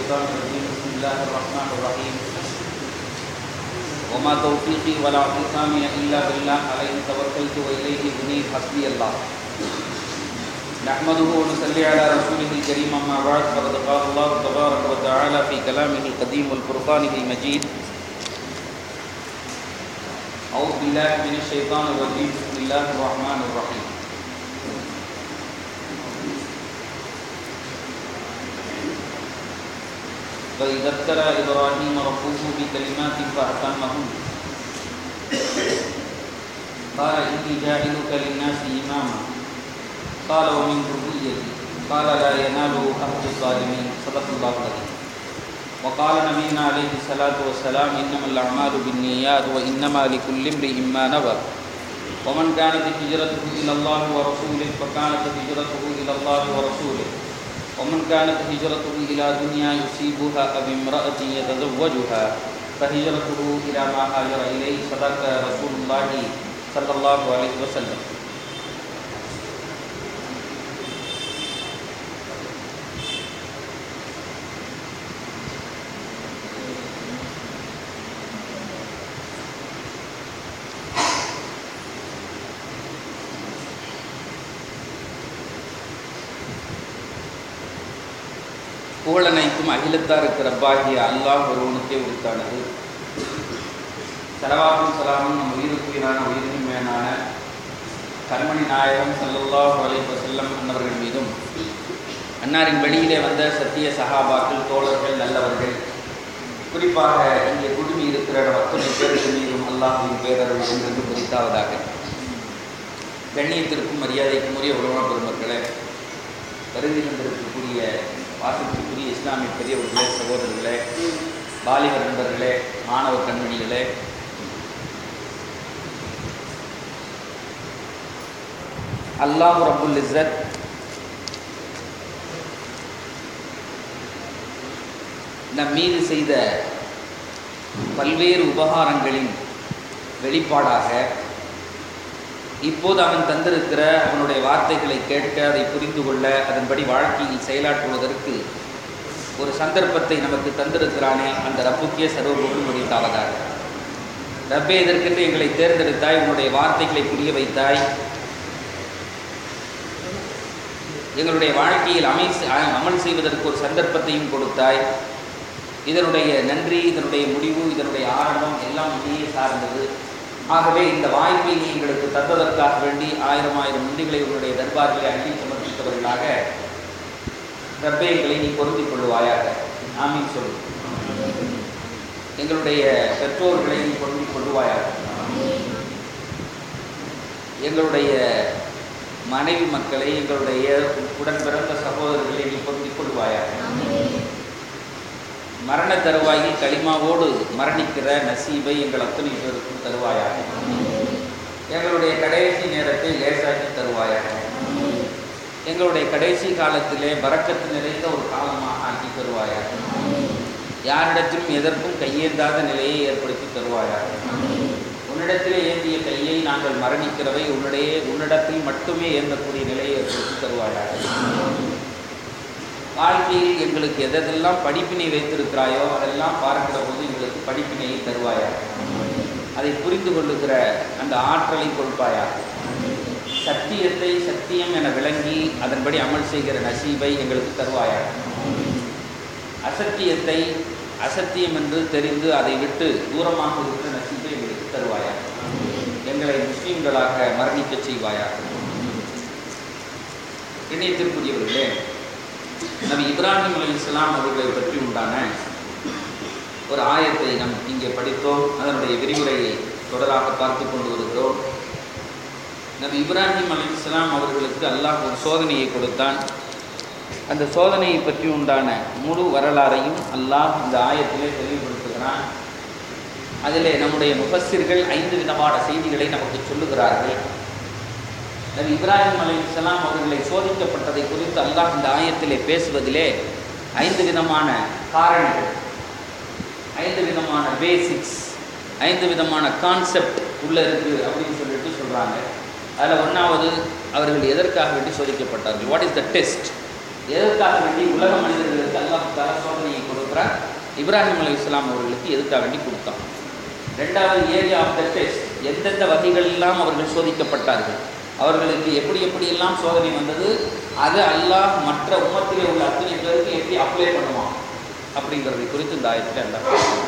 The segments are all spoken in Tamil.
الشيطان الرجيم بسم الله الرحمن الرحيم وما توفيقي ولا اعتصامي إلا بالله عليه توكلت وإليه أنيب حسبي الله نحمده ونصلي على رسوله الكريم أما بعد فقد قال الله تبارك وتعالى في كلامه القديم والفرقانه المجيد أعوذ بالله من الشيطان الرجيم بسم الله الرحمن الرحيم وإذا ابتلى إبراهيم ربه بكلمات فأتمهن قال إني جاعلك للناس إماما قال ومن ذريتي قال لا ينال أهل الظالمين صدق الله العظيم وقال نبينا عليه الصلاة والسلام إنما الأعمال بالنيات وإنما لكل امرئ ما نوى ومن كانت هجرته إلى الله ورسوله فكانت هجرته إلى الله ورسوله ومن كانت هجرته إلى دنيا يصيبها أو امرأة يتزوجها فهجرته إلى ما هاجر إليه صدق رسول الله صلى الله عليه وسلم புகழனைக்கும் அகிலத்தாருக்கு ரப்பாகிய அல்லாஹ் ஒருவனுக்கே உரித்தானது சலவாக்கும் சலாமும் நம் உயிருக்குயிரான உயிரின் மேலான கண்மணி நாயகம் சல்லல்லாஹு அலைஹி வஸல்லம் அன்னவர்கள் மீதும் அன்னாரின் வெளியிலே வந்த சத்திய சகாபாக்கள் தோழர்கள் நல்லவர்கள் குறிப்பாக இங்கே குடுமி இருக்கிற அத்துணை பேருக்கு மீதும் அல்லாஹின் பேரருள் என்றென்று குறித்தாவதாக கண்ணியத்திற்கும் மரியாதைக்கும் உரிய உலக பெருமக்களே வருகை வந்திருக்கக்கூடிய வாசத்திற்குரிய இஸ்லாமிய பெரியவர்களே சகோதரர்களே வாலிப நண்பர்களே மாணவ கண்மணிகளே அல்லாஹ் ரபுல் இஸ்ஸத் நம் மீது செய்த பல்வேறு உபகாரங்களின் வெளிப்பாடாக இப்போது அவன் தந்திருக்கிற அவனுடைய வார்த்தைகளை கேட்க அதை புரிந்து கொள்ள அதன்படி வாழ்க்கையில் செயலாற்றுவதற்கு ஒரு சந்தர்ப்பத்தை நமக்கு தந்திருக்கிறானே அந்த ரப்புக்கே சர்வபுகழும் முடித்தாவதாக ரப்பே இதற்கென்று எங்களை தேர்ந்தெடுத்தாய் உன்னுடைய வார்த்தைகளை புரிய வைத்தாய் எங்களுடைய வாழ்க்கையில் அமை அமல் செய்வதற்கு ஒரு சந்தர்ப்பத்தையும் கொடுத்தாய் இதனுடைய நன்றி இதனுடைய முடிவு இதனுடைய ஆரம்பம் எல்லாம் நீயே சார்ந்தது ஆகவே இந்த வாய்ப்பை நீ எங்களுக்கு தந்ததற்காக வேண்டி ஆயிரம் ஆயிரம் நன்றிகளை உன்னுடைய தர்பாரிலே அள்ளி சமர்ப்பித்தவர்களாக ரப்பே எங்களை நீ பொருந்திக் கொள்வாயாக ஆமீன் சொல் எங்களுடைய பெற்றோர்களை நீ பொருந்திக் கொள்வாயாக எங்களுடைய மனைவி மக்களை எங்களுடைய உடன் பிறந்த சகோதரர்களை நீ பொருந்திக் கொள்வாயாக மரண தருவாயில் களிமாவோடு மரணிக்கிற நசீபை எங்கள் அத்தனை பேருக்கும் தருவாயாக எங்களுடைய கடைசி நேரத்தை லேசாக்கி தருவாயாக எங்களுடைய கடைசி காலத்திலே பறக்கத்து நிறைந்த ஒரு காலமாக ஆக்கி தருவாயாக யாரிடத்திலும் எதற்கும் கையேந்தாத நிலையை ஏற்படுத்தி தருவாயாக உன்னிடத்திலே ஏந்திய கையை நாங்கள் மரணிக்கிறவை உன்னுடைய உன்னிடத்தில் மட்டுமே ஏந்தக்கூடிய நிலையை ஏற்படுத்தி தருவாயாக வாழ்க்கையில் எங்களுக்கு எதெல்லாம் படிப்பினை வைத்திருக்கிறாயோ அதெல்லாம் பார்க்கிற போது எங்களுக்கு படிப்பினையை தருவாயாக அதை புரிந்து கொள்ளுகிற அந்த ஆற்றலை கொடுப்பாயாக சத்தியத்தை சத்தியம் என விளங்கி அதன்படி அமல் செய்கிற நசீபை எங்களுக்கு தருவாயாக அசத்தியத்தை அசத்தியம் என்று தெரிந்து அதை விட்டு தூரமாக இருக்கிற நசீபை எங்களுக்கு தருவாயாக எங்களை முஸ்லீம்களாக மரணிக்கச் செய்வாயாக இணையத்திற்குரியவர்களே நபி இப்ராஹிம் அலி இஸ்லாம் அவர்களை பற்றி உண்டான ஒரு ஆயத்தை நம் இங்கே படித்தோம் அதனுடைய விரிவுரையை தொடராக பார்த்து கொண்டு வருகிறோம் நபி இப்ராஹிம் அலி இஸ்லாம் அவர்களுக்கு அல்லாஹ் ஒரு சோதனையை கொடுத்தான் அந்த சோதனையை பற்றி உண்டான முழு வரலாறையும் அல்லாஹ் இந்த ஆயத்திலே தெளிவுபடுத்துகிறான் அதிலே நம்முடைய முஃபssiர்கள் ஐந்து விதமான செய்திகளை நமக்கு சொல்லுகிறார்கள் நபி இப்ராஹிம் அலி இஸ்லாம் அவர்களை சோதிக்கப்பட்டதை குறித்து அல்லாஹ் இந்த ஆயத்திலே பேசுவதிலே ஐந்து விதமான காரணங்கள் ஐந்து விதமான பேசிக்ஸ் ஐந்து விதமான கான்செப்ட் உள்ளே இருக்குது அப்படின்னு சொல்லிட்டு சொல்கிறாங்க அதில் ஒன்றாவது அவர்கள் எதற்காக வேண்டி சோதிக்கப்பட்டார்கள் வாட் இஸ் த டெஸ்ட் எதற்காக வேண்டி உலக மனிதர்களுக்கு அல்லாஹ் தர சோதனையை கொடுத்தான் கொடுக்குறார் இப்ராஹிம் அலி இஸ்லாம் அவர்களுக்கு எதுக்காக வேண்டி கொடுத்தான் ரெண்டாவது ஏரியா ஆஃப் த டெஸ்ட் எந்தெந்த வகைகளெல்லாம் அவர்கள் சோதிக்கப்பட்டார்கள் அவர்களுக்கு எப்படி எப்படியெல்லாம் சோதனை வந்தது அது அல்லாஹ் மற்ற உமத்திலே உள்ள அத்தனை பேருக்கு எப்படி அப்ளை பண்ணுவான் அப்படிங்கிறதை குறித்து இந்த ஆயத்தில் எல்லாம்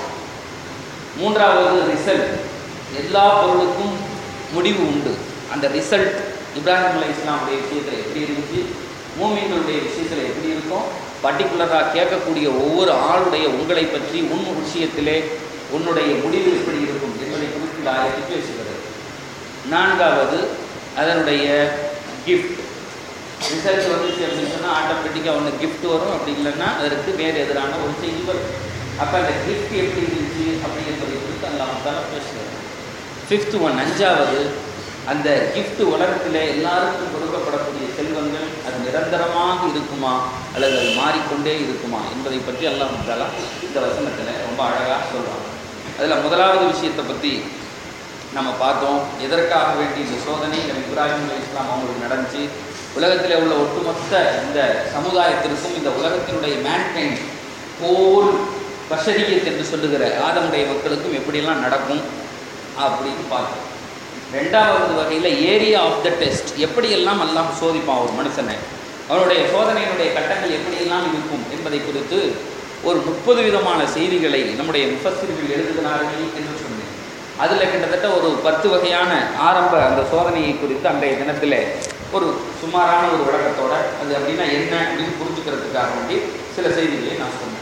மூன்றாவது ரிசல்ட் எல்லா பொருளுக்கும் முடிவு உண்டு அந்த ரிசல்ட் இப்ராஹிம் அலி இஸ்லாமுடைய விஷயத்தில் எப்படி இருந்துச்சு மூமின்களுடைய விஷயத்தில் எப்படி இருக்கும் பர்டிகுலராக கேட்கக்கூடிய ஒவ்வொரு ஆளுடைய உங்களை பற்றி உன் விஷயத்திலே உன்னுடைய முடிவு எப்படி இருக்கும் என்பதை குறித்து இந்த ஆயத்தை பேசுகிறது நான்காவது அதனுடைய கிஃப்ட் ரிசல்ட் வந்துச்சு அப்படின்னு சொன்னால் ஆட்டோமேட்டிக்காக ஒன்று கிஃப்ட் வரும் அப்படி இல்லைன்னா அதற்கு வேறு எதிரான ஒரு செய்தி வரும் அப்போ அந்த கிஃப்ட் எப்படி இருந்துச்சு அப்படிங்கிறதை குறித்து அல்லாமத்தால பேசுகிறது ஃபிஃப்த் ஒன் அஞ்சாவது அந்த gift உலகத்தில் எல்லாருக்கும் கொடுக்கப்படக்கூடிய செல்வங்கள் அது நிரந்தரமாக இருக்குமா அல்லது அது மாறிக்கொண்டே இருக்குமா என்பதை பற்றி அல்லாஹ் முத்தாலா இந்த வசனத்தில் ரொம்ப அழகாக சொல்கிறாங்க அதில் முதலாவது விஷயத்தை பற்றி நம்ம பார்த்தோம் எதற்காக வேண்டி இந்த சோதனை நபி இப்ராஹிம் அலி இஸ்லாம் அவங்களுக்கு நடந்துச்சு உலகத்தில் உள்ள ஒட்டுமொத்த இந்த சமுதாயத்திற்கும் இந்த உலகத்தினுடைய மேன்கைன் போல் பஷரியத் என்று சொல்லுகிற ஆதமுடைய மக்களுக்கும் எப்படியெல்லாம் நடக்கும் அப்படின்னு பார்த்தோம் ரெண்டாவது வகையில் ஏரியா ஆஃப் த டெஸ்ட் எப்படியெல்லாம் எல்லாம் சோதிப்பான் ஒரு மனுஷனை அவனுடைய சோதனையினுடைய கட்டங்கள் எப்படியெல்லாம் இருக்கும் என்பதை குறித்து ஒரு முப்பது விதமான செய்திகளை நம்முடைய முஃபஸ்ஸிர்கள் எழுதுகிறார்கள் என்று சொன்னேன் அதில் கிட்டத்தட்ட ஒரு பத்து வகையான ஆரம்ப அந்த சோதனையை குறித்து அன்றைய தினத்தில் ஒரு சுமாரான ஒரு விளக்கத்தோட அது அப்படின்னா என்ன அப்படின்னு புரிஞ்சுக்கிறதுக்காக வேண்டி சில செய்திகளை நான் சொன்னேன்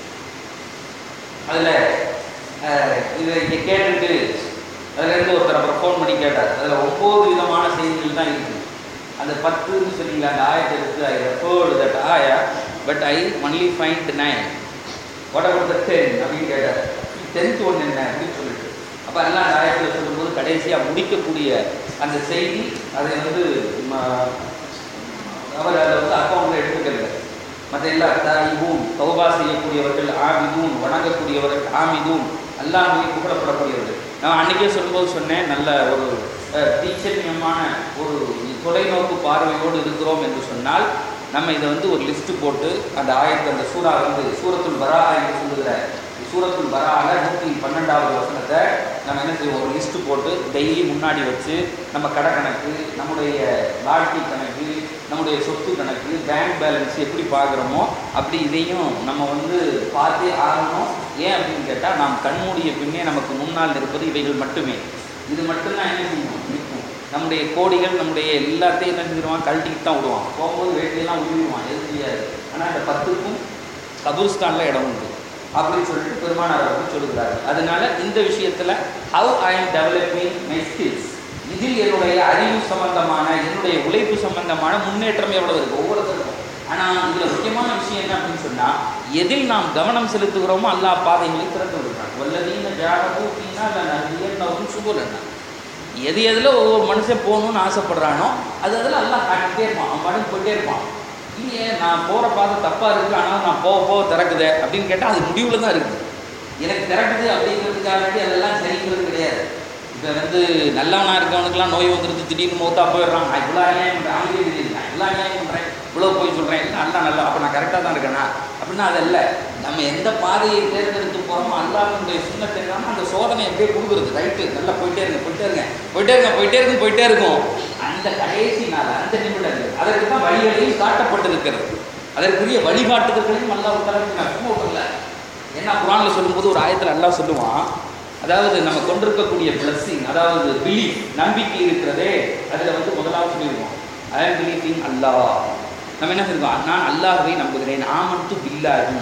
அதில் இதை இங்கே கேட்டுட்டு அதுலேருந்து ஒருத்தர் அப்புறம் ஃபோன் பண்ணி கேட்டார் அதில் ஒம்பது விதமான செய்திகள் தான் இருக்குது அந்த பத்துன்னு சொன்னீங்களா அந்த ஆயத்தை எடுத்து ஐ ரெஃபர்டு தட் ஆயா but I only find nine what about the ten அப்படின்னு கேட்டார் டென்த் ஒன்று என்ன அப்படின்னு சொல்லிட்டு அப்போ எல்லாம் அந்த ஆயத்தில் சொல்லும்போது கடைசியாக முடிக்கக்கூடிய அந்த செய்தி அதை வந்து ம- அவர் அதை வந்து அக்கௌண்ட்டில் எடுத்துக்கல மற்ற எல்லா தாயிபூன் தௌபா செய்யக்கூடியவர்கள் ஆமிதூன் வணங்கக்கூடியவர்கள் ஆமிதூன் எல்லாமே புகழப்படக்கூடியவர்கள் நான் அன்றைக்கே சொல்லும்போது சொன்னேன் நல்ல ஒரு அஹ், தீட்சண்யமான ஒரு தொலைநோக்கு பார்வையோடு இருக்கிறோம் என்று சொன்னால் நம்ம இதை வந்து ஒரு லிஸ்ட்டு போட்டு அந்த ஆயத்தை அந்த சூறா வந்து சூரத்துல் பரா என்று சொல்லுகிற சூரத்துல் பரால நூற்றி பன்னெண்டாவது வசனத்தை நம்ம என்ன செய்வோம் ஒரு லிஸ்ட்டு போட்டு டெய்லி முன்னாடி வச்சு நம்ம கடை கணக்கு நம்முடைய வாழ்க்கை கணக்கு நம்முடைய சொத்து கணக்கு பேங்க் பேலன்ஸ் எப்படி பார்க்குறோமோ அப்படி இதையும் நம்ம வந்து பார்த்தே ஆகணும் ஏன் அப்படின்னு கேட்டால் நாம் கண்மூடிய பின்னே நமக்கு முன்னால் இருப்பது இவைகள் மட்டுமே இது மட்டும்தான் என்ன செய்யும் நிற்கும் நம்முடைய கோடிகள் நம்முடைய எல்லாத்தையும் என்ன செஞ்சிருவான் கழட்டிக்கிட்டு தான் விடுவான் போகும்போது வேட்டையெல்லாம் உருவிடுவான் எது செய்யாது ஆனால் இந்த பத்துக்கும் கபூர்ஸ்தானில் இடம் உண்டு அப்படின்னு சொல்லிட்டு பெருமானார் அவர்கள் சொல்லுகிறார்கள் அதனால இந்த விஷயத்தில் how I am developing my skills இதில் என்னுடைய அறிவு சம்பந்தமான என்னுடைய உழைப்பு சம்பந்தமான முன்னேற்றம் எவ்வளவு இருக்கு ஒவ்வொருத்தருக்கும் ஆனால் இதில் முக்கியமான விஷயம் என்ன அப்படின்னு சொன்னால் எதில் நாம் கவனம் செலுத்துகிறோமோ அல்லாஹ் பாதைகளை திறந்து விடுறான் வல்லதீன ஜாகபூ அப்படின்னா இல்லை நதியன் சுகுலன்னா எது எதில் ஒவ்வொரு மனுஷன் போகணும்னு ஆசைப்படுறானோ அது அதில் எல்லாம் காட்டிகிட்டே இருப்பான் அவன் பாட்டுக்கு போயிட்டே இருப்பான் இல்லையே நான் போகிற பாதை தப்பாக இருக்குது ஆனால் நான் போக போக திறக்குதே அப்படின்னு கேட்டால் அது முடிவில் தான் இருக்குது எனக்கு திறக்குது அப்படிங்கிறதுக்காக வேண்டி அதெல்லாம் சரிங்கிறது கிடையாது இப்போ வந்து நல்லவனாக இருக்கவனுக்கெல்லாம் நோய் வந்துருந்து திடீர்னு மௌத்தா போயிடுறான் நான் இவ்வளோ அநியாயம் பண்ணுறேன் அவங்களே தெரியுது நான் இவ்வளோ அநியாயம் பண்ணுறேன் இவ்வளோ போய் சொல்கிறேன் இல்லை அல்லா நல்லா அப்போ நான் கரெக்டாக தான் இருக்கேனா அப்படின்னா அதல்ல நம்ம எந்த பாதையை தேர்ந்தெடுத்து போகிறோமோ அல்லாஹ்வுடைய சுண்ணத்தை இல்லாமல் அந்த சோதனை எப்படியே கொடுக்குறது ரைட்டு நல்லா போயிட்டே இருங்க போயிட்டே இருங்க போயிட்டே இருங்க போயிட்டே இருக்கும் போயிட்டே இருக்கும் அந்த கடைசி நாள் அந்த நிமிடங்கள் அதற்கு தான் வழிகளையும் காட்டப்பட்டிருக்கிறது அதற்குரிய வழிகாட்டுதல்களையும் அல்லாஹ் உத்தரவு நான் சும்மா விடல ஏன்னா குரானில் சொல்லும்போது ஒரு ஆயத்தில் அல்லாஹ் சொல்லுவான் அதாவது நம்ம கொண்டிருக்கக்கூடிய பிளஸ்ஸிங் அதாவது பிலீஃப் நம்பிக்கை இருக்கிறதே அதில் வந்து முதலாவது சொல்லியிருக்கோம் ஐ ஆம் பிலீஃபிங் அல்லாஹ் நம்ம என்ன சொல்லுவோம் நான் அல்லாஹ்வை நம்புகிறேன் ஆமன்து பில்லாஹி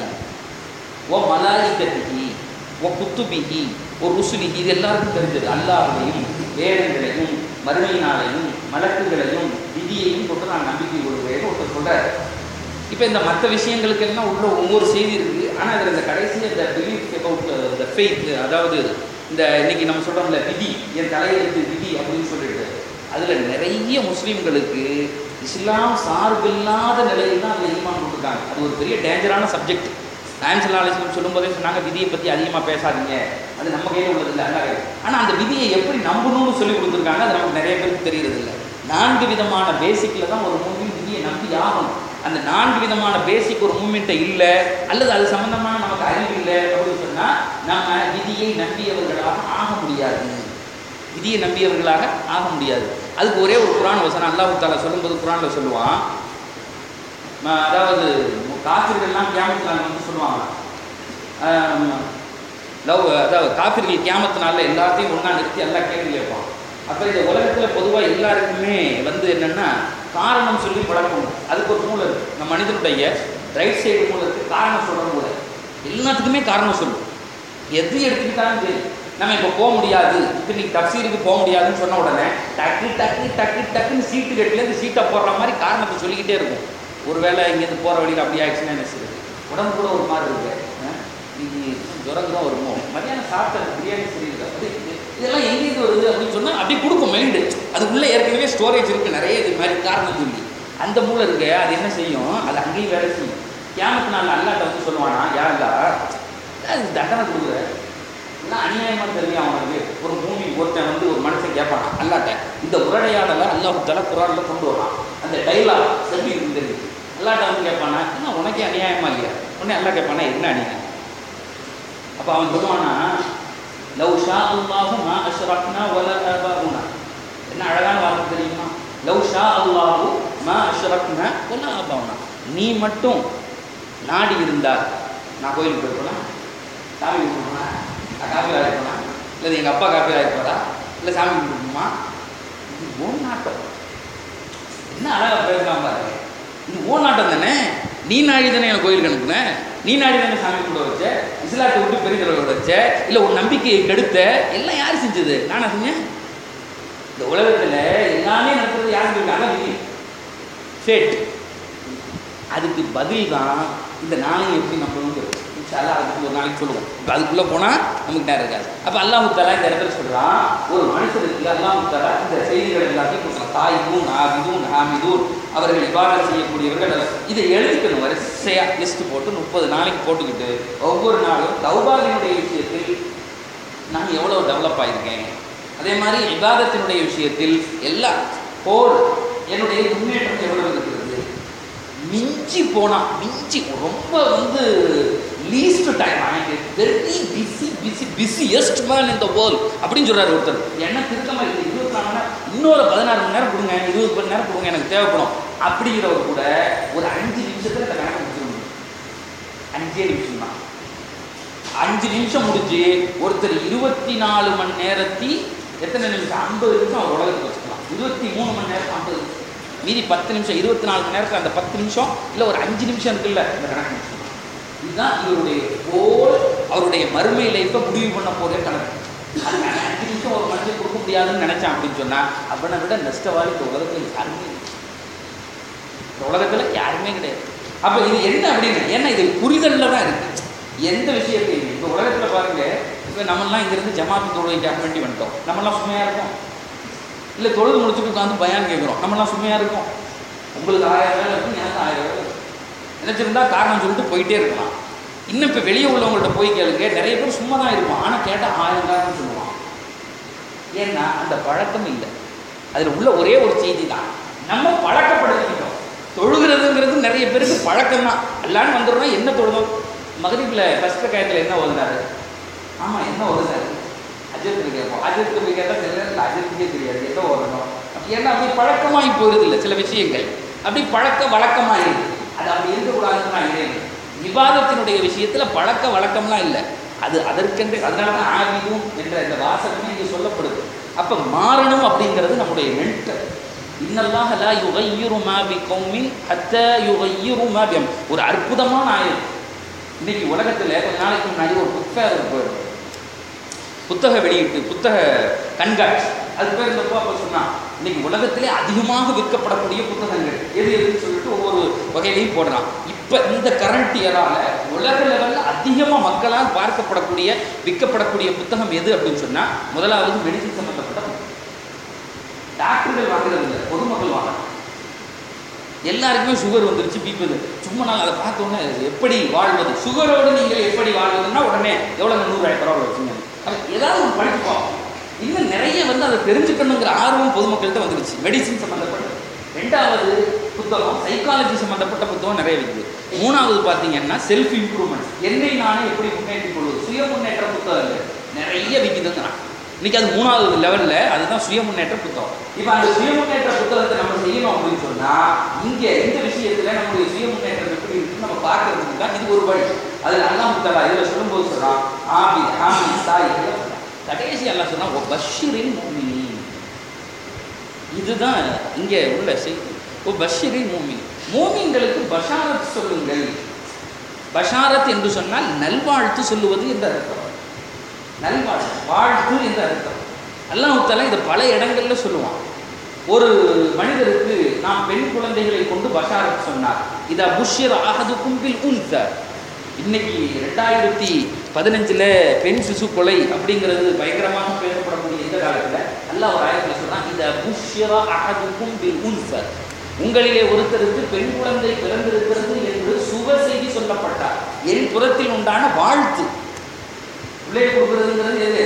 ஓ மலாயிகத்திகி ஓ குத்துபிகி ஓ ருசுலிகி இது எல்லாருக்கும் தெரிஞ்சது அல்லாஹ்வையும் வேதங்களையும் மறுமை நாளையும் மலக்குகளையும் விதியையும் கொண்டு நான் நம்பிக்கை கொள்கிறேன் ஒருத்தர் சொல்கிறார் இப்போ இந்த மற்ற விஷயங்களுக்கெல்லாம் உள்ள ஒவ்வொரு செய்தி இருக்குது ஆனால் அதில் இந்த கடைசி இந்த பிலீஃப் அபவுட் த ஃபெய்த் அதாவது இந்த இன்னைக்கு நம்ம சொல்கிறோம்ல விதி என் தலையெழுத்து விதி அப்படின்னு சொல்லிட்டு அதில் நிறைய முஸ்லீம்களுக்கு இஸ்லாம் சார்பில்லாத நிலையில் தான் அதில் ஈமான் கொடுத்துருக்காங்க அது ஒரு பெரிய டேஞ்சரான சப்ஜெக்ட் ஆன்சலாலிசம் சொல்லும்போதே சொன்னாங்க விதியை பற்றி அதிகமாக பேசாதீங்க அது நம்ம கையில் உள்ளது இல்லை அல்ல ஆனால் அந்த விதியை எப்படி நம்பணும்னு சொல்லி கொடுத்துருக்காங்க அது நமக்கு நிறைய பேருக்கு தெரியறது இல்லை நான்கு விதமான பேசிக்கில் தான் ஒரு மூவி விதியை நம்பி ஆகணும் அந்த நான்கு விதமான பேசிக் ஒரு மூமெண்ட்டை இல்லை அல்லது அது சம்பந்தமான நமக்கு அறிவு இல்லை அப்படின்னு சொன்னால் நம்ம விதியை நம்பியவர்களாக ஆக முடியாது விதியை நம்பியவர்களாக ஆக முடியாது அதுக்கு ஒரே ஒரு குரான் வசனம் அல்லாஹ் தாலா சொல்லும்போது குரானில் சொல்லுவான் ம- அதாவது காஃபிர்கள்லாம் கியாமத்து வந்து சொல்லுவாங்க ஆம், லவ் அதாவது காஃபிர்கள் கியாமத்து நாளில் எல்லாத்தையும் ஒன்றா நிறுத்தி எல்லாம் கேள்வி கேட்பான் அப்போ இந்த உலகத்தில் பொதுவாக எல்லாருக்குமே வந்து என்னென்னா காரணம் சொல்லி பழக்கம் அதுக்கு ஒரு மூளை இருக்குது நம்ம மனிதனுடைய ரைட் சைடு மூளை இருக்குது காரணம் சொல்கிற மூளை எல்லாத்துக்குமே காரணம் சொல்லும் எது எடுத்துக்கிட்டாலும் சரி நம்ம இப்போ போக முடியாது இப்போ நீ தப்சீருக்கு போக முடியாதுன்னு சொன்ன உடனே டக்கு டக்கு டக்கு டக்குன்னு சீட்டு கட்டிலேருந்து சீட்டை போடுற மாதிரி காரணத்தை சொல்லிக்கிட்டே இருக்கும் ஒருவேளை இங்கேருந்து போகிற வழியில் அப்படி ஆயிடுச்சுன்னா என்ன செய்யுது உடம்பு கூட ஒரு மாதிரி இருக்கு ஆ? இன்னைக்கு ஜுரம் தான் வருமோ மதியானம் சாப்பிட்ட பிரியாணி சரியில்லை அது இது- இதெல்லாம் எங்கேருந்து வருது அப்படின்னு சொன்னால் அப்படியே கொடுக்கும் மெலிடு அது உள்ளே ஏற்கனவே ஸ்டோரேஜ் இருக்குது நிறைய இது மாதிரி காரணம் சொல்லி அந்த மூளை இருக்கு அது என்ன செய்யும் அது அங்கேயும் வேலை செய்யும் கேமத்து நாள் அல்லாட்ட வந்து சொல்லுவானா யாருலா அது தண்டனை கொடுக்குற எல்லாம் அநியாயமாக தெரியும் அவனுக்கு ஒரு மூவி ஒருத்தன் வந்து ஒரு மனுஷன் கேட்பான் அல்லாட்ட இந்த உரையாடலை அல்லாஹ் தலை குரானில் கொண்டு வரான் அந்த டைலாக் எப்படி இருக்கு தெரியும் அல்லாட்ட வந்து கேட்பானா என்ன உனக்கே அநியாயமா இல்லையா உடனே அல்லா கேட்பானா என்ன அநியாயம் அப்போ அவன் சொல்லுவானா லவ் ஷா அல்லாஹு மா அஷ்ரக்னா வல ஆபாஉனா என்ன அழகான வார்த்தை தெரியுமா லவ் ஷா அல்லாஹு மா அஷ்ரக்னா வல ஆபாஉனா நீ மட்டும் நாடி இருந்தால் நான் கோயிலுக்கு போயிருப்பேனா சாமி கும்பிடுமா நான் காப்பீராக இருப்பேனா இல்லை எங்கள் அப்பா காப்பீராக இருப்பாரா இல்லை சாமி கும்பிடுமா இது ஓன் நாட்டம் என்ன அழகாக பேசலாம் பாருங்க இது ஓன் நாட்டம் தானே நீ நாடி தானே எனக்கு கோயிலுக்கு அனுப்புன நீ நாடி தானே சாமி கும்பிட வச்ச இஸ்லாத்தை விட்டு பெரிய தலைவர் வச்ச இல்லை உன் நம்பிக்கையை கெடுத்த எல்லாம் யார் செஞ்சது நானா செஞ்சேன் இந்த உலகத்தில் எல்லாமே நடக்கிறது யார் செஞ்சிருக்காங்க விதி ஃபேட் அதுக்கு பதில் தான் இந்த நாளையும் எப்படி நம்பணுங்கிறது இன்ஷால்லா அதுக்கு ஒரு நாளைக்கு சொல்லுவோம் இப்போ அதுக்குள்ளே போனால் நமக்கு நேரம் இருக்காது அப்போ அல்லாஹு தலா இந்த இடத்துல சொல்கிறான் ஒரு மனுஷனுக்கு அல்லாஹு தலா இந்த செய்திகள் எல்லாத்தையும் கொடுக்கலாம் தாய்தூன் ஆபிதூன் ஹாமிதூன் அவர்கள் இவ்வாறு செய்யக்கூடியவர்கள் அல்ல. இதை எழுதிக்கணும் வரிசையாக லிஸ்ட் போட்டு முப்பது நாளைக்கு போட்டுக்கிட்டு ஒவ்வொரு நாளும் தௌபாகினுடைய விஷயத்தில் நான் எவ்வளோ டெவலப் ஆகியிருக்கேன் அதே மாதிரி இபாதத்தினுடைய விஷயத்தில் எல்லா ஹோல் என்னுடைய முன்னேற்றம் எவ்வளவு இருக்கிறது மிஞ்சி போனால் மிஞ்சி ரொம்ப வந்து least time very busy busy busiest man in the world அப்படின்னு சொல்றாரு ஒருத்தர் என்ன திருத்தமாக இருக்குது இருபத்தி நாலு மணி நேரம் இன்னொரு பதினாறு மணி நேரம் கொடுங்க இருபது மணி நேரம் கொடுங்க எனக்கு தேவைப்படும் அப்படிங்கிறவர் கூட ஒரு அஞ்சு நிமிஷத்தில் இந்த கணக்கு முடிச்சிட முடியும் அஞ்சே நிமிஷம் தான் அஞ்சு நிமிஷம் முடிஞ்சு ஒருத்தர் இருபத்தி நாலு மணி நேரத்தி எத்தனை நிமிஷம் ஐம்பது நிமிஷம் அவர் உலகத்துக்கு வச்சுக்கலாம் இருபத்தி மூணு மணி நேரம் ஐம்பது நிமிஷம் மீதி பத்து நிமிஷம் இருபத்தி நாலு மணி நேரத்தில் அந்த பத்து நிமிஷம் இல்லை ஒரு அஞ்சு நிமிஷம் இருக்குல்ல இந்த கணக்கு நிமிஷம் இதுதான் இவருடைய கோல் அவருடைய மறுமை லைஃப்பை முடிவு பண்ண போதே கணக்கு அது நான் அஞ்சு நிமிஷம் ஒரு மனுஷன் கொடுக்க முடியாதுன்னு நினைச்சான் அப்படின்னு சொன்னால் அவனை விட நஷ்டவாளி இந்த உலகத்தில் யாருமே இல்லை. இந்த உலகத்தில் யாருமே கிடையாது அப்போ இது என்ன அப்படின்னு ஏன்னா இது புரிதலில் தான் இருக்கு எந்த விஷயத்தையும் இப்போ உலகத்தில் பாருங்க இப்போ நம்மலாம் இங்கேருந்து ஜமாத்து தொழுகைக்காக வேண்டி வந்துட்டோம் நம்மலாம் சுமையாக இருக்கோம் இல்லை தொழுது முடிச்சுட்டு உட்காந்து பயான் கேட்குறோம் நம்மலாம் சுமையாக இருக்கோம் உங்களுக்கு ஆயிரம் வேலை இருக்கும் எனக்கு ஆயிரம் வேலை இருக்கும் நினச்சிருந்தா காரணம் சொல்லிட்டு போயிட்டே இருக்கலாம் இன்னும் இப்போ வெளியே உள்ளவங்கள்ட்ட போய் கேளுங்க நிறைய பேர் சும்மா தான் இருப்பான் ஆனால் கேட்டால் ஆயிரம் காரணம் சொல்லுவான் ஏன்னா அந்த பழக்கம் இல்லை அதில் உள்ள ஒரே ஒரு செய்தி தான் நம்ம பழக்கப்படுத்திக்கிட்டோம் தொழுகிறதுங்கிறது நிறைய பேருக்கு பழக்கம் தான் எல்லாரும் வந்துடுறோம் என்ன தொழுதோம் மகரிப்பில் ஃபஸ்ட்டு காயத்தில் என்ன ஓதுனாரு ஆமாம் என்ன ஓதுனாரு அஜத்துக்கு கேட்போம் அஜத்துக்கு போய் கேட்டால் சில நேரத்தில் அஜத்துக்கே தெரியாது என்ன ஓதணும் ஏன்னா அப்படி பழக்கமாகி போயிருது இல்லை சில விஷயங்கள் அப்படி பழக்க வழக்கமாக இருக்குது அது அப்படி இருக்கக்கூடாதுன்னு நான் இறைவன் விவாதத்தினுடைய விஷயத்தில் பழக்க வழக்கம்லாம் இல்லை அது அதற்கென்று அதனால தான் ஆவியும் என்ற இந்த வாசகமே இங்கே சொல்லப்படுது அப்போ மாறணும் அப்படிங்கிறது நம்முடைய மென்டல் இன்னல்லாஹ் லா யுகையிரு மா பி கௌமின் ஹத்த யுகையிரு மா பியம் ஒரு அற்புதமான ஆயுதம் இன்னைக்கு உலகத்தில் கொஞ்ச நாளைக்கு முன்னாடி ஒரு புத்தகம் போயிடும் புத்தக வெளியீட்டு புத்தக கண்காட்சி அது பேர் இந்த அப்போ சொன்னா இன்னைக்கு உலகத்திலே அதிகமாக விற்கப்படக்கூடிய புத்தகங்கள் எது எதுன்னு சொல்லிட்டு ஒவ்வொரு வகையிலையும் போடுறான் இப்போ இந்த கரண்ட் இயரால உலக லெவலில் அதிகமாக மக்களால் பார்க்கப்படக்கூடிய விற்கப்படக்கூடிய புத்தகம் எது அப்படின்னு சொன்னா முதலாவது மெடிசின் சம்பந்தப்பட்ட புத்தகம். டாக்டர்கள் வாங்குறது இல்லை பொதுமக்கள் வாங்குறாங்க எல்லாருக்குமே சுகர் வந்துருச்சு பிபி வந்து சும்மா நாங்கள் அதை பார்த்தோன்னே எப்படி வாழ்வது சுகரோடு நீங்கள் எப்படி வாழ்வதுன்னா உடனே எவ்வளோ நூறாயிரம் பரவாயில்ல வச்சுங்க அப்ப ஏதாவது ஒன்று படிச்சு பார்ப்போம் இன்னும் நிறைய வந்து அதை தெரிஞ்சுக்கணுங்கிற ஆர்வம் பொதுமக்கள்கிட்ட வந்துருச்சு மெடிசின் சம்மந்தப்பட்டது ரெண்டாவது புத்தகம் சைக்காலஜி சம்மந்தப்பட்ட புத்தகம் நிறைய இருக்குது மூணாவது பார்த்தீங்கன்னா செல்ஃப் இம்ப்ரூவ்மெண்ட் என்னை நானே எப்படி முன்னேற்றிக் கொள்வது சுய முன்னேற்ற புத்தகங்கள் நிறைய விற்கிதுங்கிறான் இன்னைக்கு அது மூணாவது லெவலில் அதுதான் சுய முன்னேற்ற புத்தகம் இப்போ அந்த சுய முன்னேற்ற புத்தகத்தை நம்ம செய்யணும் அப்படின்னு சொன்னால் இங்கே இந்த விஷயத்தில் நம்முடைய சுய முன்னேற்றம் எப்படி இருக்குன்னு நம்ம பார்க்கறதுக்கு தான் இது ஒரு வழி அதில் அல்லா முத்தலா இதில் சொல்லும்போது சொல்கிறான் ஆபி ஆபி சாய் இதெல்லாம் சொல்றான். கடைசி எல்லாம் சொன்னா ஓ பஷீரின் மூமினி இதுதான் இங்கே உள்ள செய்தி ஓ பஷீரின் மூமினி மூமின்களுக்கு பஷாரத் சொல்லுங்கள் பஷாரத் என்று சொன்னால் நல்வாழ்த்து சொல்லுவது என்று அர்த்தம் நல்வாழ்த்து வாழ்த்து என்று அர்த்தம் அல்லாஹ் இதை பல இடங்கள்ல சொல்லுவான் ஒரு மனிதருக்கு நாம் பெண் குழந்தைகளை கொண்டு பஷாரத் சொன்னார் இதா புஷ்யர் ஆகது கும்பில் உன்ச இன்னைக்கு ரெண்டாயிரத்தி பதினஞ்சில் பெண் சிசு கொலை அப்படிங்கிறது பயங்கரமாக பேசப்படக்கூடிய இந்த காலத்தில் அல்லாஹ் ஒரு ஆயத்தில் சொல்றான் இத புஷ்யரா அகது கும்பில் உன்ச உங்களிலே ஒருத்தருக்கு பெண் குழந்தை பிறந்திருக்கிறது என்று சுப செய்தி சொல்லப்பட்டார் என் புறத்தில் உண்டான வாழ்த்து பிள்ளைய கொடுக்குறதுங்கிறது எது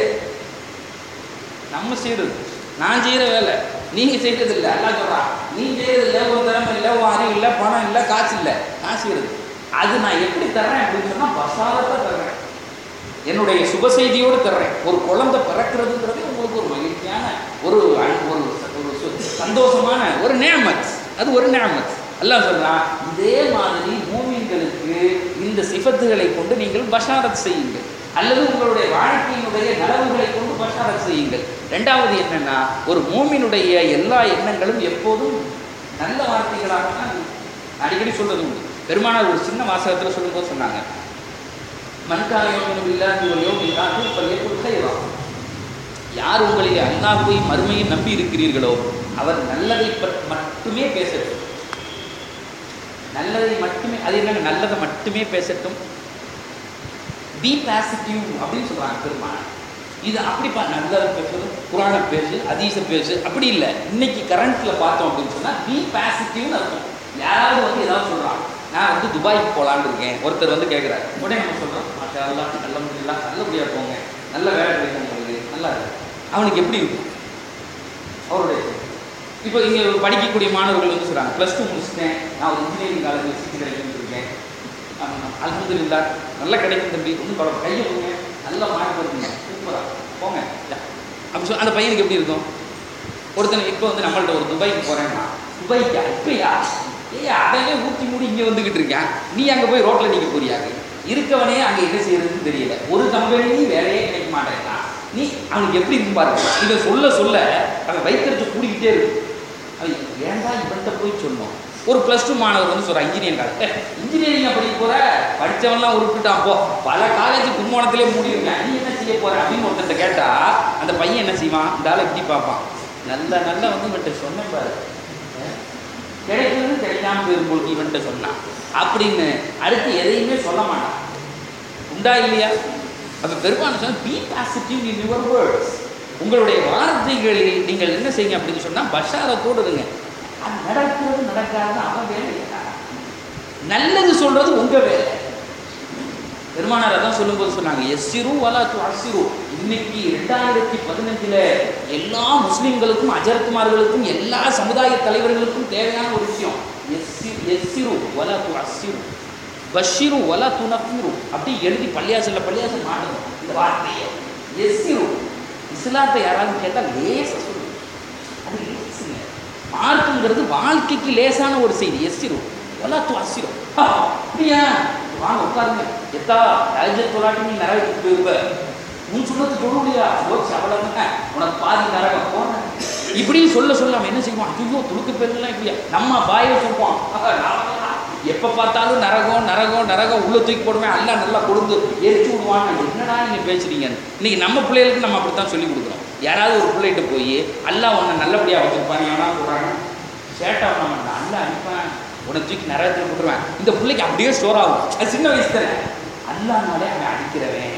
நம்ம செய்யறது நான் செய்யற வேலை நீங்க செய்யறது இல்லை எல்லாம் சொல்றான் நீ செய்யறது இல்லை ஒரு திறமை இல்லை உன் அறிவு இல்லை பணம் இல்லை காசு இல்லை நான் செய்யறது அது நான் எப்படி தர்றேன் அப்படின்னு சொன்னா பசாரத்தை தர்றேன் என்னுடைய சுப செய்தியோடு தர்றேன் ஒரு குழந்தை பிறக்கிறதுங்கிறது உங்களுக்கு ஒரு மகிழ்ச்சியான ஒரு அன்- ஒரு ச- ஒரு சு- சந்தோஷமான ஒரு நேமத் அது ஒரு நேமத் அல்லாஹ் சொல்றான் இதே மாதிரி மூமின்களுக்கு இந்த சிஃபத்துகளை கொண்டு நீங்கள் பஷாரத் செய்யுங்கள் அல்லது உங்களுடைய வாழ்க்கையினுடைய நலவுகளை கொண்டு பஷாரத் செய்யுங்கள் ரெண்டாவது என்னன்னா ஒரு மூமினுடைய எல்லா எண்ணங்களும் எப்போதும் நல்ல வார்த்தைகளாக தான் இருக்கும். அடிக்கடி சொல்றது உண்டு பெருமானார் ஒரு சின்ன வாசகத்தில் சொல்லும்போது சொன்னாங்க மன்கான யோகம் இல்லாத ஒரு யோகம் இல்லாத பள்ளியக்குள் கைவா யார் உங்களிலே அல்லாஹுவை மறுமையை நம்பி இருக்கிறீர்களோ அவர் நல்லதை பற்- மட்டுமே பேசட்டும் நல்லதை மட்டுமே அது என்னங்க நல்லதை மட்டுமே பேசட்டும் பி பாசிட்டிவ் அப்படின்னு சொல்றாங்க பெருமாள் இது அப்படிப்பா நல்லதை பேசு புராண பேசு அதீச பேசு அப்படி இல்லை இன்னைக்கு கரண்ட்ல பார்த்தோம் அப்படின்னு சொன்னா பி பாசிட்டிவ்னு அர்த்தம் யாராவது வந்து ஏதாவது சொல்றான் நான் வந்து துபாய்க்கு போகலான்னு இருக்கேன் ஒருத்தர் வந்து கேட்குறாரு உடனே நம்ம சொல்றோம் மாஷா அல்லாஹ் நல்ல முடியலாம் நல்லபடியாக போங்க நல்ல வேலை கிடைக்கும் உங்களுக்கு நல்லா இருக்கு அவனுக்கு எப்படி இருக்கும் அவருடைய இப்போ இங்கே படிக்கக்கூடிய மாணவர்கள் வந்து சொல்கிறாங்க ப்ளஸ் டூ முடிச்சிட்டேன் நான் ஒரு இன்ஜினியரிங் காலேஜில் சீட்டு கிடைக்கும்னு இருக்கேன் அலமதுல்லா நல்லா கிடைக்கும் தம்பி ஒன்றும் பரவாயில்ல கையை கொடுங்க நல்லா மார்க் வருதுங்க சூப்பராக போங்க யா. அப்படி சொல் அந்த பையனுக்கு எப்படி இருக்கும் ஒருத்தன் இப்போ வந்து நம்மள்ட்ட ஒரு துபாய்க்கு போகிறேன்னா துபாய்க்கா இப்பயா ஏய் அதவே ஊற்றி மூடி இங்கே வந்துக்கிட்டு இருக்கேன் நீ அங்கே போய் ரோட்டில் நிற்க போறியாது இருக்கவனே அங்கே என்ன செய்யறதுன்னு தெரியல ஒரு கம்பெனிலையும் வேலையே கிடைக்க மாட்டேங்கிறான் நீ அவனுக்கு எப்படி இருக்கும் பாருங்க இதை சொல்ல சொல்ல அவன் வைக்கிறச்சு கூடிக்கிட்டே இருக்கு அவன் ஏன்டா இவன்கிட்ட போய் சொன்னோம் ஒரு ப்ளஸ் டூ மாணவர் வந்து சொல்கிறான் இன்ஜினியரிங் காலேஜ் இன்ஜினியரிங் படிக்க போற படிச்சவன்லாம் உருப்பிட்டான் போ பல காலேஜ் கும்போணத்திலே மூடிருக்கேன் நீ என்ன செய்ய போற அப்படின்னு ஒருத்தன் கேட்டா அந்த பையன் என்ன செய்வான் இந்த ஆளை எப்படி பார்ப்பான் நல்ல நல்ல வந்து இவன்கிட்ட சொன்னேன் பாரு அஹ், கிடைக்கிறது கிடைக்காம போயிருக்கும் இவன்கிட்ட சொன்னான் அப்படின்னு அடுத்து எதையுமே சொல்ல மாட்டான் உண்டா இல்லையா அப்போ பெருமாள் சொன்ன be positive in your words உங்களுடைய வார்த்தைகளில் நீங்கள் என்ன செய்யுங்க அப்படின்னு சொன்னால் பஷாரத்தோடு இருங்க அது நடக்கிறது நடக்காது அவன் வேலை நல்லது சொல்றது உங்க வேலை பெருமானார் அதான் சொல்லும்போது சொன்னாங்க எஸ்ஸிரு வலா து அசிரு இன்னைக்கு ரெண்டாயிரத்தி பதினஞ்சுல எல்லா முஸ்லிம்களுக்கும் அஜரத்மார்களுக்கும் எல்லா சமுதாய தலைவர்களுக்கும் தேவையான ஒரு விஷயம் எஸ்ஸி எஸ்ஸிரு வலா து அசிரு பஷிரு வலா து நஃபிரு அப்படி எழுதி பள்ளியாசல்ல பள்ளியாசல் மாட்டணும் இந்த வார்த்தையை எஸ்ஸிரு இஸ்லாத்தை யாராவது கேட்டால் லேசா சொல்லு அது லேசுங்க மார்க்குங்கிறது வாழ்க்கைக்கு லேசான ஒரு செய்தி எஸ்ஸிரு வலா து அசிரு அப்படியா வாங்க உட்காருங்க எத்தா ராஜ்ய தொலாட்டி நீ நரகத்துக்கு போயிருப்ப உன் சொன்னது தொழுலையா யோசிச்சு அவ்வளவுதானே உனக்கு பாதி நரகம் போறேன் இப்படி சொல்ல சொல்ல அவன் என்ன செய்வான் ஐயோ துளுக்கு பெருலாம் இப்படியா நம்ம பாயை சொல்லுவான் எப்போ பார்த்தாலும் நரகம் நரகம் நரகம் உள்ள தூக்கி போடுவேன் எல்லாம் நல்லா கொடுத்து எரிச்சு விடுவான் என்னடா நீங்க பேசுறீங்க இன்னைக்கு நம்ம பிள்ளைகளுக்கு நம்ம அப்படித்தான் சொல்லி கொடுக்குறோம் யாராவது ஒரு பிள்ளைகிட்ட போய் அல்லாஹ் உன்னை நல்லபடியா வச்சிருப்பான் ஏன்னா சொல்றாங்க சேட்டை பண்ண மாட்டான் அல்ல அனுப்பேன் உன்னை தூக்கி நரகத்தில் போட்டுருவேன் இந்த பிள்ளைக்கு அப்படியே ஸ்டோர் ஆகும் அது சின்ன வயசு தானே அல்லானாலே அவன் அடிக்கிறவன்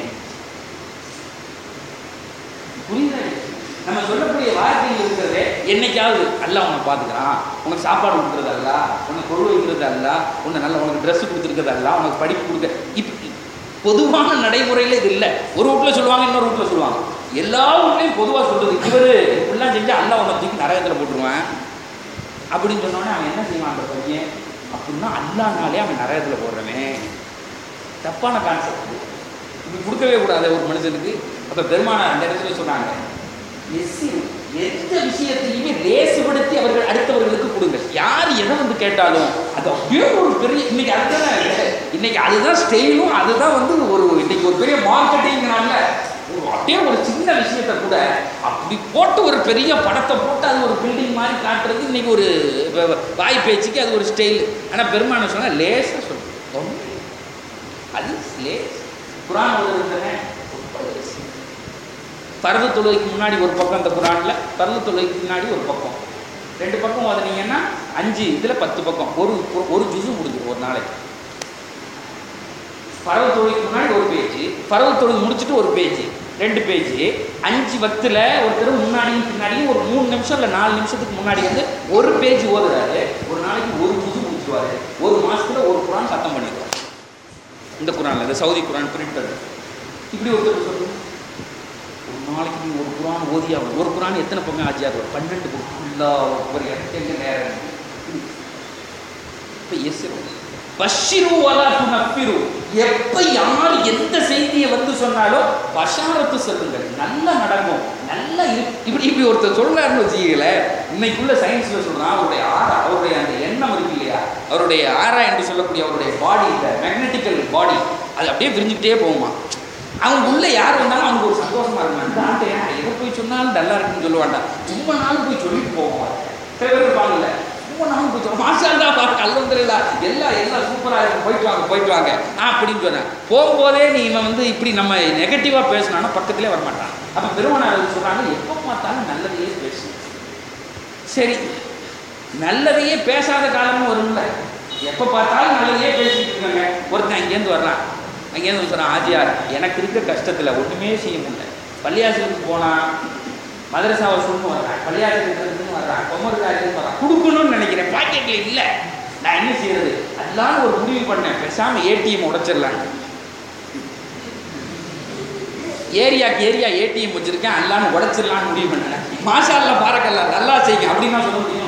புரியுதா நம்ம சொல்லக்கூடிய வார்த்தைகள் இருக்கிறதே என்னைக்காவது அல்ல உன்னை பார்த்துக்கிறான் உனக்கு சாப்பாடு கொடுக்குறது அல்ல உனக்கு பொருள் வைக்கிறது அல்ல உன்னை நல்ல உனக்கு ட்ரெஸ் கொடுத்துருக்கிறது அல்ல உனக்கு படிப்பு கொடுக்க இப்போ பொதுவான நடைமுறையில் இது இல்லை ஒரு வீட்டில் சொல்லுவாங்க இன்னொரு வீட்டில் சொல்லுவாங்க எல்லா வீட்லையும் பொதுவாக சொல்றது இவர் இப்படிலாம் செஞ்சு அல்ல உன்னை தூக்கி நரகத்தில் போட்டுருவேன் அப்படின்னு சொன்னோடனே அவன் என்ன செய்வான் அந்த பையன் அப்படின்னா அல்லானாலே அவன் நரகத்தில் போடுறவன் தப்பான கான்செப்ட் இப்படி கொடுக்கவே கூடாது ஒரு மனுஷனுக்கு அப்போ பெருமானார் அந்த இடத்துல சொன்னாங்க எஸ்ஸி எந்த விஷயத்தையுமே லேசுபடுத்தி அவர்கள் அடுத்தவர்களுக்கு கொடுங்க யார் எதை வந்து கேட்டாலும் அது அப்படியே ஒரு பெரிய இன்னைக்கு அதுதான் இருக்கு. இன்னைக்கு அதுதான் ஸ்டைலும் அதுதான் வந்து ஒரு இன்னைக்கு ஒரு பெரிய மார்க்கெட்டிங்னால ஒரு அப்படியே ஒரு சின்ன விஷயத்தை கூட அப்படி போட்டு ஒரு பெரிய படத்தை போட்டு அது ஒரு பில்டிங் மாதிரி காட்டுறது இன்னைக்கு ஒரு வ- வ- வாய் பேச்சுக்கு அது ஒரு ஸ்டைல் ஆனால் பெருமான சொன்னா லேசாக சொல்லும் அது லேஸ் குரான் ஓதுறதுதானே ரொம்ப லேஸ் பரது தொழுகைக்கு முன்னாடி ஒரு பக்கம் இந்த குரானில் பரது தொழுகைக்கு முன்னாடி ஒரு பக்கம் ரெண்டு பக்கம் ஓதுனீங்கன்னா அஞ்சு இதில் பத்து பக்கம் ஒரு ஒரு- ஒரு ஜுசு முடிஞ்சிடும் ஒரு நாளைக்கு பரவ தொழுகைக்கு முன்னாடி ஒரு பேஜ் பரவ தொழுகை முடிச்சுட்டு ஒரு பேஜ் ரெண்டு பேஜ் அஞ்சு வக்தில் ஒருத்தர் முன்னாடியும் பின்னாடியும் ஒரு மூணு நிமிஷம் இல்லை நாலு நிமிஷத்துக்கு முன்னாடி வந்து ஒரு பேஜ் ஓதுறாரு ஒரு நாளைக்கு ஒரு ஜுசு முடிச்சுவாரு ஒரு மாசத்துல ஒரு குரான் சத்தம் பண்ணிடுவார் இந்த குரான்ல இந்த சவுதி குரான் பிரிண்டர் இப்படி ஒருத்தர் சொல்லுங்க ஒரு நாளைக்கு நீ ஒரு குரான் ஓதியாகும் ஒரு குரான் எத்தனை பக்கம் ஆஜியாது ஒரு பன்னெண்டு புக் ஃபுல்லாக ஒரு இடத்துக்கு நேரம் இப்போ எஸ் பஷிரு வலா துனப்பிரு எப்போ யார் எந்த செய்தியை வந்து சொன்னாலும் பஷாரத்து சொல்லுங்கள் நல்லா நடக்கும் நல்லா இரு இப்படி இப்படி ஒருத்தர் சொல்றாருன்னு வச்சுக்கல இன்னைக்குள்ள சயின்ஸ்ல சொல்றான் அவருடைய ஆரா அவருடைய அந்த எண்ணம் இருக்கு இல்லையா அவருடைய ஆரா என்று சொல்லக்கூடிய அவருடைய பாடி இந்த மேக்னெட்டிக்கல் பாடி அது அப்படியே விரிஞ்சுக்கிட்டே போகுமா அவங்க உள்ள யார் வந்தாலும் அவனுக்கு ஒரு சந்தோஷமா இருக்கும் அந்த ஆட்டை எதை போய் சொன்னாலும் நல்லா இருக்குன்னு சொல்லுவாண்டா சும்மா நாளும் போய் சொல்லிட்டு போவான் சில பேர் இருப்பாங்கல்ல சும்மா நாளும் போய் சொல்லுவாங்க மாஷால்லா பாருங்க அல்ஹம்துலில்லாஹ் எல்லாம் எல்லாம் சூப்பரா இருக்கும் போயிட்டு வாங்க போயிட்டு வாங்க ஆ அப்படின்னு சொன்னேன் போகும்போதே நீ இவன் வந்து இப்படி நம்ம நெகட்டிவா பேசினானா பக்கத்திலே வரமாட்டான் அப்ப பெருமானார் சொல்றாங்க எப்போ பார்த்தாலும் நல்லதையே பேசு சரி நல்லதையே பேசாத காலமும் வரும்ல எப்போ பார்த்தாலும் நல்லதையே பேசிட்டு இருக்காங்க ஒருத்தன் அங்கேருந்து வர்றான் அங்கேருந்து வந்து சொல்கிறான் ஆஜியார் எனக்கு இருக்க கஷ்டத்தில் ஒன்றுமே செய்ய முடியல பள்ளியாசலுக்கு போனால் மதரசா வசூல்னு வர்றான் பள்ளியாசலுக்கு வர்றான் கொமருக்காரின்னு வர்றான் கொடுக்கணும்னு நினைக்கிறேன் பாக்கெட்டில் இல்லை நான் என்ன செய்யறது அதெல்லாம் ஒரு முடிவு பண்ணேன் பேசாமல் ஏடிஎம் உடைச்சிடலான்னு ஏரியாக்கு ஏரியா ஏடிஎம் வச்சிருக்கேன் அல்லான்னு உடைச்சிடலான்னு முடிவு பண்ணேன் மாஷால்ல பாரக்கல்ல நல்லா செய்யுங்க அப்படின்னு சொல்ல முடியும்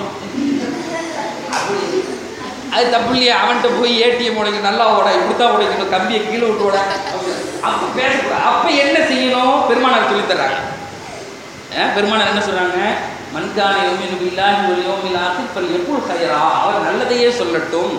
அப்படி அது தப்பு இல்லையா அவன்கிட்ட போய் ஏடிஎம் உடைக்க நல்லா உட இப்படித்தான் உடைக்கணும் கம்பியை கீழே விட்டு உட அப்போ பேசக்கூடாது அப்போ என்ன செய்யணும் பெருமானார் சொல்லித் தர்றாங்க அஹ் பெருமானார் என்ன சொல்றாங்க மன்கான யோமின் பில்லாஹி வல் யோமில் ஆகிர் ஃபல் யகுல் ஹைரா அவர் நல்லதையே சொல்லட்டும்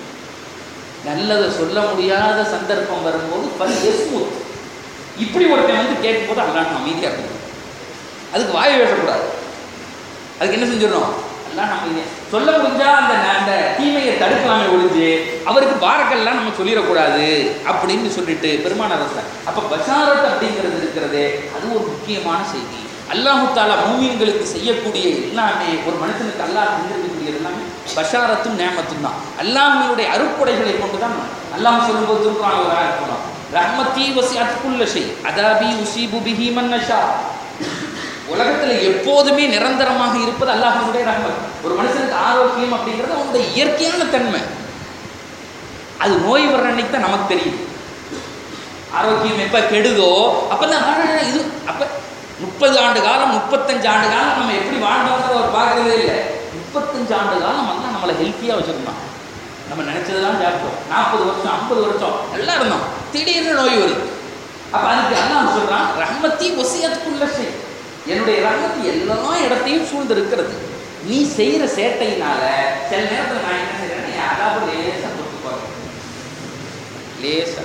நல்லதை சொல்ல முடியாத சந்தர்ப்பம் வரும்போது ஃபல் யஸ்முத் இப்படி ஒருத்தன் வந்து கேட்கும்போது அல்லாஹ் அமைதியாக இருக்கணும் அதுக்கு வாய் பேசக்கூடாது அதுக்கு என்ன செஞ்சிடணும் எல்லாம் நம்ம இது சொல்ல முடிஞ்சா அந்த அந்த தீமையை தடுக்கலாமே ஒழிஞ்சு அவருக்கு பாரக்கெல்லாம் நம்ம சொல்லிடக்கூடாது அப்படின்னு சொல்லிட்டு பெருமானார் அரசர் அப்ப பஷாரத் அப்படிங்கிறது இருக்கிறதே அது ஒரு முக்கியமான செய்தி அல்லாஹு தாலா மூமின்களுக்கு செய்யக்கூடிய எல்லாமே ஒரு மனுஷனுக்கு அல்லாஹ் செஞ்சிருக்கக்கூடிய எல்லாமே பஷாரத்தும் நேமத்தும் தான் அல்லாஹினுடைய அருட்கொடைகளை கொண்டு தான் அல்லாஹ் சொல்லும்போது திருக்குறான் ஒரு ஆயத் சொன்னான் ரஹ்மத்தி வசி அத்குல்ல ஷை அதாபி உசீபு பிஹி மன் நஷா உலகத்துல எப்போதுமே நிரந்தரமாக இருப்பது அல்லாஹ்வுடைய ரஹ்மத் ஒரு மனுஷனுக்கு ஆரோக்கியம் அப்படிங்கிறது அவனுடைய இயற்கையான தன்மை அது நோய் வர்ற அன்னைக்கு தான் நமக்கு தெரியும் ஆரோக்கியம் எப்ப கெடுதோ அப்பதான் ஆ, இது அப்ப முப்பது ஆண்டு காலம் முப்பத்தஞ்சு ஆண்டு காலம் நம்ம எப்படி வாழ்ந்தோங்கிறத அவர் பார்க்கறதே இல்லை முப்பத்தஞ்சு ஆண்டு காலம் வந்து நம்மளை ஹெல்த்தியாக வச்சிருந்தான் நம்ம நினைச்சதெல்லாம் சாப்பிட்டோம் நாற்பது வருஷம் ஐம்பது வருஷம் நல்லா இருந்தோம் திடீர்னு நோய் வருது அப்ப அதுக்கு அல்லாஹ் சொல்றான் ரஹ்மத்தி ஒசியத்துக்குள்ள செய் என்னுடைய ரஹ்மத்து எல்லா இடத்தையும் சூழ்ந்து இருக்கிறது நீ செய்யற சேட்டையினால சில நேரத்துல நான் என்ன செய்யறேன் என் அதாவது லேசா தொட்டுப்பாங்க லேசா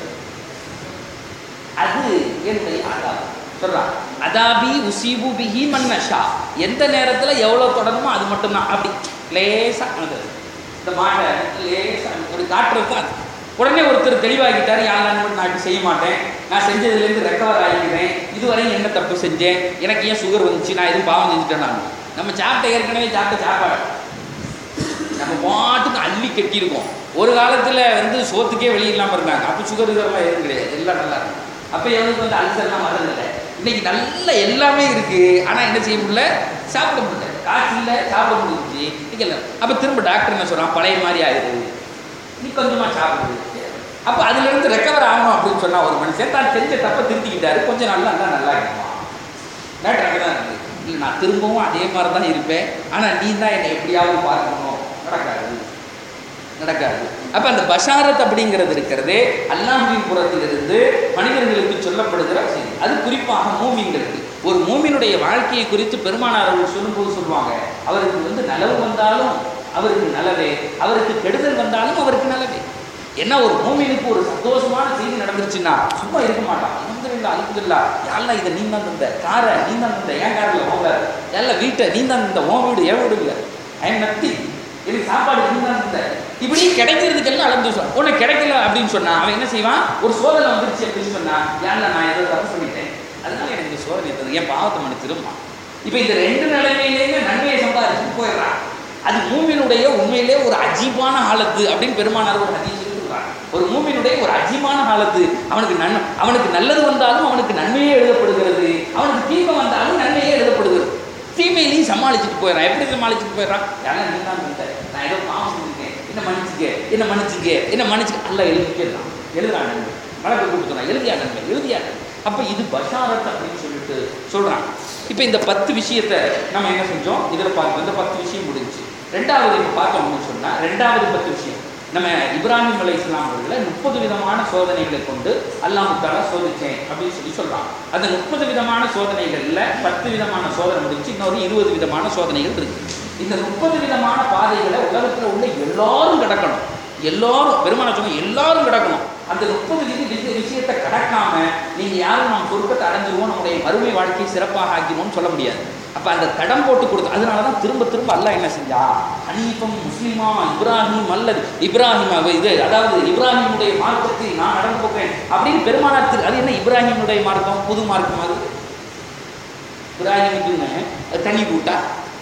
அது என்னுடைய அதாப் சொல்றான் அதாபி உசீபு பிஹி மன்னஷா எந்த நேரத்துல எவ்வளவு தொடருமோ அது மட்டும்தான் அப்படி லேசா அது இந்த மாடை லேசா ஒரு காட்டுறது தான் அது. உடனே ஒருத்தர் தெளிவாகிட்டார் யாரெல்லாம் மட்டும் நான் இப்படி செய்ய மாட்டேன் நான் செஞ்சதுலேருந்து ரெக்கவர் ஆகிக்கிறேன் இதுவரையும் என்ன தப்பு செஞ்சேன் எனக்கு ஏன் சுகர் வந்துச்சு நான் எதுவும் பாவம் செஞ்சுட்டேன் நான் நம்ம சாப்பிட்ட ஏற்கனவே சாப்பிட்ட சாப்பாடு நம்ம பாட்டுக்கு அள்ளி கட்டியிருக்கோம் ஒரு காலத்தில் வந்து சோத்துக்கே வெளியில்லாமல் இருந்தாங்க அப்போ சுகர் இதெல்லாம் எதுவும் கிடையாது எல்லாம் நல்லா இருக்கும் அப்போ எவனுக்கு வந்து அல்சர்லாம் வர்றதில்லை இன்னைக்கு நல்ல எல்லாமே இருக்கு ஆனால் என்ன செய்ய முடியல சாப்பிட முடியல காசு இல்லை சாப்பிட முடிஞ்சிச்சு இல்லை அப்போ திரும்ப டாக்டர் என்ன சொல்கிறான் பழைய மாதிரி ஆயிடுது நீ கொஞ்சமாக சாப்பிடுது அப்போ அதுலேருந்து ரெக்கவர் ஆகணும் அப்படின்னு சொன்னா ஒரு மனுஷன் தான் செஞ்ச தப்பை திருத்திக்கிட்டாரு கொஞ்சம் நல்லா இருந்தால் நல்லா இருக்குமா டாக்டர் அங்கே தான் இருக்கு இல்லை நான் திரும்பவும் அதே மாதிரி தான் இருப்பேன் ஆனால் நீ தான் என்னை எப்படியாவது பார்க்கணும் நடக்காது நடக்காது அப்ப அந்த பஷாரத் அப்படிங்கிறது இருக்கிறதே அல்லாஹ்வின் புறத்திலிருந்து மனிதர்களுக்கு சொல்லப்படுகிற செய்தி அது குறிப்பாக மூமின்களுக்கு ஒரு மூமினுடைய வாழ்க்கையை குறித்து பெருமானார் அவர்கள் சொல்லும்போது சொல்லுவாங்க அவருக்கு வந்து நலவு வந்தாலும் அவருக்கு நல்லதே அவருக்கு கெடுதல் வந்தாலும் அவருக்கு நல்லதே என்ன ஒரு மூமினுக்கு ஒரு சந்தோஷமான செய்தி நடந்துருச்சுன்னா சும்மா இருக்க மாட்டான் அலமதுல்லா அலமதுல்லா யாரெல்லாம் இதை நீ தான் தந்த காரை நீ தான் தந்த என் காரில் போங்க எல்லாம் வீட்டை நீ தான் தந்த உன் வீடு என் வீடு இல்லை ஐ எம் நத்திங் எனக்கு சாப்பாடு நீ தான் தந்த இப்படி கிடைக்கிறதுக்கெல்லாம் அளந்து சொல்லுவான் உனக்கு கிடைக்கல அப்படின்னு சொன்னா அவன் என்ன செய்வான் ஒரு சோதனை வந்துருச்சு அப்படின்னு சொன்னா யாரில் நான் ஏதோ தப்பு பண்ணிட்டேன் அதனால எனக்கு இந்த சோதனை தந்தது என் பாவத்தை மன்னிச்சிருமா இப்போ இந்த ரெண்டு நிலைமையிலேயே நன்மையை சம்பாதிச்சுட்டு போயிடுறான் அது மூமினுடைய உண்மையிலே ஒரு அஜீபான ஆழத்து அப்படின்னு பெருமானார் ஒரு ஹதீஸ் சொல்றாங்க ஒரு மூமினுடைய ஒரு அஜீபான ஆழத்து அவனுக்கு நன் அவனுக்கு நல்லது வந்தாலும் அவனுக்கு நன்மையே எழுதப்படுகிறது அவனுக்கு தீமை வந்தாலும் நன்மையே எழுதப்படுகிறது தீமையிலையும் சமாளிச்சுட்டு போயிடறான் எப்படி சமாளிச்சுட்டு போயிடறான் யாரும் நீ தான் தந்த நான் ஏதோ பாவம் செஞ்சுருக்கேன் என்ன மன்னிச்சுக்க என்ன மன்னிச்சுக்க என்ன மன்னிச்சுக்க அல்ல எழுதிக்கலாம் எழுதுறான் நன்மை வழக்கு கொடுத்துறான் எழுதியா நன்மை எழுதியா நன்மை அப்போ இது பஷாரத் அப்படின்னு சொல்லிட்டு சொல்றான் இப்போ இந்த பத்து விஷயத்தை நம்ம என்ன செஞ்சோம் இதில் பார்த்து இந்த பத்து விஷயம் முடிஞ்சு ரெண்டாவது இப்போ பார்த்தோம்னு சொன்னால் ரெண்டாவது பத்து விஷயம் நம்ம இப்ராஹிம் அலை இஸ்லாம் அவர்களை முப்பது விதமான சோதனைகளை கொண்டு அல்லாஹ் தாலா சோதிச்சேன் அப்படின்னு சொல்லி சொல்றான் அந்த முப்பது விதமான சோதனைகள்ல பத்து விதமான சோதனை முடிஞ்சு இன்னொரு இருபது விதமான சோதனைகள் இருக்கு இந்த முப்பது விதமான பாதைகளை உலகத்துல உள்ள எல்லாரும் கடக்கணும் எல்லாரும் பெருமான சொன்ன எல்லாரும் கடக்கணும் அந்த முப்பது விதி விதி விஷயத்தை கடக்காம நீங்க யாரும் நாம் சொர்க்கத்தை அடைஞ்சிருவோம் நம்முடைய மறுமை வாழ்க்கையை சிறப்பாக ஆக்கிடுவோம்னு சொல்ல முடியாது அப்ப அந்த தடம் போட்டு கொடுத்து அதனால தான் திரும்ப திரும்ப அல்லாஹ் என்ன செஞ்சா ஹனீஃபம் முஸ்லிமா இப்ராஹிம் அல்லது இப்ராஹிம் அவ இது அதாவது இப்ராஹிமுடைய மார்க்கத்தில் நான் நடந்து போகிறேன் அப்படின்னு பெருமானார் திரு அது என்ன இப்ராஹிமுடைய மார்க்கம் புது மார்க்கம் அது இப்ராஹிமுக்குன்னு அது தனி கூட்டா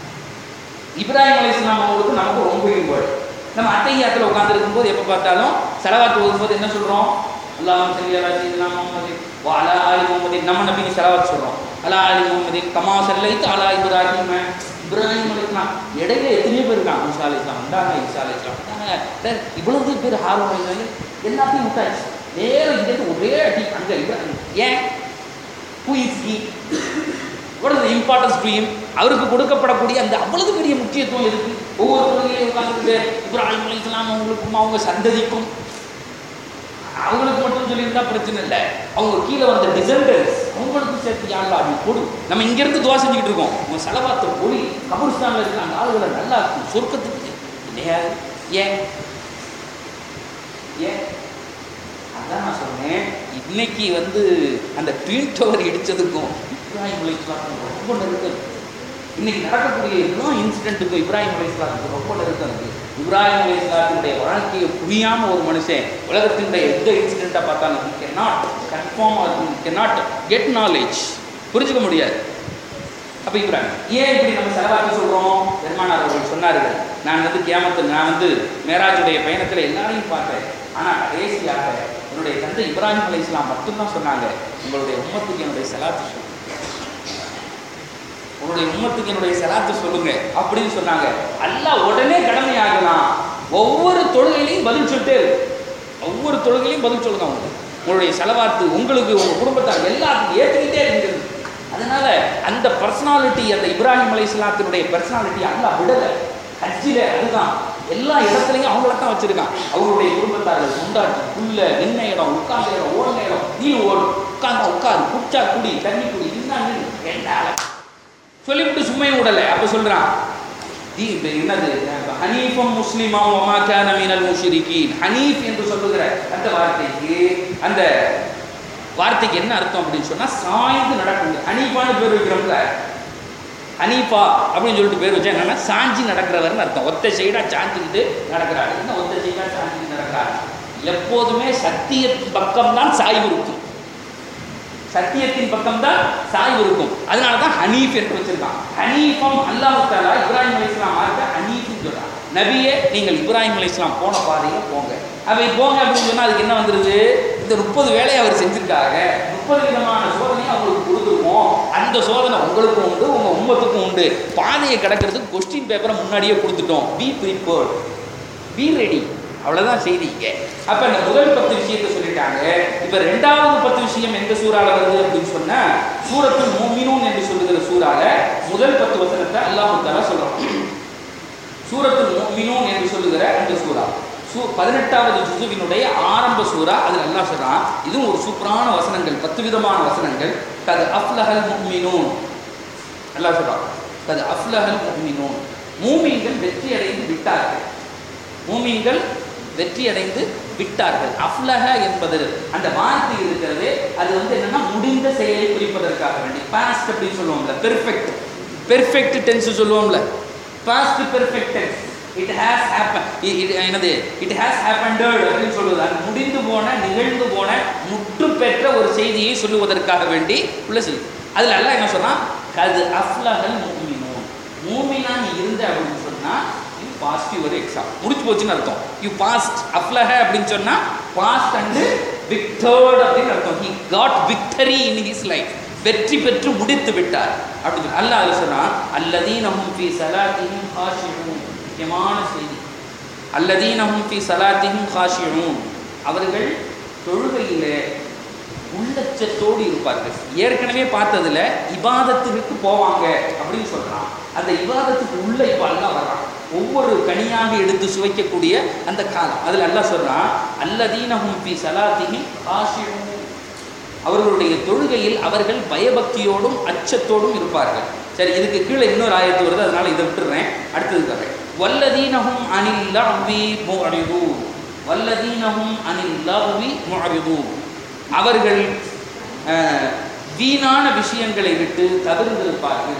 இப்ராஹிம் அலி இஸ்லாம் அவங்களுக்கு நமக்கு ரொம்ப ஈடுபாடு நம்ம அத்தையாத்தில் உட்காந்துருக்கும் போது எப்போ பார்த்தாலும் செலவாத்து ஓதும்போது என்ன சொல்கிறோம் அல்லாஹ் சல்லி அலா சீதனா முகமது வா அலா ஆலி முகமது நம்ம நபிக்கு செலவாத்து சொல்கிறோம் அலா ஆலி முகமது கமா செல்லைத்து அலா இப்ராஹிம் இப்ராஹிம் அலி இஸ்லாம் இடையில எத்தனையோ பேர் இருக்காங்க முசா அலி இஸ்லாம் வந்தாங்க இசா அலி இஸ்லாம் வந்தாங்க சார் இவ்வளவு பேர் ஹாரூன் அலி இஸ்லாம் எல்லாத்தையும் விட்டாச்சு நேரம் இங்கேருந்து ஒரே அடி அங்கே இப்ராஹிம் ஏன் who is he what is importance to him அவருக்கு கொடுக்கப்படக்கூடிய அந்த அவ்வளவு பெரிய முக்கியத்துவம் இருக்கு ஒவ்வொரு தொழுகையிலையும் உட்காந்துட்டு இப்ராஹிம் அலி இஸ்லாம் அவங்களுக்கும் அவங்க சந்ததிக்கும் அவங்களுக்கு மட்டும் சொல்லியிருந்தா பிரச்சனை இல்லை அவங்க கீழே வந்த டிசல்டர்ஸ் அவங்களுக்கும் சேர்த்து யாழ்லா அப்படி கொடு நம்ம இங்கேருந்து துவா செஞ்சுக்கிட்டு இருக்கோம் உங்க செலவாத்த பொடி கபூர்ஸ்தானில் இருக்கிற அந்த ஆளுகளை நல்லா இருக்கும் சொர்க்கத்துக்கு இல்லையா ஏன் ஏன் அதான் நான் சொன்னேன் இன்னைக்கு வந்து அந்த ட்வீன் டவர் இடிச்சதுக்கும் இப்ராஹிம் அலி இஸ்லாத்துக்கும் ரொம்ப நெருக்கம் இன்னைக்கு நடக்கக்கூடிய எல்லா இன்சிடென்ட்டுக்கும் இப்ராஹிம் அலி இஸ்லாத்துக்கு ரொம்ப நெருக்கம் இருக்கு இப்ராஹிம் அலி இஸ்லாத்தினுடைய வாழ்க்கையை புரியாம ஒரு மனுஷன் உலகத்தினுடைய எந்த இன்சிடென்ட்டாக பார்த்தாலும் he cannot confirm or cannot get knowledge புரிஞ்சுக்க முடியாது அப்போ இப்ராஹிம் ஏன் இப்படி நம்ம செலவாக்க சொல்கிறோம் பெருமானார் அவர்கள் சொன்னார்கள் நான் வந்து கியாமத்து நான் வந்து மேராஜுடைய பயணத்தில் எல்லாரையும் பார்த்தேன் ஆனால் கடைசியாக என்னுடைய தந்தை இப்ராஹிம் அலை இஸ்லாம் மட்டும்தான் சொன்னாங்க உங்களுடைய உம்மத்துக்கு என்னுடைய செலாத்து சொல்லுங்க உன்னுடைய உம்மத்துக்கு என்னுடைய செலாத்து சொல்லுங்க அப்படின்னு சொன்னாங்க அல்லாஹ் உடனே கடமை ஆகலாம் ஒவ்வொரு தொழுகையிலையும் பதில் சொல்லிட்டே இருக்கு ஒவ்வொரு தொழுகையிலையும் பதில் சொல்லுங்க அவங்க உங்களுடைய செலவாத்து உங்களுக்கு உங்க குடும்பத்தார் எல்லாத்துக்கும் ஏற்றுக்கிட்டே இருக்கிறது அதனால அந்த பர்சனாலிட்டி அந்த இப்ராஹிம் அலை இஸ்லாத்தினுடைய பர்சனாலிட்டி அல்லாஹ் விடலை ஹஜ்ஜில அதுதான் எல்லா இடத்துலையும் அவங்கள தான் வச்சிருக்கான் அவங்களுடைய குடும்பத்தார்கள் கொண்டாடி புல்ல நின்ன இடம் உட்கார்ந்த இடம் ஓடின இடம் நீ ஓடு உட்கார்ந்தா உட்காரு குடிச்சா குடி தண்ணி குடி நின்னா நின்னு என்னால சொல்லிவிட்டு சும்மையும் விடலை அப்ப சொல்றான் தி இது என்னது ஹனீஃபம் முஸ்லிமா ஒமா கான மினல் முஷ்ரிகீன் ஹனீஃப் என்று சொல்லுகிற அந்த வார்த்தைக்கு அந்த வார்த்தைக்கு என்ன அர்த்தம் அப்படின்னு சொன்னா சாய்ந்து நடக்கும் ஹனீஃபான்னு பேர் வைக்கிறோம்ல ஹனீஃபா அப்படின்னு சொல்லிட்டு பேர் வச்சா என்னன்னா சாஞ்சி நடக்கிறவர்னு அர்த்தம் ஒத்த சைடா சாஞ்சிக்கிட்டு நடக்கிறாரு என்ன ஒத்த சைடா சாஞ்சிக்கிட்டு நடக்கிறாரு எப்போதுமே சத்தியத்தின் பக்கம் தான் சாய்வு இருக்கும் சத்தியத்தின் பக்கம் தான் சாய்வு இருக்கும் அதனால தான் ஹனீஃப் என்று வச்சிருக்கான் ஹனீஃபம் அல்லாஹ் தாலா இப்ராஹிம் அலி இஸ்லாம் மார்க்க ஹனீஃப்னு சொல்றான் நபியே நீங்கள் இப்ராஹிம் அலி இஸ்லாம் போன பாதையில போங்க அவை போங்க அப்படின்னு சொன்னா அதுக்கு என்ன வந்துருது இந்த முப்பது வேலையை அவர் செஞ்சிருக்காங்க முப்பது விதமான சோதனையை அவங்களுக்கு கொடுத்துருக்கோம் அந்த சோதனை உங்களுக்கும் உண்டு உங்க உம்மத்துக்கும் உண்டு பாதையை கடக்கிறதுக்கு கொஸ்டின் பேப்பரை முன்னாடியே கொடுத்துட்டோம் பி ப்ரிப்பேர்ட் பி ரெடி அவ்வளவுதான் செய்தி இங்க அப்ப இந்த முதல் பத்து விஷயத்தை சொல்லிட்டாங்க இப்ப ரெண்டாவது பத்து விஷயம் எந்த சூறால வருது அப்படின்னு சொன்னா சூரத்துல் மூமினூன் என்று சொல்லுகிற சூரா சூறால முதல் பத்து வசனத்தை அல்லாஹ் தாலா சொல்றான் சூரத்துல் முஃமினூன் என்று சொல்லுகிற அந்த சூரா சூ பதினெட்டாவது ஜுசுவினுடைய ஆரம்ப சூரா அதில் அல்லாஹ் சொல்றான் இதுவும் ஒரு சூப்பரான வசனங்கள் பத்து விதமான வசனங்கள் கது அஃப்லஹல் முஃமினூன் அல்லாஹ் சொல்றான் கது அஃப்லஹல் முஃமினூன் மூமீன்கள் வெற்றி அடைந்து விட்டார்கள் மூமீன்கள் வெற்றி அடைந்து விட்டார்கள் அஃப்லஹ என்பது அந்த வார்த்தை இருக்கிறது அது வந்து என்னன்னா முடிந்த செயலை குறிப்பதற்காக வேண்டி பாஸ்ட் அப்படின்னு சொல்லுவோம்ல பெர்ஃபெக்ட் பெர்ஃபெக்ட் டென்ஸ் சொல்லுவோம்ல past perfect tense it has happen என்னது இட் ஹேஸ் ஹேப்பண்டட் அப்படின்னு சொல்லுவது அது முடிந்து போன நிகழ்ந்து போன முற்று பெற்ற ஒரு செய்தியை சொல்லுவதற்காக வேண்டி உள்ள செய்தி அதில் எல்லாம் என்ன சொன்னா கது அஃப்லஹல் மூமினூன் மூமினா நீ இருந்த அப்படின்னு சொன்னா யூ பாஸ்ட் யுவர் எக்ஸாம் முடிச்சு போச்சுன்னு அர்த்தம் யூ பாஸ்ட் அஃப்லஹ அப்படின்னு சொன்னா பாஸ்ட் அண்டு விக்டர்ட் அப்படின்னு அர்த்தம் he got victory in his life வெற்றி பெற்று முடித்து விட்டார் அப்படின்னு சொல்லி அல்லாஹ் அதுல சொன்னா அல்லதீனஹும் ஃபீ ஸலாத்திஹிம் காஷியூன் முக்கியமான செய்தி அல்லதீனஹும் ஃபீ ஸலாத்திஹிம் காஷியூன் அவர்கள் தொழுகையிலே உள்ளச்சத்தோடு இருப்பார்கள் ஏற்கனவே பார்த்ததுல இபாதத்துக்கு போவாங்க அப்படின்னு சொல்றான் அந்த இபாதத்துக்கு உள்ள இப்ப அல்லாஹ் வர்றான் ஒவ்வொரு கனியாக எடுத்து சுவைக்கக்கூடிய அந்த காலம் அதுல அல்லாஹ் சொல்றான் அல்லதீனஹும் ஃபீ ஸலாத்திஹிம் காஷியூன் அவர்களுடைய தொழுகையில் அவர்கள் பயபக்தியோடும் அச்சத்தோடும் இருப்பார்கள் சரி இதுக்கு கீழே இன்னொரு ஆயத்து வருது அதனால இதை விட்டுறேன் அடுத்தது வரேன் வல்லதீனஹும் அனில் லஹ்வி முஅரிதூன் வல்லதீனஹும் அனில் லஹ்வி முஅரிதூன் அவர்கள் அஹ், வீணான விஷயங்களை விட்டு தவிர்ந்திருப்பார்கள்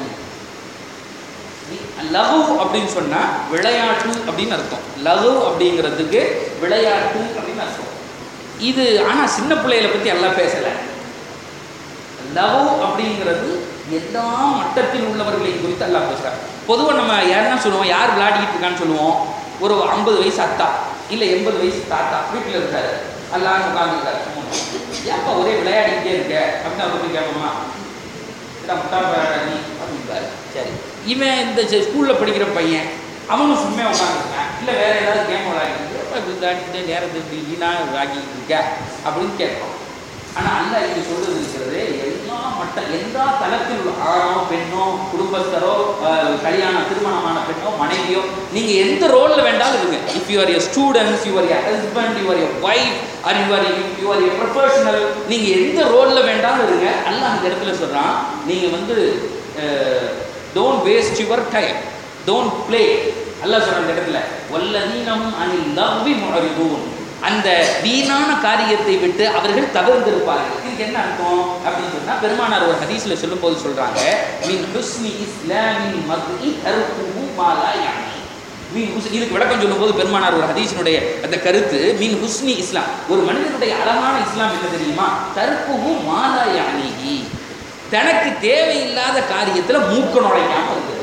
லகு அப்படின்னு சொன்னா விளையாட்டு அப்படின்னு அர்த்தம் லகு அப்படிங்கிறதுக்கு விளையாட்டு அப்படின்னு அர்த்தம் இது ஆனா சின்ன பிள்ளைகளை பத்தி எல்லாம் பேசல லவ் அப்படிங்கிறது எல்லா மட்டத்தில் உள்ளவர்களை குறித்து எல்லாம் பேசுறாங்க பொதுவாக நம்ம யாருன்னா சொல்லுவோம் யார் விளையாடிக்கிட்டு இருக்கான்னு சொல்லுவோம் ஒரு ஐம்பது வயசு அத்தா இல்லை எண்பது வயசு தாத்தா வீட்டில் இருக்காரு எல்லாம் உட்காந்துருக்காரு ஏப்பா ஒரே விளையாடிக்கிட்டே இருக்க அப்படின்னு அவர் போய் கேட்போமா ஏடா முட்டா பையடா நீ அப்படின்பாரு சரி இவன் இந்த ஸ்கூலில் படிக்கிற பையன் அவனும் சும்மா உட்காந்துருக்கான் இல்லை வேற ஏதாவது கேம் விளையாடிட்டு அப்போ இப்படி விளையாடிட்டு நேரத்தை இப்படி வீணா ஆக்கிட்டு இருக்க அப்படின்னு கேட்போம் ஆனால் அல்ல இது சொல்றது இருக்கிறது எல்லா மட்ட எல்லா தளத்தில் உள்ள ஆணோ பெண்ணோ குடும்பஸ்தரோ அஹ், கல்யாண திருமணமான பெண்ணோ மனைவியோ நீங்க எந்த ரோல்ல வேண்டாலும் இருங்க if you are a students you are a husband you are a wife are you are you are a professional நீங்க எந்த ரோல்ல வேண்டாலும் இருங்க அல்லாஹ் அந்த இடத்துல சொல்றான் நீங்க வந்து don't waste your time don't play Allah சொல்ற அந்த இடத்துல வல்லதீனம் அனில் லவ்வி முஅரிதூன் அந்த வீணான காரியத்தை விட்டு அவர்கள் தவிர்ந்திருப்பார்கள் இதுக்கு என்ன அர்த்தம் அப்படின்னு சொன்னா பெருமானார் ஒரு ஹதீஸ்ல சொல்லும்போது சொல்றாங்க மின் ஹுஸ்னி இஸ்லாமின் மக்இ தர்குஹு மா லா யானி மீன் ஹுஸ் இதுக்கு விளக்கம் சொல்லும்போது பெருமானார் ஒரு ஹதீஸினுடைய அந்த கருத்து மீன் ஹுஸ்னி இஸ்லாம் ஒரு மனிதனுடைய அழகான இஸ்லாம் என்ன தெரியுமா தற்புகு மாலா யானிகி தனக்கு தேவையில்லாத காரியத்துல மூக்க நுழைக்காம இருக்கிறது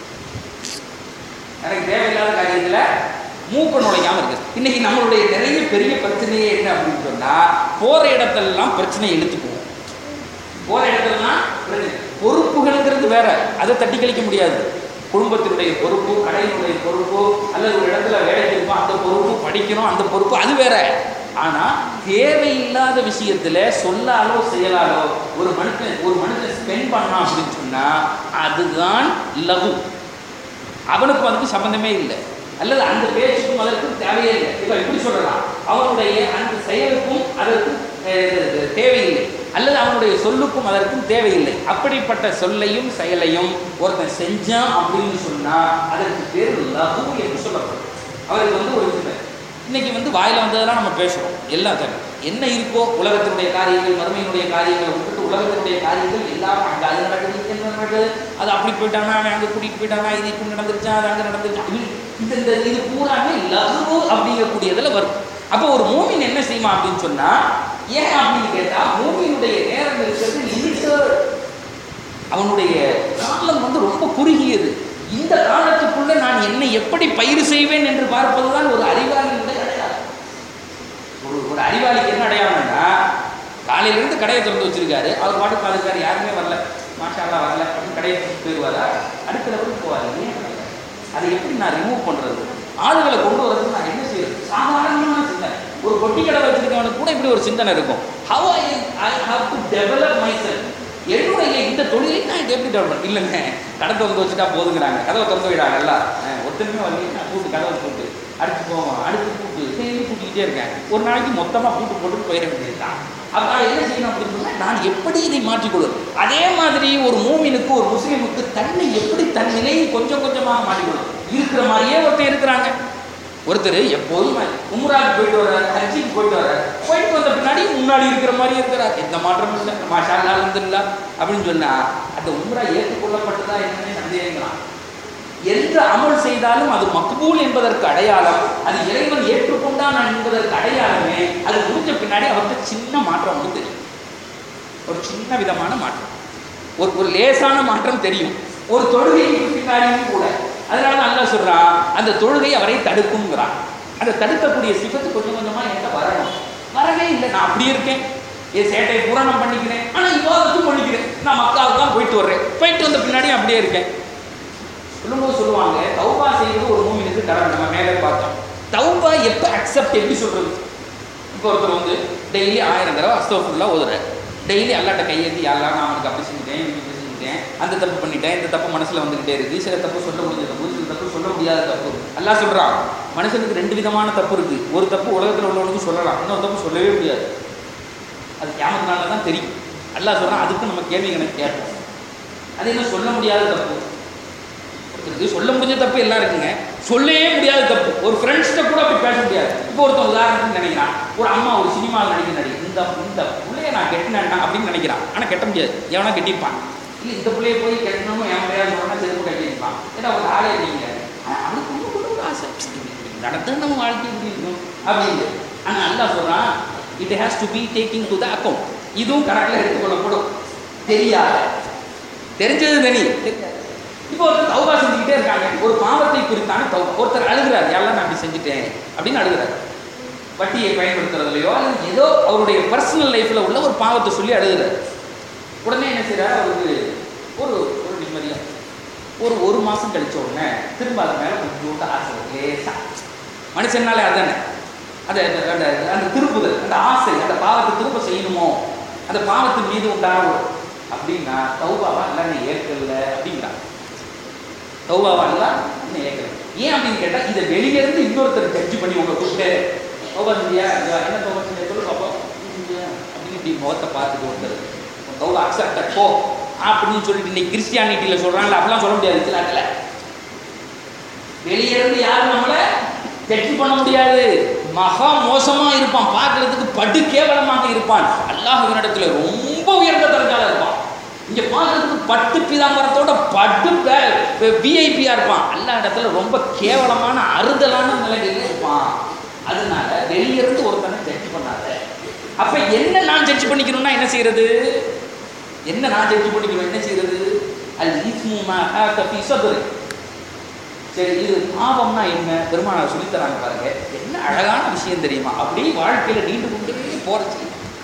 எனக்கு தேவையில்லாத காரியத்துல மூக்க நுழைக்காம இருக்குது இன்னைக்கு நம்மளுடைய நிறைய பெரிய பிரச்சனையே என்ன அப்படின்னு சொன்னா போற இடத்தெல்லாம் பிரச்சனையை இழுத்துக்குவோம் போற இடத்துலலாம் பிரச்சனை பொறுப்புகள்ங்கிறது வேற அதை தட்டி கழிக்க முடியாது குடும்பத்தினுடைய பொறுப்பு கடையினுடைய பொறுப்பு அல்லது ஒரு இடத்துல வேலைக்கு இருக்கோம் அந்த பொறுப்பு படிக்கணும் அந்த பொறுப்பு அது வேற ஆனா தேவையில்லாத விஷயத்துல சொல்லாலோ செயலாலோ ஒரு மனுஷன் ஒரு மனுஷன் ஸ்பெண்ட் பண்ணான் அப்படின்னு சொன்னா அதுதான் லகு அவனுக்கு வந்து சம்பந்தமே இல்லை அல்லது அந்த பேச்சுக்கும் அதற்கும் தேவையே இல்லை இப்போ இப்படி சொல்லலாம் அவனுடைய அந்த செயலுக்கும் அதற்கும் அஹ், தேவையில்லை அல்லது அவனுடைய சொல்லுக்கும் அதற்கும் தேவையில்லை அப்படிப்பட்ட சொல்லையும் செயலையும் ஒருத்தன் செஞ்சான் அப்படின்னு சொன்னா அதற்கு பேர் லகு என்று சொல்லப்படும் அவருக்கு வந்து ஒரு இது இன்னைக்கு வந்து வாயில வந்ததெல்லாம் நம்ம பேசுறோம் எல்லாம் சரி என்ன இருக்கோ உலகத்தினுடைய காரியங்கள் மறுமையினுடைய காரியங்களை விட்டுட்டு உலகத்தினுடைய காரியங்கள் எல்லாம் அங்க அது நடக்குது இங்க என்ன நடக்குது அது அப்படி போயிட்டானா அவன் அங்க கூட்டிட்டு போயிட்டானா இது இப்படி நடந்துருச்சா அது அங்க நடந்துருச்சா இது- இந்த இந்த இது பூராமே லகு அப்படிங்கக்கூடியதுல வரும் அப்போ ஒரு மூமின் என்ன செய்வான் அப்படின்னு சொன்னா ஏன் அப்படின்னு கேட்டா மூமியினுடைய நேரம் இருக்கிறது லிமிட்டட் அவனுடைய காலம் வந்து ரொம்ப குறுகியது இந்த காலத்துக்குள்ள நான் என்னை எப்படி பயிர் செய்வேன் என்று பார்ப்பதுதான் ஒரு அறிவாளியுடைய அடையாளம் ஒரு ஒரு அறிவாளிக்கு என்ன அடையாளம்னா காலையிலேருந்து கடையை திறந்து வச்சிருக்காரு அவர் பாட்டு பாதுக்காரு யாருமே வரல மாஷா அல்லாஹ் வரல அப்படின்னு கடையை திறந்து போயிடுவாரா அடுத்த லெவலுக்கு போவார் ஏன் வரல? அதை எப்படி நான் ரிமூவ் பண்றது ஆளுகளை கொண்டு வரதுக்கு நான் என்ன செய்யறது சாதாரணமான சிந்தனை ஒரு பொட்டி கடை வச்சிருக்கவனுக்கு கூட இப்படி ஒரு சிந்தனை இருக்கும் how I I have to develop my என்னுடைய இந்த தொழிலை நான் இதை எப்படி டெவலப் பண்ண இல்லைங்க கடை திறந்து வச்சுட்டா போதுங்கிறாங்க கதவை திறந்து விடாங்க எல்லாம் அஹ் ஒருத்தருமே வரலையே நான் பூட்டு கதவை பூட்டு அடுத்து போவோம் அடுத்து பூட்டு சரி பூட்டிக்கிட்டே இருக்கேன் ஒரு நாளைக்கு மொத்தமாக பூட்டு போட்டு போயிட வேண்டியதுதான் அப்ப நான் என்ன செய்யணும் அப்படின்னு சொன்னா நான் எப்படி இதை மாற்றிக்கொள்வது அதே மாதிரி ஒரு மூமினுக்கு ஒரு முஸ்லீமுக்கு தன்னை எப்படி தன் நிலையை கொஞ்சம் கொஞ்சமாக மாற்றிக்கொள்ளும் இருக்கிற மாதிரியே ஒருத்தர் இருக்கிறாங்க ஒருத்தர் எப்போதும் உம்ராக்கு போயிட்டு வர்றாரு ஹஜ்ஜிக்கு போயிட்டு வர்றாரு போயிட்டு வந்த பின்னாடி முன்னாடி இருக்கிற மாதிரி இருக்கிறார் எந்த மாற்றமும் இல்லை மாஷா அல்ஹம்துலில்லாஹ் அப்படின்னு சொன்னா அந்த உம்ரா ஏற்றுக்கொள்ளப்பட்டதா என்னன்னு சந்தேகங்களாம் எந்த அமல் செய்தாலும் அது மக்பூல் என்பதற்கு அடையாளம் அது இறைவன் ஏற்றுக்கொண்டான் என்பதற்கு அடையாளமே அது முடிஞ்ச பின்னாடி அவருக்கு சின்ன மாற்றம் ஒன்று தெரியும் ஒரு சின்ன விதமான மாற்றம் ஒரு ஒரு லேசான மாற்றம் தெரியும் ஒரு தொழுகைக்கு பின்னாடியும் கூட அதனால தான் அல்லாஹ் சொல்றான் அந்த தொழுகை அவரை தடுக்குங்கிறான் அந்த தடுக்கக்கூடிய சிபத்து கொஞ்சம் கொஞ்சமா என்கிட்ட வரணும் வரவே இல்லை நான் அப்படியே இருக்கேன் என் சேட்டையை பூரணம் பண்ணிக்கிறேன் ஆனால் இவ்வாதத்தும் பண்ணிக்கிறேன் நான் மக்காவுக்கு தான் போயிட்டு வர்றேன் போயிட்டு வந்த பின்னாடி அப்படியே இருக்கேன் சொல்லும்போது சொல்லுவாங்க தௌபா செய்வது ஒரு மூமினுக்கு தரம் நம்ம மேலே பார்த்தோம் தௌபா எப்போ அக்செப்ட் எப்படி சொல்றது இப்போ ஒருத்தர் வந்து டெய்லி ஆயிரம் தடவை அஸ்தோஃபுல்லாக ஓதுறாரு டெய்லி அல்லாட்ட கையேற்றி யாரெல்லாம் நான் அவனுக்கு அப்படி செஞ்சுட்டேன் இப்படி செஞ்சுட்டேன் அந்த தப்பு பண்ணிட்டேன் இந்த தப்பு மனசில் வந்துக்கிட்டே இருக்கு சில தப்பு சொல்ல முடிஞ்ச தப்பு சில தப்பு சொல்ல முடியாத தப்பு அல்லாஹ் சொல்கிறான் மனுஷனுக்கு ரெண்டு விதமான தப்பு இருக்கு ஒரு தப்பு உலகத்தில் உள்ளவனுக்கு சொல்லலாம் இன்னொரு தப்பு சொல்லவே முடியாது அது கேமத்தினால தான் தெரியும் அல்லாஹ் சொல்கிறான் அதுக்கு நம்ம கேள்வி கணக்கு கேட்போம் அது என்ன சொல்ல முடியாத தப்பு ஒருத்தருக்கு சொல்ல முடிஞ்ச தப்பு எல்லாம் இருக்குங்க சொல்லவே முடியாத தப்பு ஒரு ஃப்ரெண்ட்ஸ்கிட்ட கூட அப்படி பேச முடியாது இப்போ ஒருத்தன் உதாரணத்துக்கு நினைக்கிறான் ஒரு அம்மா ஒரு சினிமாவில் நடிக்க நடி இந்த இந்த பிள்ளைய நான் கெட்டினேன்னா அப்படின்னு நினைக்கிறான் ஆனால் கெட்ட முடியாது எவனா கெட்டிப்பான் இல்லை இந்த பிள்ளைய போய் கெட்டணும் என் பிள்ளையா சொன்னா செருப்பு கட்டியிருப்பான் ஏன்னா ஒரு ஆளே நீங்க அவனுக்கு ஒன்று கூட ஒரு ஆசை நடத்த நம்ம வாழ்க்கை இப்படி இருக்கும் அப்படின்னு ஆனால் நல்லா சொல்கிறான் it has to be taking to the account இதுவும் கணக்கில் எடுத்துக்கொள்ளப்படும் தெரியாத தெரிஞ்சது தனி இப்போ ஒருத்தர் தௌபா செஞ்சுக்கிட்டே இருக்காங்க ஒரு பாவத்தை குறித்தான தௌபா ஒருத்தர் அழுகிறார் எல்லாம் நான் அப்படி செஞ்சுட்டேன் அப்படின்னு அழுகிறார் வட்டியை பயன்படுத்துறதுலையோ அல்லது ஏதோ அவருடைய பர்சனல் லைஃப்பில் உள்ள ஒரு பாவத்தை சொல்லி அழுகிறார் உடனே என்ன செய்கிறார் அவருக்கு ஒரு ஒரு நிம்மதியாக ஒரு ஒரு மாதம் கழிச்ச உடனே திரும்ப அது மேலே கொஞ்சோண்டு ஆசை வரும். லேசா மனுஷனாலே அதானே அந்த அந்த- அந்த அந்த திருப்புதல் அந்த ஆசை அந்த பாவத்தை திரும்ப செய்யணுமோ அந்த பாவத்தின் மீது உண்டான ஒரு அப்படின்னா தௌபாவா இல்லை நீ ஏற்கல அப்படிங்கிறான் தௌபாவா இல்லை இன்னும் ஏற்கல ஏன் அப்படின்னு கேட்டால் இதை வெளியே இருந்து இன்னொருத்தர் ஜட்ஜ் பண்ணி உங்க கூப்பிட்டு தௌபா செஞ்சியா இதோ என்ன தௌபா செஞ்சா சொல்லு பாப்போம் செஞ்சியா? அப்படின்னு இப்படி முகத்தை பார்த்துட்டு ஒருத்தர் தௌபா அக்செப்ட் போ அப்படின்னு சொல்லிட்டு இன்னைக்கு கிறிஸ்டியானிட்டியில் சொல்கிறாங்களே அப்படிலாம் சொல்ல முடியாது இஸ்லாத்தில் வெளியே இருந்து யாரும் நம்மள ஜட்ஜ் பண்ண முடியாது மகா மோசமா இருப்பான் பார்க்கிறதுக்கு படு கேவலமாக இருப்பான் அல்லாஹ்வினிடத்துல ரொம்ப உயர்ந்த தரஞ்சால இருப்பான் இங்க பார்க்கிறதுக்கு பட்டு பீதாம்பரத்தோட பட்டு விஐபியா இருப்பான் அல்லா இடத்துல ரொம்ப கேவலமான அறுதலான நிலையில இருப்பான் அதனால வெளிய இருந்து ஒருத்தனை ஜட்ஜ் பண்ணாத அப்ப என்ன நான் ஜட்ஜ் பண்ணிக்கணும்னா என்ன செய்யறது என்ன நான் ஜட்ஜ் பண்ணிக்கணும் என்ன செய்யறது அல் இஸ்மு மா ஹாக ஃபீ சத்ரி சரி இது பாவம்னா என்ன பெருமானார் சொல்லித்தராங்க பாருங்க என்ன அழகான விஷயம் தெரியுமா அப்படியே வாழ்க்கையில நீண்டு கொண்டே போறச்சு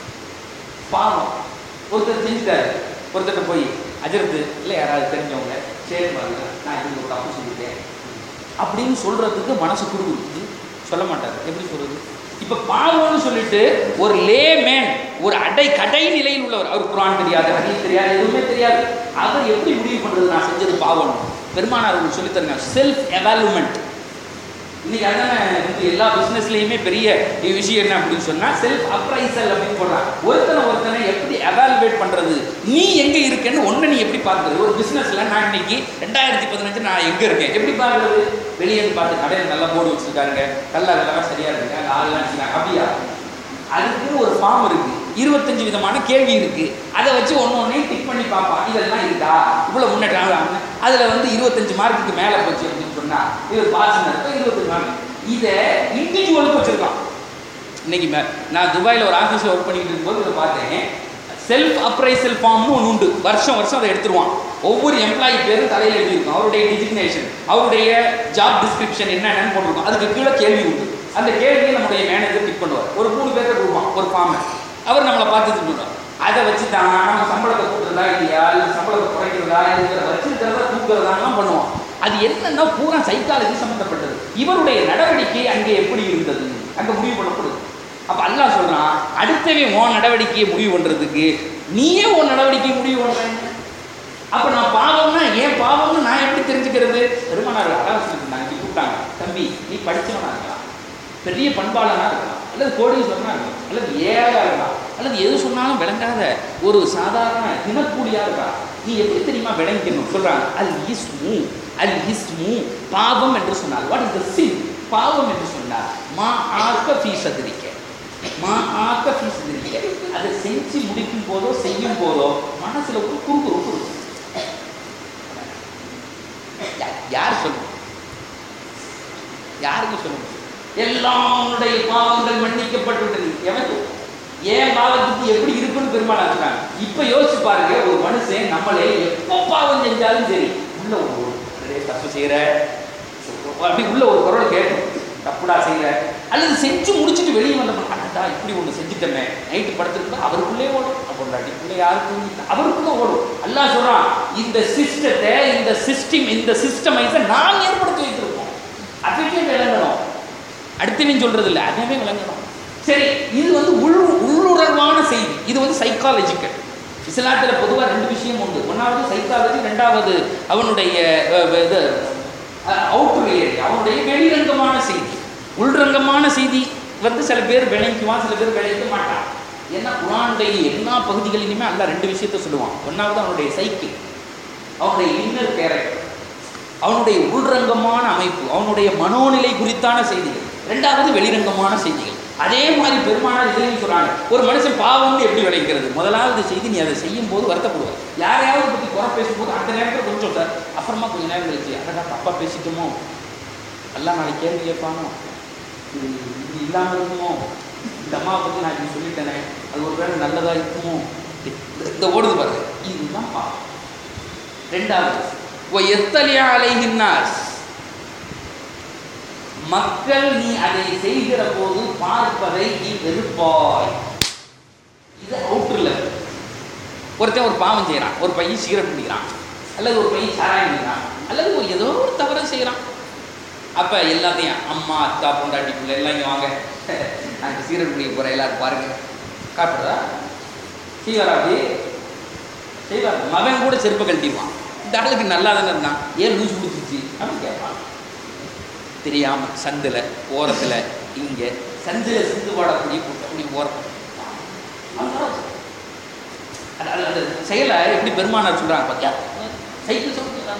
பாவம் ஒருத்தர் செஞ்சுட்டாரு ஒருத்தர் போய் அஜரத்து இல்லை யாராவது தெரிஞ்சவங்க சரி பாருங்க நான் இது ஒரு தப்பு செஞ்சுட்டேன் அப்படின்னு சொல்றதுக்கு மனசு குறுகுறுக்குது சொல்ல மாட்டாரு எப்படி சொல்றது இப்ப பாவம்னு சொல்லிட்டு ஒரு லே மேன் ஒரு அடை கடை நிலையில் உள்ளவர் அவர் குரான் தெரியாது ஹதீஸ் தெரியாது எதுவுமே தெரியாது அவர் எப்படி முடிவு பண்றது நான் செஞ்சது பாவம் பெருமானார் உங்களுக்கு சொல்லித் தருங்க செல்ஃப் எவாலுமெண்ட் இன்னைக்கு அதானே வந்து எல்லா பிஸ்னஸ்லேயுமே பெரிய விஷயம் என்ன அப்படின்னு சொன்னால் செல்ஃப் அப்ரைசல் அப்படின்னு போடுறான் ஒருத்தனை ஒருத்தனை எப்படி எவாலுவேட் பண்ணுறது நீ எங்கே இருக்கேன்னு ஒன்று நீ எப்படி பார்க்குறது ஒரு பிஸ்னஸில் நான் இன்னைக்கு ரெண்டாயிரத்தி பதினஞ்சு நான் எங்கே இருக்கேன் எப்படி பார்க்குறது வெளியே இருந்து பார்த்து கடையில் நல்லா போர்டு வச்சுருக்காங்க கல்லா கல்லாம் சரியாக இருக்குங்க அங்கே ஆள்லாம் வச்சுருக்காங்க அப்படியா அதுக்குன்னு ஒரு ஃபார்ம் இருக்கு இருபத்தஞ்சு விதமான கேள்வி இருக்கு அதை வச்சு ஒன்று ஒன்றையும் டிக் பண்ணி பார்ப்பான் இதெல்லாம் இருக்கா இவ்வளோ முன்னேற்றம் அதில் வந்து இருபத்தஞ்சு மார்க்குக்கு மேலே போச்சு அப்படின்னு சொன்னால் இது பாசம் இருக்கும் இருபத்தஞ்சு மார்க் இதை இண்டிவிஜுவலுக்கு வச்சுருக்கான் இன்னைக்கு மே- நான் துபாயில் ஒரு ஆஃபீஸில் ஒர்க் பண்ணிட்டு இருக்கும்போது இதை பார்த்தேன் செல்ஃப் அப்ரைசல் ஃபார்ம்னு ஒன்று உண்டு வருஷம் வருஷம் அதை எடுத்துருவான் ஒவ்வொரு எம்ப்ளாயி பேரும் தலையில் எழுதியிருக்கும் அவருடைய டிசிக்னேஷன் அவருடைய ஜாப் டிஸ்கிரிப்ஷன் என்னென்னு போட்டிருக்கும் அதுக்கு கீழே கேள்வி உண்டு அந்த கேள்வியை நம்முடைய மேனேஜர் பிக் பண்ணுவார் ஒரு மூணு பேர்த்த கொடுப்பான் ஒரு ஃபார்மை அவர் நம்மளை பார்த்து சொல்லுவார் அதை வச்சு தான் நம்ம சம்பளத்தை கூட்டுறதா இல்லையா இல்லை சம்பளத்தை குறைக்கிறதா இருக்கிற வச்சிருக்கிறதா தூக்குறதாலாம் பண்ணுவோம் அது என்னன்னா பூரா சைக்காலஜி சம்மந்தப்பட்டது இவருடைய நடவடிக்கை அங்கே எப்படி இருந்தது அங்கே முடிவு பண்ணப்படுது அப்போ அல்லாஹ் சொல்றான் அடுத்தவன் உன் நடவடிக்கையை முடிவு பண்ணுறதுக்கு நீயே உன் நடவடிக்கை முடிவு பண்றேன் அப்ப நான் பாவம்னா ஏன் பாவம்னு நான் எப்படி தெரிஞ்சுக்கிறது பெருமானார் அழகா சொல்லியிருந்தாங்க இப்படி கூப்பிட்டாங்க தம்பி நீ படிச்சவனா இருக்கலாம் பெரிய பண்பாளனா இருக்கலாம் அல்லது கோடீஸ்வரனா இருக்கலாம் அல்லது ஏழையா இருக்கலாம் அல்லது எது சொன்னாலும் விளங்காத ஒரு சாதாரண தினக்கூலியா இருக்கலாம் நீ எப்படி தெரியுமா விளங்கிக்கணும் சொல்றாங்க அல் இஸ்மு அல் இஸ்மு பாவம் என்று சொன்னார் வாட் இஸ் த சின் பாவம் என்று சொன்னார் மா ஆக்க ஃபீ சதுரிக்க மா ஆக்க ஃபீ சதுரிக்க அதை செஞ்சு முடிக்கும் போதோ செய்யும் போதோ மனசுல ஒரு குறுகுறுப்பு இருக்கும் யா- யார் சொல்லுங்க யாருக்கு சொல்லுங்க எல்லாம் உன்னுடைய பாவங்கள் மன்னிக்கப்பட்டு விட்டது எவனுக்கு ஏன் பாவத்துக்கு எப்படி இருக்குன்னு பெருமாள் இருக்காங்க இப்ப யோசிச்சு பாருங்க ஒரு மனுஷன் நம்மளே எப்போ பாவம் செஞ்சாலும் சரி உள்ள ஒரு ஒரு அடே, தப்பு செய்யற அப்படி உள்ள ஒரு குரல் கேட்கும் தப்புடா செய்யற அல்லது செஞ்சு முடிச்சுட்டு வெளியே வந்தோம் அடடா இப்படி ஒன்று செஞ்சுட்டோமே நைட்டு படுத்துருந்தா அவருக்குள்ளே ஓடும் பொண்டாட்டிக்குள்ளே யாருக்கும் இல்லை அவருக்குள்ள ஓடும் அல்லாஹ் சொல்றான் இந்த சிஸ்டத்தை இந்த சிஸ்டம் இந்த சிஸ்டமைஸை நான் ஏற்படுத்தி வைத்திருக்கோம் அதுக்கே விளங்கணும் அடுத்தவன் சொல்றது இல்லை அதுவே விளங்கணும் சரி இது வந்து உள் உள்ளுணர்வான செய்தி இது வந்து சைக்காலஜிக்கல் இஸ்லாத்தில் பொதுவாக ரெண்டு விஷயம் உண்டு ஒன்றாவது சைக்காலஜி ரெண்டாவது அவனுடைய அஹ், இது அவுட்டர் ஏரியா அவனுடைய வெளிரங்கமான செய்தி உள்ரங்கமான செய்தி வந்து சில பேர் விளைக்குவான் சில பேர் விளைக்க மாட்டான் ஏன்னா குரானுடைய எல்லா பகுதிகளிலுமே அல்ல ரெண்டு விஷயத்த சொல்லுவான் ஒன்றாவது அவனுடைய சைக்கிள் அவனுடைய இன்னர் கேரக்டர் அவனுடைய உள்ரங்கமான அமைப்பு அவனுடைய மனோநிலை குறித்தான செய்திகள் ரெண்டாவது வெளிரங்கமான செய்திகள் அதே மாதிரி பெருமானார் இதுலையும் சொல்றாங்க ஒரு மனுஷன் பாவம்னு எப்படி விளைக்கிறது முதலாவது செய்தி நீ அதை செய்யும் போது வருத்தப்படுவார் யாரையாவது பற்றி குறை பேசும்போது அந்த நேரத்தில் கொஞ்சம் சார் அப்புறமா கொஞ்ச நேரம் கழிச்சு அதை நான் தப்பாக பேசிட்டோமோ எல்லாம் நாளைக்கு கேள்வி கேட்பானோ இது இது இல்லாமல் இருக்குமோ இந்த அம்மாவை பற்றி நான் இப்படி சொல்லிட்டேனே அது ஒரு வேளை நல்லதாக இருக்குமோ இந்த ஓடுது பாருங்க இதுதான் பாவம் ரெண்டாவது ஓ எத்தலியா அலைகின்னாஸ் மக்கள் நீ அதை செய்கிற போது பார்ப்பதை நீ வெறுப்பாய் இது அவுட்டர்ல ஒருத்தன் ஒரு பாவம் செய்கிறான் ஒரு பையன் சிகரெட் பிடிக்கிறான் அல்லது ஒரு பையன் சாராயம் பிடிக்கிறான் அல்லது ஒரு ஏதோ ஒரு தவறு செய்கிறான் அப்போ எல்லாத்தையும் அம்மா அக்கா பொண்டாட்டி பிள்ளை எல்லாம் இங்கே வாங்க நாங்கள் சிகரெட் பிடிக்க போகிறோம் எல்லாரும் பாருங்க காட்டுறதா செய்வாரா அப்படி செய்வார் மகன் கூட செருப்பை கழட்டிடுவான் இந்த ஆளுக்கு நல்லா தானே இருந்தான் ஏன் லூஸ் பிடிச்சிச்சு அப்படின்னு கேட்பான் தெரியாம சந்தில் ஓரத்தில் இங்கே சந்தில் சிந்து பாடக்கூடிய கூட்டப்படி ஓரம் அது அது அந்த செயலை எப்படி பெருமானார் சொல்றாங்க பார்த்தியா சைக்கிள்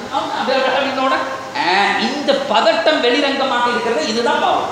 சொல்றாங்க இந்த பதட்டம் வெளிரங்கமாக இருக்கிறது இதுதான் பாவம்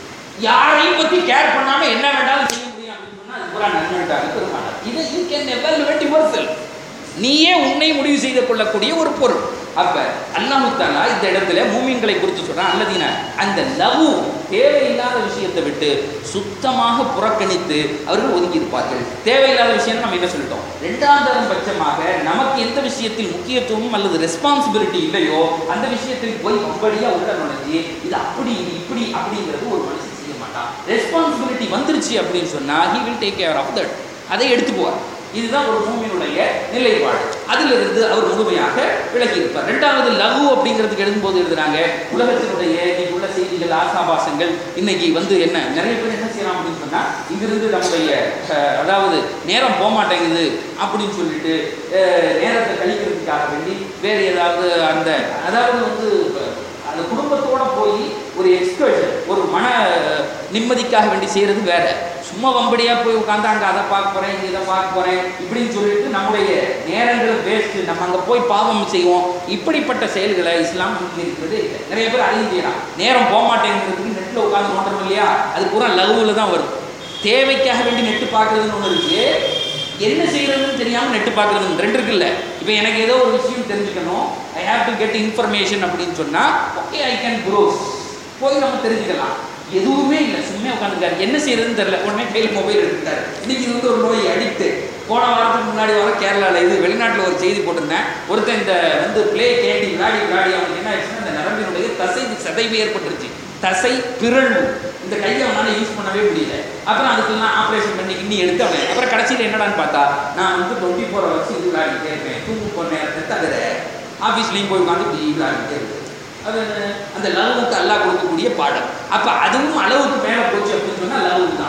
யாரையும் பத்தி கேர் பண்ணாம என்ன வேண்டாலும் செய்ய முடியும் அப்படின்னு சொன்னா அது பூரா நன்மைட்டாங்க பெருமானார் இது you can evaluate yourself நீயே உன்னை முடிவு செய்து கொள்ளக்கூடிய ஒரு பொருள் அப்ப அல்லாஹு தாலா இந்த இடத்துல மூமின்களை குறித்து சொல்றான் அல்லதீன அந்த லவு தேவையில்லாத விஷயத்தை விட்டு சுத்தமாக புறக்கணித்து அவர்கள் ஒதுக்கி இருப்பார்கள் தேவையில்லாத விஷயம் நம்ம என்ன சொல்லிட்டோம் ரெண்டாம் தரம் பட்சமாக நமக்கு எந்த விஷயத்தில் முக்கியத்துவம் அல்லது ரெஸ்பான்சிபிலிட்டி இல்லையோ அந்த விஷயத்தில் போய் அப்படியா உள்ள நுழைஞ்சு இது அப்படி இது இப்படி அப்படிங்கிறது ஒரு மனுஷன் செய்ய மாட்டான் ரெஸ்பான்சிபிலிட்டி வந்துருச்சு அப்படின்னு சொன்னா he will take care of that அதை எடுத்துக்குவார் இதுதான் ஒரு பூமியினுடைய நிலைப்பாடு அதிலிருந்து அவர் முழுமையாக விலகி இருப்பார் ரெண்டாவது லகு அப்படிங்கிறதுக்கு எழுதும்போது எழுதுறாங்க உலகத்தினுடைய இன்னைக்கு உள்ள செய்திகள் ஆசாபாசங்கள் இன்னைக்கு வந்து என்ன நிறைய பேர் என்ன செய்யலாம் அப்படின்னு சொன்னா இங்கிருந்து நம்முடைய அஹ், அதாவது நேரம் போக மாட்டேங்குது அப்படின்னு சொல்லிட்டு அஹ், நேரத்தை கழிக்கிறதுக்காக வேண்டி வேறு ஏதாவது அந்த அதாவது வந்து அந்த குடும்பத்தோட போய் ஒரு எக்ஸ்கர்ஷன் ஒரு மன நிம்மதிக்காக வேண்டி செய்கிறது வேற சும்மா வம்படியா போய் உட்காந்து அங்கே அதை பார்க்க போறேன் இங்கே இதை பார்க்க போறேன் இப்படின்னு சொல்லிட்டு நம்முடைய நேரங்கள் வேஸ்ட் நம்ம அங்கே போய் பாவம் செய்வோம் இப்படிப்பட்ட செயல்களை இஸ்லாம் அங்கீகரிக்கிறது இல்லை நிறைய பேர் அதையும் செய்யலாம் நேரம் போக மாட்டேங்கிறதுக்கு நெட்டில் உட்காந்து நோண்டுறோம் இல்லையா அது பூரா லகுவில் தான் வரும் தேவைக்காக வேண்டி நெட்டு பார்க்கறதுன்னு ஒன்று இருக்கு என்ன செய்யறதுன்னு தெரியாமல் நெட்டு பார்க்கறது ரெண்டு இருக்குல்ல இப்போ எனக்கு ஏதோ ஒரு விஷயம் தெரிஞ்சுக்கணும் I have to get information அப்படின்னு சொன்னால் ஓகே ஐ கேன் க்ரோஸ் போய் நம்ம தெரிஞ்சுக்கலாம் எதுவுமே இல்லை சும்மா உட்காந்துருக்காரு என்ன செய்யறதுன்னு தெரியல உடனே கையில் மொபைல் எடுத்துட்டாரு இன்னைக்கு இது வந்து ஒரு நோய் அடிக்ட்டு போன வாரத்துக்கு முன்னாடி வாரம் கேரளாவில் இது வெளிநாட்டில் ஒரு செய்தி போட்டிருந்தேன் ஒருத்தன் இந்த வந்து ப்ளே கேடி விளையாடி விளையாடி அவனுக்கு என்ன ஆயிடுச்சுன்னா இந்த நரம்பினுடைய தசை சிதைவு ஏற்பட்டுருச்சு தசை பிறழ்வு இந்த கையை அவனால யூஸ் பண்ணவே முடியல அப்புறம் அதுக்கெல்லாம் ஆப்ரேஷன் பண்ணி இன்னி எடுத்து அவன் அப்புறம் கடைசியில் என்னடான்னு பார்த்தா நான் வந்து டுவெண்ட்டி ஃபோர் ஹவர்ஸ் இது விளையாடிட்டே இருப்பேன் தூங்கு போன நேரத்தை தவிர ஆஃபீஸ்லேயும் போய் உட்காந்து இப்படி விளையாடிட்டே இருப்பேன் அது அந்த லவ்வுக்கு அல்லாஹ் கொடுக்கக்கூடிய பாடம் அப்போ அதுவும் அளவுக்கு மேலே போச்சு அப்படின்னு சொன்னால் லவ் தான்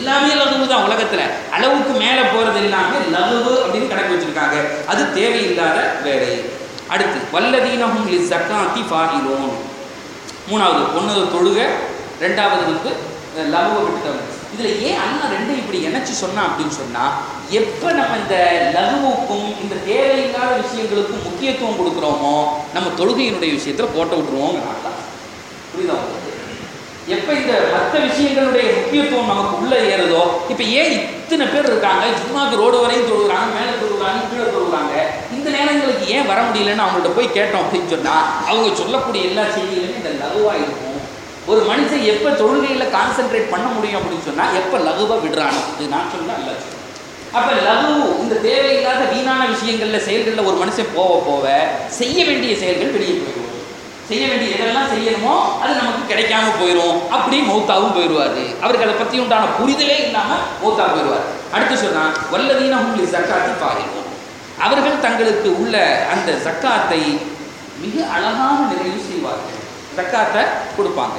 எல்லாமே லகுவு தான் உலகத்துல அளவுக்கு மேலே போறது எல்லாமே லகுவு அப்படின்னு கணக்கு வச்சிருக்காங்க அது தேவையில்லாத வேலை அடுத்து வல்லதீனஹும் லி ஜக்காத்தி ஃபாயிலோன் மூணாவது ஒன்று தொழுகை ரெண்டாவது வந்து அஹ், லகுவை விட்டுட்டவங்க இதில் ஏன் அண்ணா ரெண்டும் இப்படி இணைச்சு சொன்னா அப்படின்னு சொன்னால் எப்போ நம்ம இந்த லகுவுக்கும் இந்த தேவையில்லாத விஷயங்களுக்கும் முக்கியத்துவம் கொடுக்குறோமோ நம்ம தொழுகையினுடைய விஷயத்தில் போட்ட விட்டுருவோங்கிறாங்க புரியுதா உங்களுக்கு எப்போ இந்த மற்ற விஷயங்களுடைய முக்கியத்துவம் நமக்கு உள்ள ஏறுதோ இப்போ ஏன் இத்தனை பேர் இருக்காங்க ஜும்மாக்கு ரோடு வரையும் தொழுகிறாங்க மேலே தொழுகிறாங்க கீழே தொழுகிறாங்க இந்த நேரங்களுக்கு ஏன் வர முடியலன்னு அவங்கள்ட்ட போய் கேட்டோம் அப்படின்னு சொன்னால் அவங்க சொல்லக்கூடிய எல்லா செய்திகளுமே இந்த லகுவாக இருக்கும் ஒரு மனுஷன் எப்போ தொழுகையில் கான்சென்ட்ரேட் பண்ண முடியும் அப்படின்னு சொன்னால் எப்போ லகுவாக விடுறானோ இது நான் சொன்னா அல்ல அப்போ லகு இந்த தேவையில்லாத வீணான விஷயங்களில் செயல்களில் ஒரு மனுஷன் போக போக செய்ய வேண்டிய செயல்கள் வெளியே போயிடும் செய்ய வேண்டிய எதெல்லாம் செய்யணுமோ அது நமக்கு கிடைக்காம போயிடும் அப்படி மௌத்தாவும் போயிடுவாரு அவருக்கு அதை பற்றி உண்டான புரிதலே இல்லாமல் மௌத்தா போயிடுவார் அடுத்து சொன்னா வல்லதீன உங்களை ஜக்காத்தி பாரிடும் அவர்கள் தங்களுக்கு உள்ள அந்த ஜக்காத்தை மிக அழகான நிறைவு செய்வார்கள் ஜக்காத்தை கொடுப்பாங்க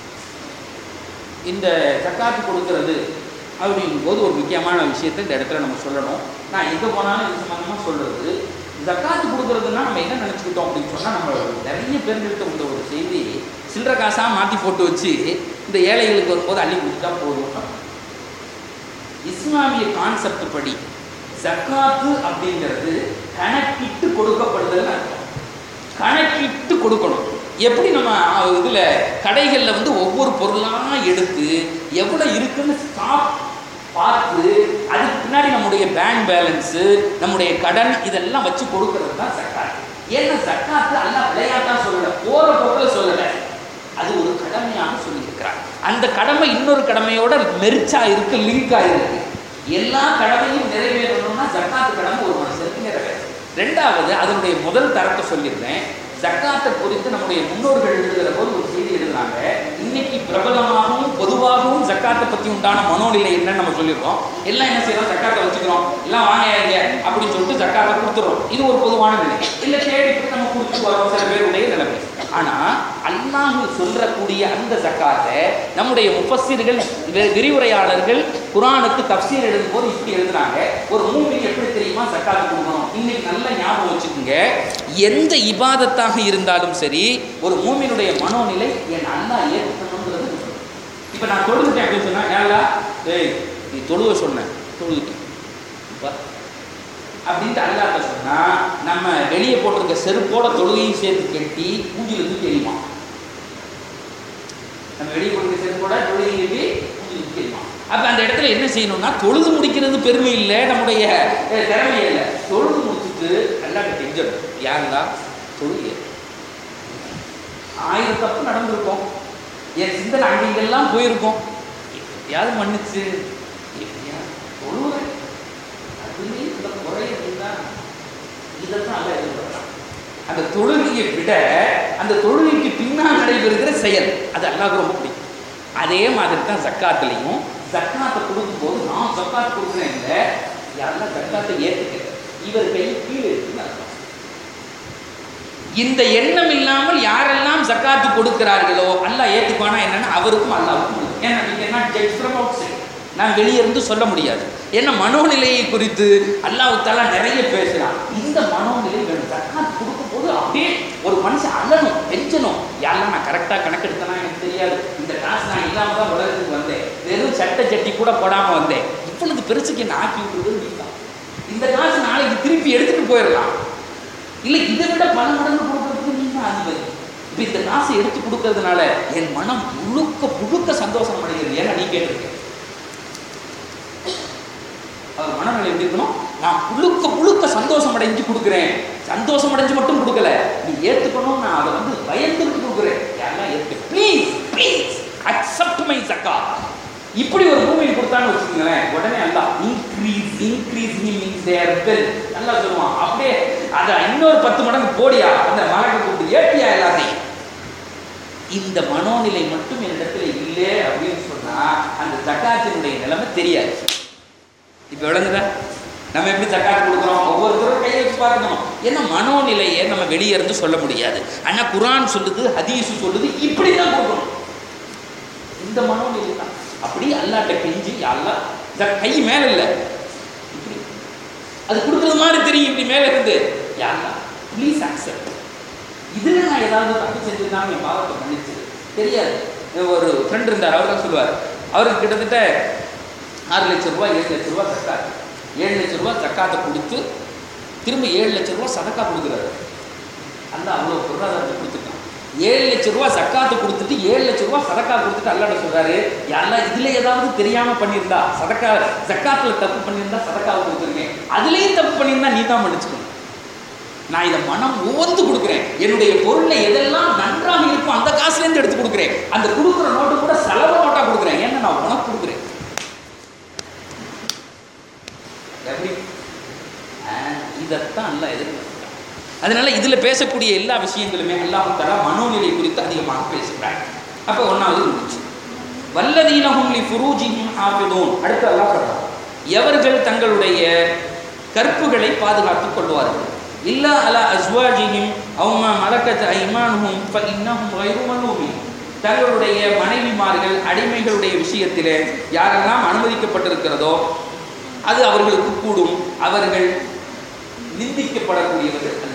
இந்த ஜக்காத்து கொடுக்கறது அப்படிங்கும் போது ஒரு முக்கியமான விஷயத்தை இந்த இடத்துல நம்ம சொல்லணும் நான் எங்கே போனாலும் இது சம்மந்தமாக சொல்கிறது ஜக்காத்து கொடுக்கறதுன்னா நம்ம என்ன நினச்சிக்கிட்டோம் அப்படின்னு சொன்னால் நம்ம நிறைய பேர்கிட்ட உள்ள ஒரு செய்தி சில்லற காசாக மாற்றி போட்டு வச்சு இந்த ஏழைகளுக்கு வரும்போது அள்ளி கொடுத்துட்டா போதும் இஸ்லாமிய கான்செப்ட் படி ஜக்காத்து அப்படிங்கிறது கணக்கிட்டு கொடுக்கப்படுதல்னு அர்த்தம் கணக்கிட்டு கொடுக்கணும் எப்படி நம்ம இதில் கடைகளில் வந்து ஒவ்வொரு பொருளாக எடுத்து எவ்வளோ இருக்குன்னு ஸ்டாப் பார்த்து அதுக்கு பின்னாடி நம்முடைய பேங்க் பேலன்ஸு நம்முடைய கடன் இதெல்லாம் வச்சு கொடுக்கறது தான் சக்காத்து ஏன்னா சக்காத்து அல்ல விளையாட்டா சொல்லலை போகிற போக்கில் சொல்லலை அது ஒரு கடமையாக சொல்லியிருக்கிறார் அந்த கடமை இன்னொரு கடமையோட மெரிச்சா இருக்கு லிங்காக இருக்கு எல்லா கடமையும் நிறைவேறணும்னா ஜக்காத்து கடமை ஒரு மனுஷனுக்கு நிறைவேறும் ரெண்டாவது அதனுடைய முதல் தரத்தை சொல்லியிருந்தேன் ஜக்காத்தை குறித்து நம்முடைய முன்னோர்கள் எழுதுகிற போது ஒரு செய்தி எழுதுறாங்க இன்னைக்கு பிரபலமாகவும் பொதுவாகவும் ஜக்காத்தை பற்றி உண்டான மனோநிலை என்னன்னு நம்ம சொல்லிடுறோம் எல்லாம் என்ன செய்யறோம் ஜக்காத்தை வச்சுக்கிறோம் எல்லாம் வாங்க அப்படின்னு சொல்லிட்டு ஜக்காத்தை கொடுத்துறோம் இது ஒரு பொதுவான நிலை இல்லை தேடி போய் நம்ம கொடுத்து வரோம் சில பேருடைய நிலைமை ஆனா அல்லாஹ் சொல்லக்கூடிய அந்த ஜக்காத்தை நம்முடைய முஃபஸ்ஸீர்கள் வி- விரிவுரையாளர்கள் குரானுக்கு தப்சீர் எழுதும் போது இப்படி எழுதுறாங்க ஒரு மூமின் எப்படி தெரியுமா ஜக்காத்து கொடுக்கணும் இன்னைக்கு நல்ல ஞாபகம் வச்சுக்கோங்க எந்த இபாதத்தாக இருந்தாலும் சரி ஒரு மூமினுடைய மனோநிலை என் அல்லாஹ் ஏற்றுக்கணுங்கிறது இப்போ நான் தொழுதுட்டேன் அப்படின்னு சொன்னா ஏன்லா ஏய் நீ தொழுவ சொன்ன தொழுதுட்டேன் இப்ப அப்படின்ட்டு அல்லாட்ட சொன்னா நம்ம வெளியே போட்டிருக்க செருப்போட தொழுகையும் சேர்த்து கட்டி மூஞ்சில தூக்கி எறியுமா நம்ம வெளியே போட்டிருக்க செருப்போட தொழுகையும் கட்டி மூஞ்சில தூக்கி எறியுமா அப்ப அந்த இடத்துல என்ன செய்யணும்னா தொழுது முடிக்கிறது பெருமை இல்லை நம்முடைய அஹ், திறமை இல்லை தொழுது முடிச்சுட்டு அல்லாட்ட கெஞ்சணும் யாருந்தா தொழுகை ஆயிரம் தப்பு நடந்திருக்கும் என் சிந்தனை அங்கெல்லாம் போயிருக்கும் எப்படியாவது மன்னிச்சு எப்படியாவது தொழுகிறேன் அதுலேயும் இந்த குறை இருந்தா இதைத்தான் அல்ல எதிர்பார்க்கலாம் அந்த தொழுகையை விட அந்த தொழுகைக்கு பின்னால் நடைபெறுகிற செயல் அது அல்லாஹ் ரொம்ப பிடிக்கும் அதே மாதிரி தான் ஜக்காத்துலேயும் ஜக்காத்தை கொடுக்கும்போது நான் ஜக்காத் கொடுக்குறேன் இல்லை யாரெல்லாம் ஜக்காத்தை ஏற்றுக்க இவர் கை கீழே இருக்குன்னு அர்த்தம் இந்த எண்ணம் இல்லாமல் யாரெல்லாம் ஜக்காத்து கொடுக்கிறார்களோ அல்லாஹ் ஏற்றுப்பானா என்னன்னா அவருக்கும் அல்லாவுக்கும் உண்டு. ஏன்னா நீங்க என்ன ஜட்ஜ் ஃப்ரம் அவுட் சைட் நான் வெளியே இருந்து சொல்ல முடியாது ஏன்னா மனோநிலையை குறித்து அல்லாஹ் தாலா நிறைய பேசுறான் இந்த மனோநிலை வேணும் ஜக்காத் கொடுக்கும்போது அப்படியே ஒரு மனுஷன் அழணும் கெஞ்சணும் யாரெல்லாம் நான் கரெக்டாக கணக்கெடுத்தனா எனக்கு தெரியாது இந்த காசு நான் இல்லாம தான் உலகத்துக்கு வந்தேன் வெறும் சட்டை சட்டி கூட போடாம வந்தேன் இவ்வளவு பெருசுக்கு என்ன ஆக்கி விட்டுறது நீ தான் இந்த காசு நாளைக்கு திருப்பி எடுத்துட்டு போயிடலாம் இல்லை இதை விட பல மடங்கு கொடுக்கறதுக்கு நீ தான் அதிபதி இப்போ இந்த காசை எடுத்து கொடுக்கறதுனால என் மனம் முழுக்க முழுக்க சந்தோஷம் அடைகிறது ஏன்னா நீ கேட்டிருக்க அவர் மனநிலை எப்படி இருக்கணும் நான் முழுக்க முழுக்க சந்தோஷம் அடைஞ்சு கொடுக்குறேன் சந்தோஷம் அடைஞ்சு மட்டும் கொடுக்கல நீ ஏற்றுக்கணும் நான் அதை வந்து பயந்துட்டு கொடுக்குறேன் யாரெல்லாம் ஏற்று ப்ளீஸ் ப்ளீஸ் அக்செப்ட் மை சக்கா இப்படி ஒரு பூமியை கொடுத்தான்னு வச்சுக்கோங்களேன் உடனே அல்ல increase increase means there well நல்லா சொல்லுவான் அப்படியே அதை இன்னொரு பத்து மடங்கு போடியா அந்த மகனை கூப்பிட்டு ஏற்றியா எல்லாத்தையும் இந்த மனோநிலை மட்டும் என்னிடத்துல இல்லை அப்படின்னு சொன்னா அந்த ஜக்காத்தினுடைய நிலைமை தெரியாது இப்போ விளங்குதா நம்ம எப்படி ஜக்காத் கொடுக்குறோம் ஒவ்வொருத்தரும் கையை வச்சு பார்க்கணும் ஏன்னா மனோநிலையை நம்ம வெளியே இருந்து சொல்ல முடியாது ஆனால் குரான் சொல்லுது ஹதீஸ் சொல்லுது இப்படி தான் கொடுக்கணும் இந்த மனோநிலை தான் அப்படி அல்லாட்ட கெஞ்சி அல்லா கை மேல இல்லை இப்படி அது கொடுக்குறது மாதிரி தெரியும் இப்படி மேல இருந்து யாரா ப்ளீஸ் அக்செப்ட் இதுல நான் ஏதாவது தப்பு செஞ்சிருந்தாலும் என் பாவத்தை மன்னிச்சு தெரியாது ஒரு ஃப்ரெண்ட் இருந்தார் அவர் தான் சொல்லுவார் அவருக்கு கிட்டத்தட்ட ஆறு லட்சம் ரூபாய் ஏழு லட்சம் ரூபாய் சக்காத்து ஏழு லட்சம் ரூபாய் சக்காத்தை கொடுத்து திரும்ப ஏழு லட்சம் ரூபாய் சதக்கா கொடுக்குறாரு அல்ல அவ்வளோ பொருளாதாரத்தை கொடுத்துட்டான் ஏழு லட்சம் ரூபாய் சக்காத்து கொடுத்துட்டு ஏழு லட்சம் ரூபாய் சதக்கா கொடுத்துட்டு அல்லாட சொல்றாரு யாரெல்லாம் இதுல ஏதாவது தெரியாம பண்ணியிருந்தா சதக்கா சக்காத்துல தப்பு பண்ணியிருந்தா சதக்காவை கொடுத்துருக்கேன் அதுலயும் தப்பு பண்ணியிருந்தா நீ தான் மன்னிச்சுக்கணும் நான் இதை மனம் உவந்து கொடுக்குறேன் என்னுடைய பொருளை எதெல்லாம் நன்றாக இருக்கும் அந்த காசுலேருந்து எடுத்து கொடுக்குறேன் அந்த கொடுக்குற நோட்டு கூட செலவு நோட்டா கொடுக்குறேன் ஏன்னா நான் உனக்கு கொடுக்குறேன் எப்படி இதைத்தான் அல்ல எதிர்பார்க்கிறான் அதனால இதுல பேசக்கூடிய எல்லா விஷயங்களுமே அல்லாஹ் தலா மனோநிலை குறித்து அதிகமாக பேசுகிறாங்க அப்போ ஒன்றாவது இருந்துச்சு வல்லதீனஹும் லி ஃபுரூஜிஹிம் ஹாஃபிதூன் அடுத்து அல்லாஹ் சொல்றான் எவர்கள் தங்களுடைய கற்புகளை பாதுகாத்துக் கொள்வார்கள் இல்லா அலா அஸ்வாஜிஹிம் அவுமா மலக்கத் ஐமானுஹும் ஃப இன்னஹும் கைரு மலூமின் தங்களுடைய மனைவிமார்கள் அடிமைகளுடைய விஷயத்திலே யாரெல்லாம் அனுமதிக்கப்பட்டிருக்கிறதோ அது அவர்களுக்கு கூடும் அவர்கள் நிந்திக்கப்படக்கூடியவர்கள் அல்ல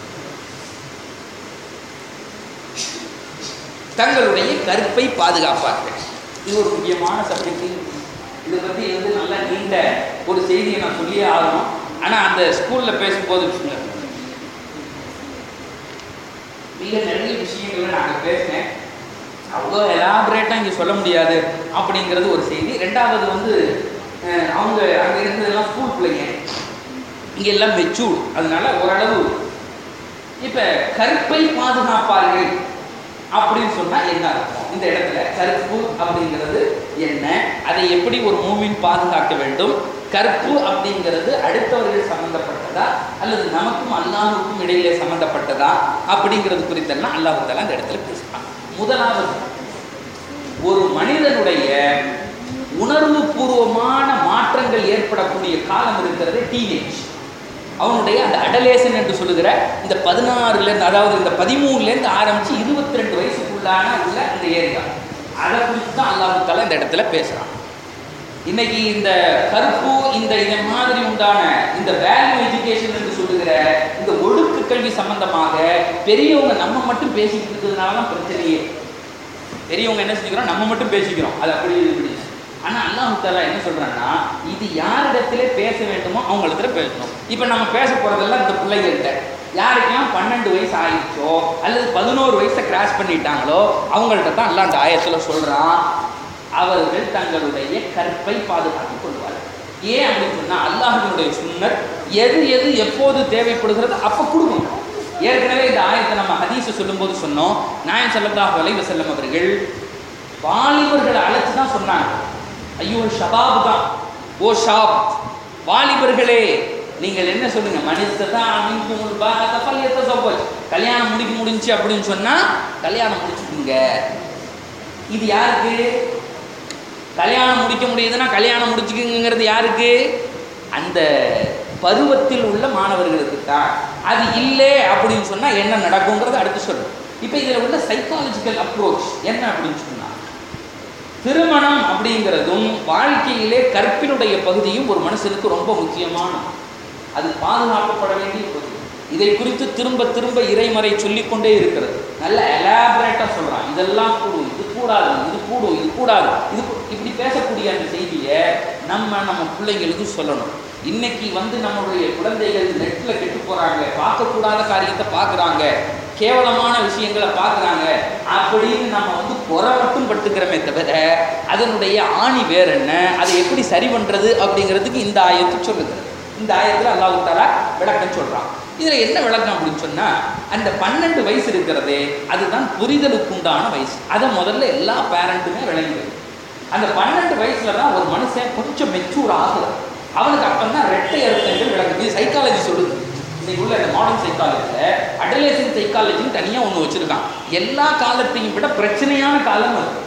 தங்களுடைய கருப்பை பாதுகாப்பார்கள் இது ஒரு முக்கியமான சப்ஜெக்ட் இதை பற்றி வந்து நல்லா நீண்ட ஒரு செய்தியை நான் சொல்லியே ஆகணும் ஆனால் அந்த ஸ்கூலில் பேசும்போது மிக நிறைய விஷயங்களை நாங்கள் பேசினேன் அவ்வளோ எலாபரேட்டாக இங்கே சொல்ல முடியாது அப்படிங்கிறது ஒரு செய்தி ரெண்டாவது வந்து அஹ், அவங்க அங்கே இருந்ததெல்லாம் ஸ்கூல் பிள்ளைங்க இங்கே எல்லாம் மெச்சூர் அதனால ஓரளவு இப்போ கருப்பை பாதுகாப்பார்கள் அப்படின்னு சொன்னா என்ன அர்த்தம் இந்த இடத்துல கருப்பு அப்படிங்கிறது என்ன அதை எப்படி ஒரு மூமின் பாதுகாக்க வேண்டும் கற்பு அப்படிங்கிறது அடுத்தவர்கள் சம்பந்தப்பட்டதா அல்லது நமக்கும் அல்லாஹுக்கும் இடையிலே சம்பந்தப்பட்டதா அப்படிங்கிறது குறித்தெல்லாம் அல்லாஹு தஆலா அந்த இடத்துல பேசுறான் முதலாவது ஒரு மனிதனுடைய உணர்வு பூர்வமான மாற்றங்கள் ஏற்படக்கூடிய காலம் இருக்கிறது டீனேஜ் அவனுடைய அந்த அடலேசன் என்று சொல்லுகிற இந்த பதினாறுலேருந்து அதாவது இந்த பதிமூணுலேருந்து ஆரம்பித்து இருபத்தி ரெண்டு வயசுக்குள்ளான உள்ள இந்த ஏரியா அதை குறித்து தான் அல்லாஹு தஆலா இந்த இடத்துல பேசுகிறான் இன்னைக்கு இந்த கருப்பு இந்த இதை மாதிரி உண்டான இந்த வேல்யூ எஜுகேஷன் என்று சொல்லுகிற இந்த ஒழுக்கு கல்வி சம்பந்தமாக பெரியவங்க நம்ம மட்டும் பேசிக்கிட்டு இருக்கிறதுனால தான் பிரச்சனையே பெரியவங்க என்ன செஞ்சுக்கிறோம் நம்ம மட்டும் பேசிக்கிறோம் அது அப்படி இது இப்படி ஆனால் அல்லாஹ் தாலா என்ன சொல்றான்னா இது யாரிடத்துல பேச வேண்டுமோ அவங்க இடத்துல பேசணும் இப்போ நம்ம பேச போறதெல்லாம் இந்த பிள்ளைகள்கிட்ட யாருக்கெல்லாம் பன்னெண்டு வயசு ஆயிடுச்சோ அல்லது பதினோரு வயசை கிராஸ் பண்ணிட்டாங்களோ அவங்கள்ட்ட தான் அல்லாஹ் அந்த ஆயத்துல சொல்றான் அவர்கள் தங்களுடைய கற்பை பாதுகாத்துக் கொள்வார்கள் ஏன் அப்படின்னு சொன்னா அல்லாஹினுடைய சுன்னர் எது எது எப்போது தேவைப்படுகிறதோ அப்போ கொடுக்கணும் ஏற்கனவே இந்த ஆயத்தை நம்ம ஹதீஸை சொல்லும்போது சொன்னோம் நாயன் ஸல்லல்லாஹு அலைஹி வஸல்லம் அவர்கள் வாலிபர்களை அழைச்சு தான் சொன்னாங்க ஐயோ ஷபாப் தான் ஓ ஷாப் வாலிபர்களே நீங்கள் என்ன சொல்லுங்க மனிதத்தை அமைக்கும் கல்யாணம் முடிக்க முடிஞ்சு அப்படின்னு சொன்னா கல்யாணம் முடிச்சுக்குங்க இது யாருக்கு கல்யாணம் முடிக்க முடியுதுன்னா கல்யாணம் முடிச்சுக்குங்கிறது யாருக்கு அந்த பருவத்தில் உள்ள மாணவர்களுக்கு தான் அது இல்லை அப்படின்னு சொன்னா என்ன நடக்குங்கிறது அடுத்து சொல்லும் இப்போ இதில் உள்ள சைக்காலஜிக்கல் அப்ரோச் என்ன அப்படின்னு சொன்னா திருமணம் அப்படிங்கிறதும் வாழ்க்கையிலே கற்பினுடைய பகுதியும் ஒரு மனுஷனுக்கு ரொம்ப முக்கியமானது அது பாதுகாக்கப்பட வேண்டிய பகுதி இதை குறித்து திரும்ப திரும்ப இறைமறை சொல்லிக்கொண்டே இருக்கிறது நல்ல எலாபரேட்டாக சொல்கிறான் இதெல்லாம் கூடும் இது கூடாது இது கூடும் இது கூடாது இது கூ- இப்படி பேசக்கூடிய அந்த செய்தியை நம்ம நம்ம பிள்ளைங்களுக்கு சொல்லணும் இன்னைக்கு வந்து நம்மளுடைய குழந்தைகள் நெட்டில் கெட்டு போகிறாங்க பார்க்கக்கூடாத காரியத்தை பார்க்குறாங்க கேவலமான விஷயங்களை பார்க்குறாங்க அப்படின்னு நம்ம வந்து குறை மட்டும் பட்டுக்கிறோமே தவிர அதனுடைய ஆணி வேற என்ன அதை எப்படி சரி பண்ணுறது அப்படிங்கிறதுக்கு இந்த ஆயத்து சொல்லுகிறது இந்த ஆயத்தில் அல்லாஹ் தாலா விளக்கம் சொல்கிறான் இதில் என்ன விளக்கம் அப்படின்னு சொன்னால் அந்த பன்னெண்டு வயசு இருக்கிறதே அதுதான் புரிதலுக்குண்டான வயசு அதை முதல்ல எல்லா பேரண்ட்டுமே விளங்கிடும் அந்த பன்னெண்டு வயசுல தான் ஒரு மனுஷன் கொஞ்சம் மெச்சூர் ஆகுறான் அவனுக்கு அப்போ தான் ரெட்டை அர்த்தங்கள் விளக்குது இது சைக்காலஜி சொல்லுது இன்னைக்கு உள்ள இந்த மாடர்ன் சைக்காலஜியில் அடலேசன் சைக்காலஜின்னு தனியாக ஒன்று வச்சுருக்கான் எல்லா காலத்தையும் விட பிரச்சனையான காலம் அது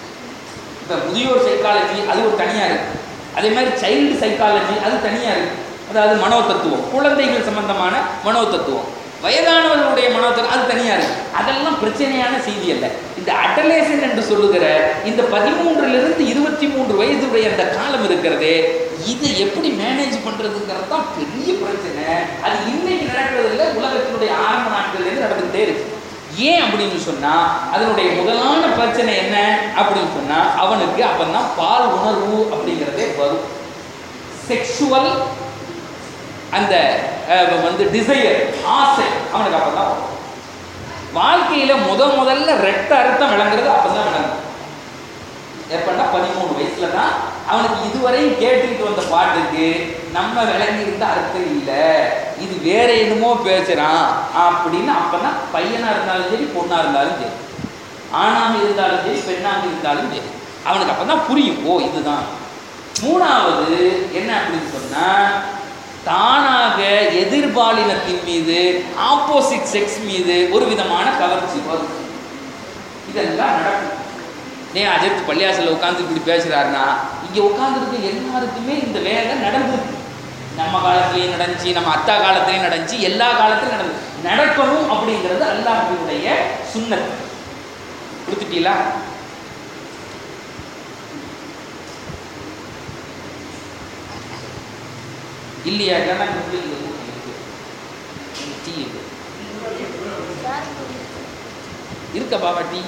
இப்போ முதியோர் சைக்காலஜி அது ஒரு தனியாக இருக்கு அதே மாதிரி சைல்டு சைக்காலஜி அது தனியாக இருக்கு அதாவது மனோ தத்துவம் குழந்தைகள் சம்பந்தமான மனோ தத்துவம் வயதானவர்களுடைய மனோ தத்துவம் அது தனியாக இருக்கு அதெல்லாம் பிரச்சனையான செய்தி அல்ல இந்த அடலேசன் என்ற என்று சொல்லுகிற இந்த பதிமூன்றிலிருந்து இருபத்தி மூன்று வயதுடைய அந்த காலம் இருக்கிறதே இதை எப்படி மேனேஜ் பண்றதுங்கிறது தான் பெரிய பிரச்சனை அது இன்னைக்கு நடக்கிறது இல்லை உலகத்தினுடைய ஆரம்ப நாட்கள்லேருந்து நடந்துகிட்டே இருக்கு ஏன் அப்படின்னு சொன்னா அதனுடைய முதலான பிரச்சனை என்ன அப்படின்னு சொன்னா அவனுக்கு அப்பதான் பால் உணர்வு அப்படிங்கிறதே வரும் செக்ஷுவல் அந்த அஹ், வந்து டிசையர் ஆசை அவனுக்கு அப்பதான் வரும் வாழ்க்கையில முத முதல்ல ரெட்ட அர்த்தம் விளங்குறது அப்பதான் விளங்கும் எப்பன்னா பதிமூணு வயசுல தான் அவனுக்கு இதுவரையும் கேட்டுக்கிட்டு வந்த பாட்டுக்கு நம்ம விளங்கி இருந்த அர்த்தம் இல்லை இது வேற என்னமோ பேசுறான் அப்படின்னு அப்பதான் பையனா இருந்தாலும் சரி பொண்ணா இருந்தாலும் சரி ஆணாக இருந்தாலும் சரி பெண்ணாக இருந்தாலும் சரி அவனுக்கு அப்பதான் புரியும் ஓ இதுதான் மூணாவது என்ன அப்படின்னு சொன்னா தானாக எதிர்பாலினத்தின் மீது ஆப்போசிட் செக்ஸ் மீது ஒரு விதமான கவர்ச்சி வரும் இதெல்லாம் நடக்கும் ஏன் அஜித் பள்ளியாசலில் உட்காந்து இப்படி பேசுகிறாருன்னா இங்கே உட்காந்துருக்க எல்லாருக்குமே இந்த வேலை நடந்திருக்கு நம்ம காலத்துலேயும் நடந்துச்சு நம்ம அத்தா காலத்துலேயும் நடந்துச்சு எல்லா காலத்துலையும் நடந்து நடக்கணும் அப்படிங்கிறது அல்லாஹ்வினுடைய சுன்னத் கொடுத்துட்டீங்களா இல்லையா இல்லைன்னா இங்க போய் இங்க கூட்டி இருக்கு. இங்க டீ இருக்கு இருக்க பாபா டீ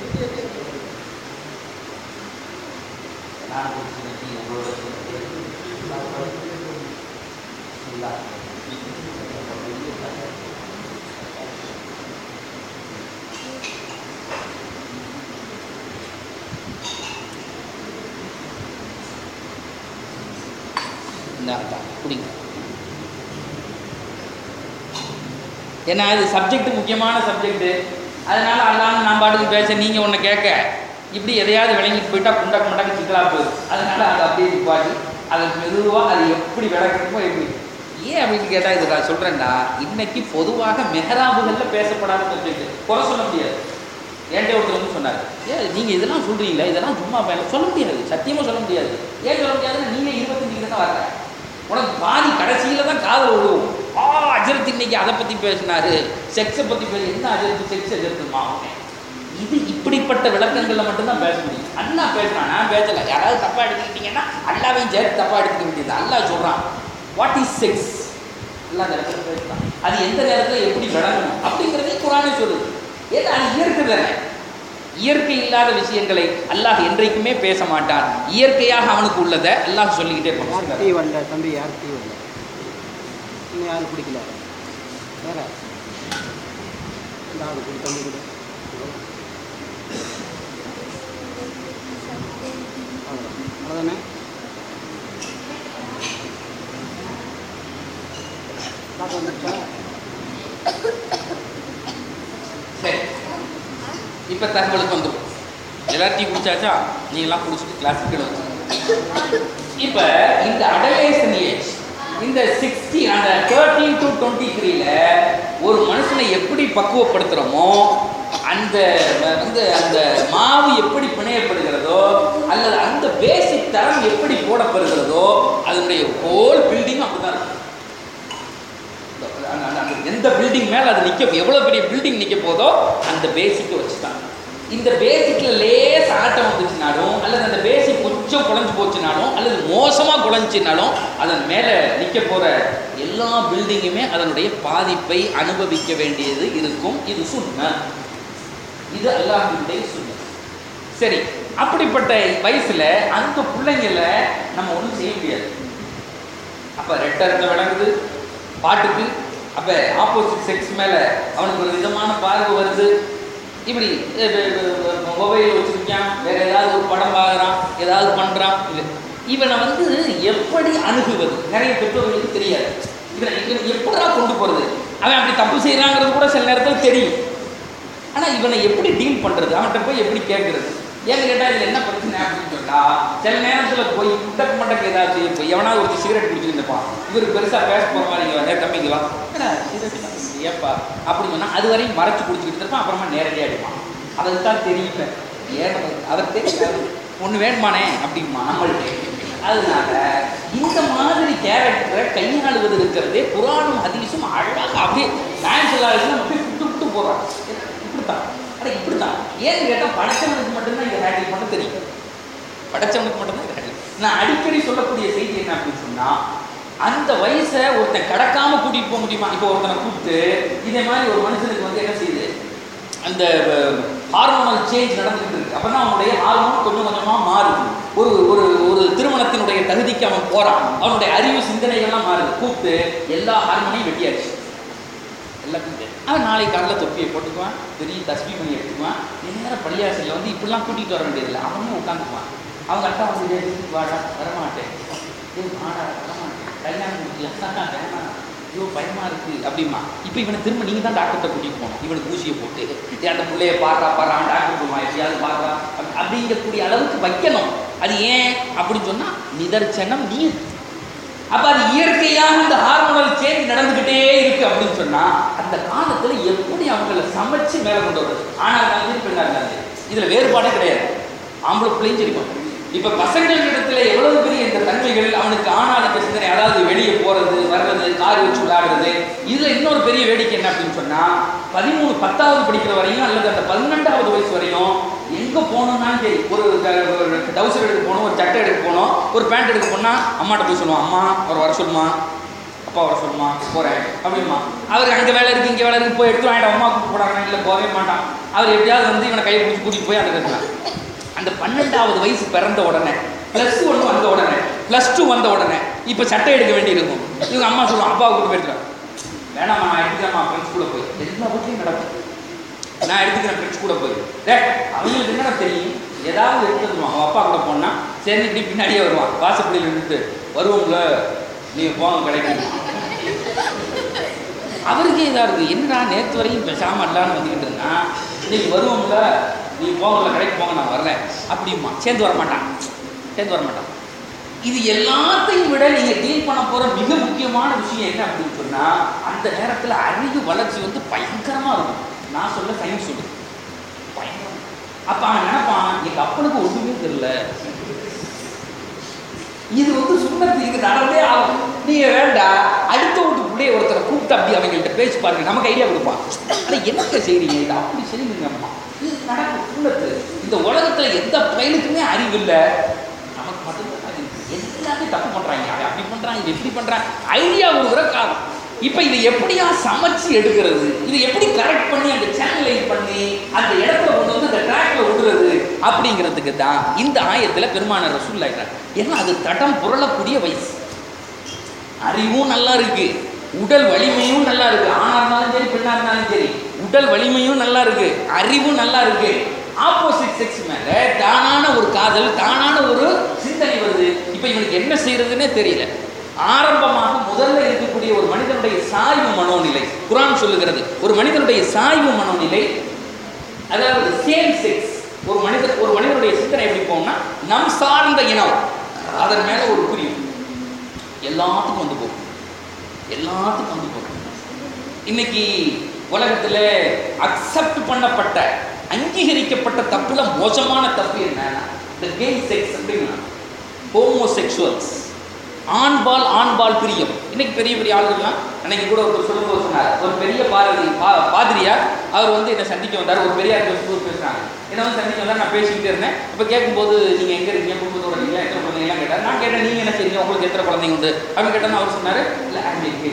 நான் குடிச்சின டீ உங்களோட சேர்ந்து. இந்தா. இந்தா, இந்தா, குடிங்க ஏன்னா இது சப்ஜெக்ட் முக்கியமான சப்ஜெக்ட் அதனால அல்லான்னு நான் பாட்டுக்கு பேச நீங்கள் ஒன்று கேட்க இப்படி எதையாவது விளங்கிட்டு போயிட்டா குண்டக்க முண்டக்க சிக்கலா போயிடும் அதனால அதை அப்படியே நிப்பாட்டி அதை மெதுவாக அது எப்படி விளக்கணுமோ எப்படி ஏன் அப்படின்னு கேட்டால் இது நான் சொல்கிறேன்னா இன்னைக்கு பொதுவாக மெஹராபுகளில் பேசப்படாத சப்ஜெக்ட் குறை சொல்ல முடியாது ஏன்டே ஒருத்தர் வந்து சொன்னார் ஏன் நீங்கள் இதெல்லாம் சொல்கிறீங்களா இதெல்லாம் சும்மா மேலே சொல்ல முடியாது சத்தியமாக சொல்ல முடியாது ஏன் சொல்ல முடியாதுன்னா நீங்கள் இருபத்தஞ்சு தான் வர்ற உனக்கு பாதி கடைசியில் தான் காதல் விழுவும் ஆ அஜரத் இன்னைக்கு அதை பற்றி பேசினாரு செக்ஸை பற்றி பேச என்ன அஜரத்து செக்ஸ் அஜரத்துமா இது இப்படிப்பட்ட விளக்கங்களில் மட்டும்தான் பேச முடியும் அண்ணா பேசுறான் நான் பேசல யாராவது தப்பா எடுத்துக்கிட்டீங்கன்னா அல்லாவையும் சேர்த்து தப்பா எடுத்துக்க வேண்டியது அல்லாஹ் சொல்றான் வாட் இஸ் செக்ஸ் எல்லாம் அந்த இடத்துல பேசலாம் அது எந்த நேரத்தில் எப்படி விளங்கணும் அப்படிங்கிறதையும் குரானே சொல்லுது ஏன்னா அது இயற்கை தானே இயற்கை இல்லாத விஷயங்களை அல்லாஹ் என்றைக்குமே பேச மாட்டான் இயற்கையாக அவனுக்கு உள்ளதை அல்லாஹ் சொல்லிக்கிட்டே யார் போனான் டீ வரல தம்பி யார் டீ வரல இன்னும் யாரும் பிடிக்கல வேற இந்த ஆள் கொடு தம்பி கொடு அவ்வளோதான் அவ்வளோதானே பார்க்க வந்துருச்சா சரி இப்போ தகவலுக்கு வந்துடும் எல்லாரும் டீ குடிச்சாச்சா நீங்களாம் குடிச்சிட்டு கிளாஸுக்கு வந்து இப்போ இந்த அடலேசன் ஏஜ் இந்த சிக்ஸ்டி அந்த தேர்ட்டீன் டு டுவெண்ட்டி த்ரீல ஒரு மனுஷனை எப்படி பக்குவப்படுத்துகிறோமோ அந்த வந்து அந்த மாவு எப்படி பிணையப்படுகிறதோ அல்லது அந்த பேசிக் தரம் எப்படி போடப்படுகிறதோ அதனுடைய ஹோல் பில்டிங் அப்படிதான் இருக்கும் அந்த- அந்த- அந்த எந்த பில்டிங் மேலே அது நிற்க எவ்வளோ பெரிய பில்டிங் நிற்க போதோ அந்த பேசிக்கை வச்சுட்டாங்க இந்த பேசிக்கில் லேஸ் ஆட்டம் வந்துச்சுனாலும் அல்லது அந்த பேசிக் கொஞ்சம் குழஞ்சு போச்சுனாலும் அல்லது மோசமாக குழஞ்சினாலும் அதன் மேலே நிற்க போகிற எல்லா பில்டிங்குமே அதனுடைய பாதிப்பை அனுபவிக்க வேண்டியது இருக்கும் இது சுண்ண இது அல்லாஹ்வினுடைய சுண்ண சரி அப்படிப்பட்ட வயசுல அந்த பிள்ளைங்கள நம்ம ஒன்றும் செய்ய முடியாது அப்போ ரெட்ட அர்த்தம் விளங்குது பாட்டுக்கு அப்போ ஆப்போசிட் செக்ஸ் மேலே அவனுக்கு ஒரு விதமான பார்வை வருது இப்படி மொபைல் வச்சுருக்கான் வேற ஏதாவது ஒரு படம் பார்க்குறான் ஏதாவது பண்ணுறான் இது இவனை வந்து எப்படி அணுகுவது நிறைய பெற்றோர்களுக்கு தெரியாது இவனை இவனை எப்படா கொண்டு போகிறது அவன் அப்படி தப்பு செய்கிறாங்கிறது கூட சில நேரத்தில் தெரியும் ஆனால் இவனை எப்படி டீல் பண்ணுறது அவன்கிட்ட போய் எப்படி கேட்குறது ஏன்னு கேட்டால் இதில் என்ன பிரச்சனை அப்படின்னு சொன்னா சில நேரத்தில் போய் முட்டக்கு மட்டக்கு ஏதாச்சும் செய்ய போய் எவனாவது ஒரு சிகரெட் குடிச்சுட்டு இருப்பான் இவர் பெருசாக பேச போகிற மாதிரி இங்கே வந்து தம்பிங்க வா என்னடா cigarette தான் குடிக்கிற, ஏப்பா அப்படின்னு சொன்னால் அது வரையும் மறைச்சு குடிச்சிக்கிட்டு இருப்பான் அப்புறமா நேரடியாக அடிப்பான் அதுக்கு தான் தெரியல ஏன் நமக்கு அவர் தெரியாது ஒன்று வேணுமானே அப்படிமா நம்மள்ட்ட அதனால இந்த மாதிரி கேரக்டரை கையாளுவது இருக்கிறதே புராணம் ஹதீஸும் அழகாக அப்படியே டான்ஸ் எல்லாம் அப்படியே விட்டு விட்டு போகிறான் இப்படித்தான் அட இப்படித்தான் ஏன்னு கேட்டால் படைச்சவனுக்கு மட்டும்தான் படைச்சவனுக்கு மட்டும்தான் கிடையாது நான் அடிக்கடி சொல்லக்கூடிய செய்தி என்ன அப்படின்னு சொன்னா அந்த வயசை ஒருத்தன் கடக்காம கூட்டிட்டு போக முடியுமா இப்போ ஒருத்தனை கூப்பிட்டு இதே மாதிரி ஒரு மனுஷனுக்கு வந்து என்ன செய்யுது அந்த ஹார்மோனல் சேஞ்ச் நடந்துகிட்டு இருக்கு அப்பதான் அவனுடைய ஹார்மோன் கொஞ்சம் கொஞ்சமா மாறுது ஒரு ஒரு ஒரு திருமணத்தினுடைய தகுதிக்கு அவன் போறான் அவனுடைய அறிவு சிந்தனைகள்லாம் மாறுது கூப்பிட்டு எல்லா ஹார்மோனையும் வெட்டியாச்சு எல்லாத்தையும் சரி. அவன் நாளைக்கு காலையில் தொப்பியை போட்டுக்குவான் பெரிய தஸ்பி பண்ணி எடுத்துக்குவான் நேரம் பள்ளியாசலில் வந்து இப்படிலாம் கூட்டிகிட்டு வர வேண்டியதில்லை அவனும் உட்காந்துக்குவான் அவங்க அக்கா வந்து "டேய், வாடா வரமாட்டேன் ஏய் வாடா வரமாட்டேன் கல்யாணம் முடிக்கலாம் வேணாம் ஐயோ பயமா இருக்கு அப்படிமா இப்போ இவனை திரும்ப நீங்க தான் டாக்டர்கிட்ட கூட்டிட்டு போகணும் இவனுக்கு ஊசியை போட்டு "டேய், அந்த பிள்ளைய பாடுறா பாடுறா டாக்டர் போவான் எப்படியாவது பாடுறா அப்படி- அப்படிங்கக்கூடிய அளவுக்கு வைக்கணும் அது ஏன் அப்படின்னு சொன்னா நிதர்சனம் நீ அப்ப அது இயற்கையாக அந்த ஹார்மோனல் சேஞ்ச் நடந்துகிட்டே இருக்கு அப்படின்னு சொன்னா அந்த காலத்துல எப்படி அவங்கள சமைச்சு மேல கொண்டு வர்றது ஆனா இருந்தாலும் சரி பெண்ணா இருந்தாலும் சரி. இதுல வேறுபாடே கிடையாது ஆம்பளை பிள்ளையும் சரிக்கும் இப்ப பசங்கள் இடத்துல எவ்வளவு பெரிய இந்த தன்மைகள் அவனுக்கு ஆணாதிக்க சிந்தனை அதாவது வெளியே போறது வர்றது கார் வச்சு விளையாடுறது இதுல இன்னொரு பெரிய வேடிக்கை என்ன அப்படின்னு சொன்னா பதிமூணு பத்தாவது படிக்கிற வரையும் அல்லது அந்த பதினெண்டாவது வயசு வரையும் எங்க போகணும்னாலும் சரி ஒரு டவுசர் எடுக்க போகணும் ஒரு சட்டை எடுக்க போகணும் ஒரு பேண்ட் எடுக்க போனா அம்மாட்ட போய் சொல்லுவான் அம்மா அவர் வர சொல்லுமா அப்பா வர சொல்லுமா போறேன் அப்படிமா அவர் அங்க வேலை இருக்கு இங்க வேலை இருக்கு போய் எடுத்து வாங்கிட்டு அம்மா கூப்பிட்டு போடாங்க இல்லை போகவே மாட்டான் அவர் எப்படியாவது வந்து இவனை கையை பிடிச்சி கூட்டிட்டு போய் அந்த கட்டலாம் அந்த பன்னெண்டாவது வயசு பிறந்த உடனே ப்ளஸ் ஒன் வந்த உடனே ப்ளஸ் டூ வந்த உடனே இப்போ சட்டை எடுக்க வேண்டியிருக்கும் இவங்க அம்மா சொல்லுவாங்க அப்பா கூப்பிட்டு போயிருக்கலாம் வேணாம்மா நான் எடுத்துக்கிறேம்மா ஃப்ரெண்ட்ஸ் கூட போய் எல்லா வீட்லையும் நடக்கும் நான் எடுத்துக்கிறேன் ஃப்ரெண்ட்ஸ் கூட போய் டே அவங்களுக்கு என்ன தெரியும் ஏதாவது எடுத்து வந்துருவான் அவன் அப்பா கூட போனா சரி இப்படி பின்னாடியே வருவான் வாசப்படியில் நின்றுட்டு வருவோம்ல நீங்க போங்க கிடைக்கும் அவருக்கே இதாக இருக்குது என்னடா நேற்று வரையும் பேசாமல் இல்லான்னு வந்துக்கிட்டு இருந்தான் இன்னைக்கு வருவோம்ல நீ போங்கல கடைக்கு போங்க நான் வர்றேன் அப்படிமா சேர்ந்து வர மாட்டான் சேர்ந்து வர மாட்டான் இது எல்லாத்தையும் விட நீங்க டீல் பண்ண போற மிக முக்கியமான விஷயம் என்ன அப்படின்னு சொன்னா அந்த நேரத்துல அறிவு வளர்ச்சி வந்து பயங்கரமா இருக்கும் நான் சொல்ல சயின்ஸ் சொல்லு பயங்கரம் அப்ப அவன் நினைப்பான் எங்க அப்பனுக்கு ஒண்ணுமே தெரியல இது வந்து சுண்ணத்து இது நடந்தே ஆகும் நீங்க வேண்டாம் அடுத்த வீட்டு பிள்ளைய ஒருத்தரை கூப்பிட்டு அப்படி அவங்கள்ட்ட பேசி பாருங்க நமக்கு ஐடியா கொடுப்பான் ஆனா என்னங்க செய்றீங்க இது அப்படி செய்யுங்க அம்மா இது நடக்கும் சுண்ணத்து இந்த உலகத்துல எந்த பயனுக்குமே அறிவு இல்லை நமக்கு மட்டும்தான் அறிவு இருக்கு. எல்லாமே தப்பு பண்றாங்க அவன் அப்படி பண்றான் இது எப்படி பண்றான் ஐடியா கொடுக்குற காலம் இப்போ இதை எப்படியா சமைச்சு எடுக்கிறது இதை எப்படி கரெக்ட் பண்ணி அந்த சேனலைஸ் பண்ணி அந்த இடத்துல கொண்டு வந்து அந்த ட்ராக்ல விடுறது அப்படிங்கிறதுக்கு தான் இந்த ஆயத்துல பெருமான ரசூல் ஆகிறார் ஏன்னா அது தடம் புரளக்கூடிய வயசு அறிவும் நல்லா இருக்கு உடல் வலிமையும் நல்லா இருக்கு ஆணா இருந்தாலும் சரி பெண்ணா இருந்தாலும் சரி உடல் வலிமையும் நல்லா இருக்கு அறிவும் நல்லா இருக்கு ஆப்போசிட் செக்ஸ் மேல தானான ஒரு காதல் தானான ஒரு சிந்தனை வருது இப்போ இவனுக்கு என்ன செய்யறதுன்னே தெரியல ஆரம்பமாக முதல்ல இருக்கக்கூடிய ஒரு மனிதனுடைய சாய்வு மனோநிலை குரான் சொல்லுகிறது ஒரு மனிதனுடைய சாய்வு மனோநிலை அதாவது சேம் செக்ஸ் ஒரு மனிதர் ஒரு மனிதனுடைய சிந்தனை எப்படி போகும்னா நம் சார்ந்த இனம் அதன் மேல ஒரு புரியும் எல்லாத்துக்கும் வந்து போகும் எல்லாத்துக்கும் வந்து போகும் இன்னைக்கு உலகத்துல அக்செப்ட் பண்ணப்பட்ட அங்கீகரிக்கப்பட்ட தப்புல மோசமான தப்பு என்னன்னா இந்த கே செக்ஸ் அப்படின்னா ஹோமோசெக்சுவல்ஸ் ஆண்பால் ஆண்பால் பிரியம் இன்னைக்கு பெரிய பெரிய ஆளுகள்லாம் அன்னைக்கு கூட ஒருத்தர் சொல்லும்போது சொன்னார் ஒரு பெரிய பாரதி பா பாதிரியார் அவர் வந்து என்னை சந்திக்க வந்தார் ஒரு பெரியார் பேசும்போது பேசுறாங்க என்ன வந்து சந்திக்க வந்தார் நான் பேசிக்கிட்டே இருந்தேன் அப்போ கேட்கும்போது நீங்கள் எங்கே இருக்கீங்க குடும்பத்தோட இருக்கீங்களா எத்தனை குழந்தைங்கலாம் கேட்டார் நான் கேட்டேன் நீங்கள் என்ன செய்றீங்க உங்களுக்கு எத்தனை குழந்தைங்க உண்டு அப்படின்னு கேட்டேன் அவர் சொன்னார் இல்லை ஐ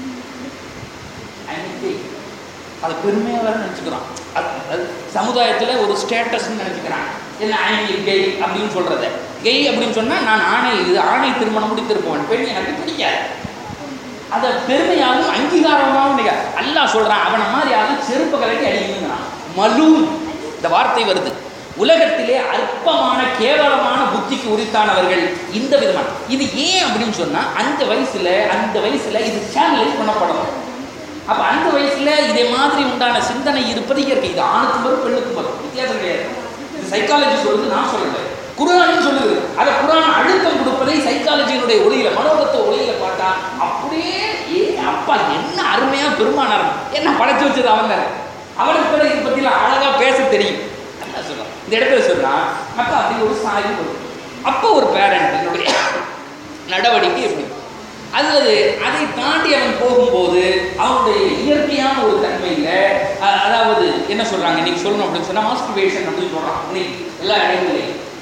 அதை பெருமையாக வேற நினச்சிக்கிறான் அது அது சமுதாயத்தில் ஒரு ஸ்டேட்டஸ்ன்னு நினச்சிக்கிறான் என்ன ஐ கெய் அப்படின்னு சொல்கிறத கெய் அப்படின்னு சொன்னால் நான் ஆணை இது ஆணை திருமணம் முடித்திருப்பவன் பெண் எனக்கு பிடிக்காது அதை பெருமையாகவும் அங்கீகாரமாகவும் நிக அல்லாஹ் சொல்கிறான் அவனை மாதிரி யாரும் செருப்பு கலட்டி அடிக்கணுங்கிறான் மலூன் இந்த வார்த்தை வருது உலகத்திலே அற்பமான கேவலமான புத்திக்கு உரித்தானவர்கள் இந்த விதமான இது ஏன் அப்படின்னு சொன்னா அந்த வயசுல அந்த வயசுல இது சேனலைஸ் பண்ணப்படணும் அப்ப அந்த வயசுல இதே மாதிரி உண்டான சிந்தனை இருப்பது இயற்கை இது ஆணுக்கும் வரும் பெண்ணுக்கும் வரும் வித்தியாசம் கிடையாது இது சைக்காலஜி சொல்லுது நான் சொல்லல குரானும் சொல்லுது அதை குரான் அழுத்தம் கொடுப்பதை சைக்காலஜியினுடைய ஒளியில மனோகத்த ஒளியில பார்த்தா அப்படியே ஏ அப்பா என்ன அருமையா பெருமானார் என்ன படைச்சு வச்சது அவன் தானே அவனுக்கு கூட இதை பத்திலாம் அழகா பேச தெரியும் அல்லாஹ் சொல்றான் இந்த இடத்துல சொல்றான் அப்ப அப்படி ஒரு சாய்வு வரும் அப்போ ஒரு பேரண்ட் என்னுடைய நடவடிக்கை எப்படி அல்லது அதை தாண்டி அவன் போகும்போது அவனுடைய இயற்கையான ஒரு தன்மையில அ- அதாவது என்ன சொல்றாங்க இன்னைக்கு சொல்லணும் அப்படின்னு சொன்னா மாஸ்டிவேஷன் அப்படின்னு சொல்றான் இன்னைக்கு எல்லா இடங்களையும்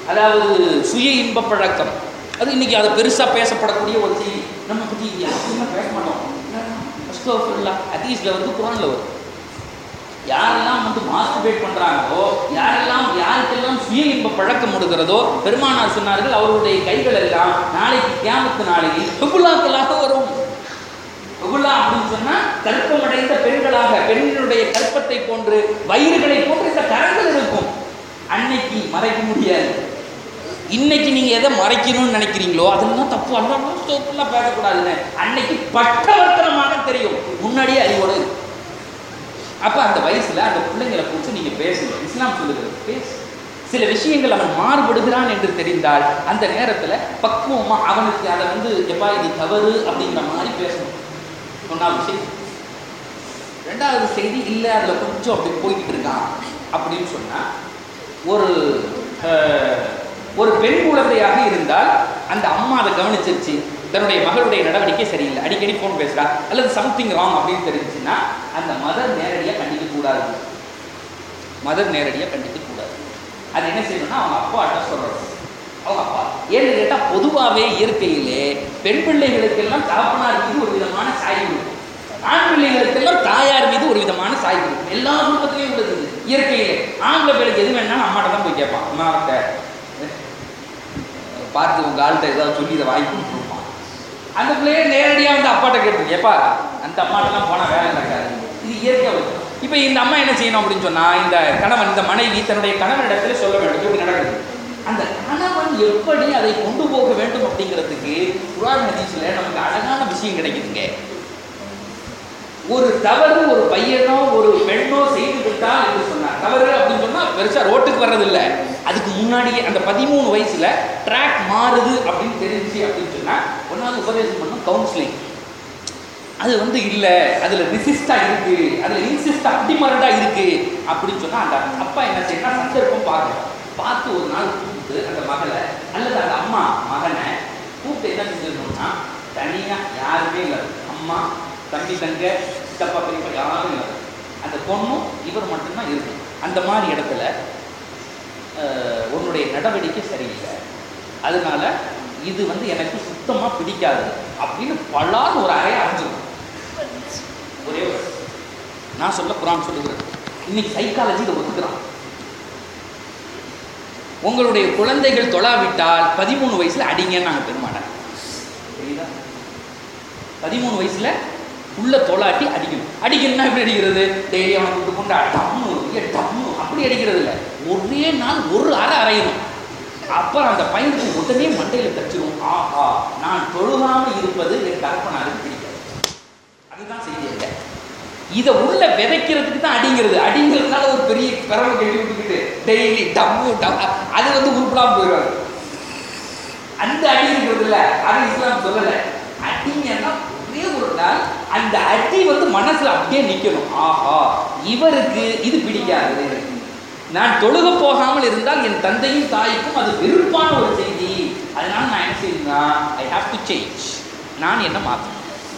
அதாவது சுய இன்ப பழக்கம் அது இன்னைக்கு அதை பெருசாக பேசப்படக்கூடிய ஒரு செய்தி நம்ம பற்றி யாருமே பேச மாட்டோம் அஸ்தோஃபில்லா ஹதீஸில் வந்து குரானில் வரும் யாரெல்லாம் வந்து மாஸ்டர்பேட் பண்றாங்களோ யாரெல்லாம் யாருக்கெல்லாம் சுய இன்ப பழக்கம் கொடுக்கிறதோ பெருமானார் சொன்னார்கள் அவர்களுடைய கைகள் எல்லாம் நாளைக்கு கியாமத்து நாளைக்கு ஹுபுல்லாக்களாக வரும் ஹுபுல்லா அப்படின்னு சொன்னா கற்பமடைந்த பெண்களாக பெண்களுடைய கற்பத்தை போன்று வயிறுகளை போன்று இந்த கரங்கள் இருக்கும் அன்னைக்கு மறைக்க முடியாது இன்னைக்கு நீங்க எதை மறைக்கணும்னு நினைக்கிறீங்களோ அதெல்லாம் தப்பு அதெல்லாம் தப்புலாம் பேசக்கூடாதுன்னு அன்னைக்கு பட்டவர்த்தனமாக தெரியும் முன்னாடியே அறிவோடு இருக்கு. அப்ப அந்த வயசுல அந்த பிள்ளைங்களை குறித்து நீங்க பேசுங்க இஸ்லாம் சொல்லுகிறது பேசு சில விஷயங்கள் அவன் மாறுபடுகிறான் என்று தெரிந்தால் அந்த நேரத்துல பக்குவமா அவனுக்கு அதை வந்து எப்பா இது தவறு அப்படிங்கிற மாதிரி பேசணும் ஒன்றாவது செய்தி ரெண்டாவது செய்தி இல்லை அதுல கொஞ்சம் அப்படி போய்கிட்டு இருக்கான் அப்படின்னு சொன்னா ஒரு அஹ், ஒரு பெண் குழந்தையாக இருந்தால் அந்த அம்மா அதை கவனிச்சிருச்சு தன்னுடைய மகளுடைய நடவடிக்கை சரியில்லை அடிக்கடி ஃபோன் பேசுறா அல்லது சம்திங் ராங் அப்படின்னு தெரிஞ்சுச்சுன்னா அந்த மதர் நேரடியாக கண்டிக்க கூடாது மதர் நேரடியாக கண்டிக்க கூடாது அது என்ன செய்யணும்னா அவங்க அப்பாட்ட சொல்லணும் அவங்க அப்பா ஏன்னு கேட்டால் பொதுவாகவே இயற்கையிலே பெண் பிள்ளைகளுக்கெல்லாம் தகப்பனார் மீது ஒரு விதமான சாய்வு இருக்கும் ஆண் பிள்ளைகளுக்கெல்லாம் தாயார் மீது ஒரு விதமான சாய்வு இருக்கும் எல்லா குடும்பத்திலையும் உள்ளது இது. இயற்கையிலே ஆம்பளை பிள்ளைக்கு எது வேணாலும் அம்மாட்ட தான் போய் கேட்பான் அம்மாட்ட பார்த்து உங்க ஆள்கிட்ட ஏதாவது சொல்லி இதை வாங்கி கொடுத்துருப்பான் அந்த பிள்ளைய நேரடியாக வந்து அப்பாட்ட கேட்டு ஏப்பா அந்த அம்மாட்டெல்லாம் போனால் வேலை நடக்காது இது இயற்கையாக வரும் இப்போ இந்த அம்மா என்ன செய்யணும் அப்படின்னு சொன்னால் இந்த கணவன் இந்த மனைவி தன்னுடைய கணவனிடத்துல சொல்ல வேண்டும் இப்படி நடக்குது அந்த கணவன் எப்படி அதை கொண்டு போக வேண்டும் அப்படிங்கிறதுக்கு குரான் ஹதீஸில் நமக்கு அழகான விஷயம் கிடைக்குதுங்க ஒரு தவறு ஒரு பையனோ ஒரு பெண்ணோ செய்து விட்டால் என்று சொன்னார் தவறு அப்படின்னு சொன்னா பெருசா ரோட்டுக்கு வர்றதில்ல அதுக்கு முன்னாடியே அந்த பதிமூணு வயசுல ட்ராக் மாறுது அப்படின்னு தெரிஞ்சு அப்படின்னு சொன்னா ஒன்றாவது உபதேசம் பண்ணும் கவுன்சிலிங் அது வந்து இல்ல அதுல ரிசிஸ்டா இருக்கு அதுல இன்சிஸ்டா அடிமரண்டா இருக்கு அப்படின்னு சொன்னா அந்த அப்பா என்ன செய்யணும் சந்தர்ப்பம் பார்க்கணும் பார்த்து ஒரு நாள் கூப்பிட்டு அந்த மகளை அல்லது அந்த அம்மா மகனை கூப்பிட்டு என்ன செஞ்சிடணும்னா தனியா யாருமே இல்லை அம்மா தம்பி தங்க சித்தப்பா பெரியப்பா யாரும் இல்லை அந்த பொண்ணும் இவர் மட்டும்தான் இருக்கு அந்த மாதிரி இடத்துல அஹ், உன்னுடைய நடவடிக்கை சரியில்லை அதனால இது வந்து எனக்கு சுத்தமா பிடிக்காது அப்படின்னு பலான்னு ஒரு அறையை அரைஞ்சிடும் ஒரே ஒரு நான் சொல்ல குரான் சொல்லுகிறது இன்னைக்கு சைக்காலஜி இதை ஒத்துக்கிறான் உங்களுடைய குழந்தைகள் தொழாவிட்டால் பதிமூணு வயசுல அடிங்கன்னு நாங்கள் பெருமாட்டேன் புரியுதா பதிமூணு வயசுல உள்ள தொலாட்டி அடிக்கணும் அடிக்கணும்னா எப்படி அடிக்கிறது டெய்லி அவனை கூட்டு கொண்டு டம்மு ஏ டம்மு அப்படி அடிக்கிறது இல்லை ஒரே நாள் ஒரு அரை அரையணும் அப்புறம் அந்த பையனுக்கு உடனே மண்டையில் தச்சிரும் ஆஹா நான் தொழுகாம இருப்பது என் கற்பனாருக்கு பிடிக்காது அதுதான் செய்தி இல்லை இதை உள்ள விதைக்கிறதுக்கு தான் அடிங்கிறது அடிங்கிறதுனால ஒரு பெரிய பிறவை கட்டி விட்டுக்கிட்டு டெய்லி டம்மு டம் அது வந்து உருப்படாம போயிடுவாங்க அந்த அடி இருக்கிறது இல்ல அது இஸ்லாம் சொல்லல அடிங்கன்னா ஒரே ஒரு நாள் அந்த அடி வந்து மனசுல அப்படியே நிக்கணும் ஆஹா இவருக்கு இது பிடிக்காது நான் தொழுக போகாமல் இருந்தால் என் தந்தையும் தாய்க்கும் அது வெறுப்பான ஒரு செய்தி அதனால நான் என்ன செய்யணும்னா ஐ ஹாவ் டு சேஞ்ச் நான் என்ன மாற்றணும்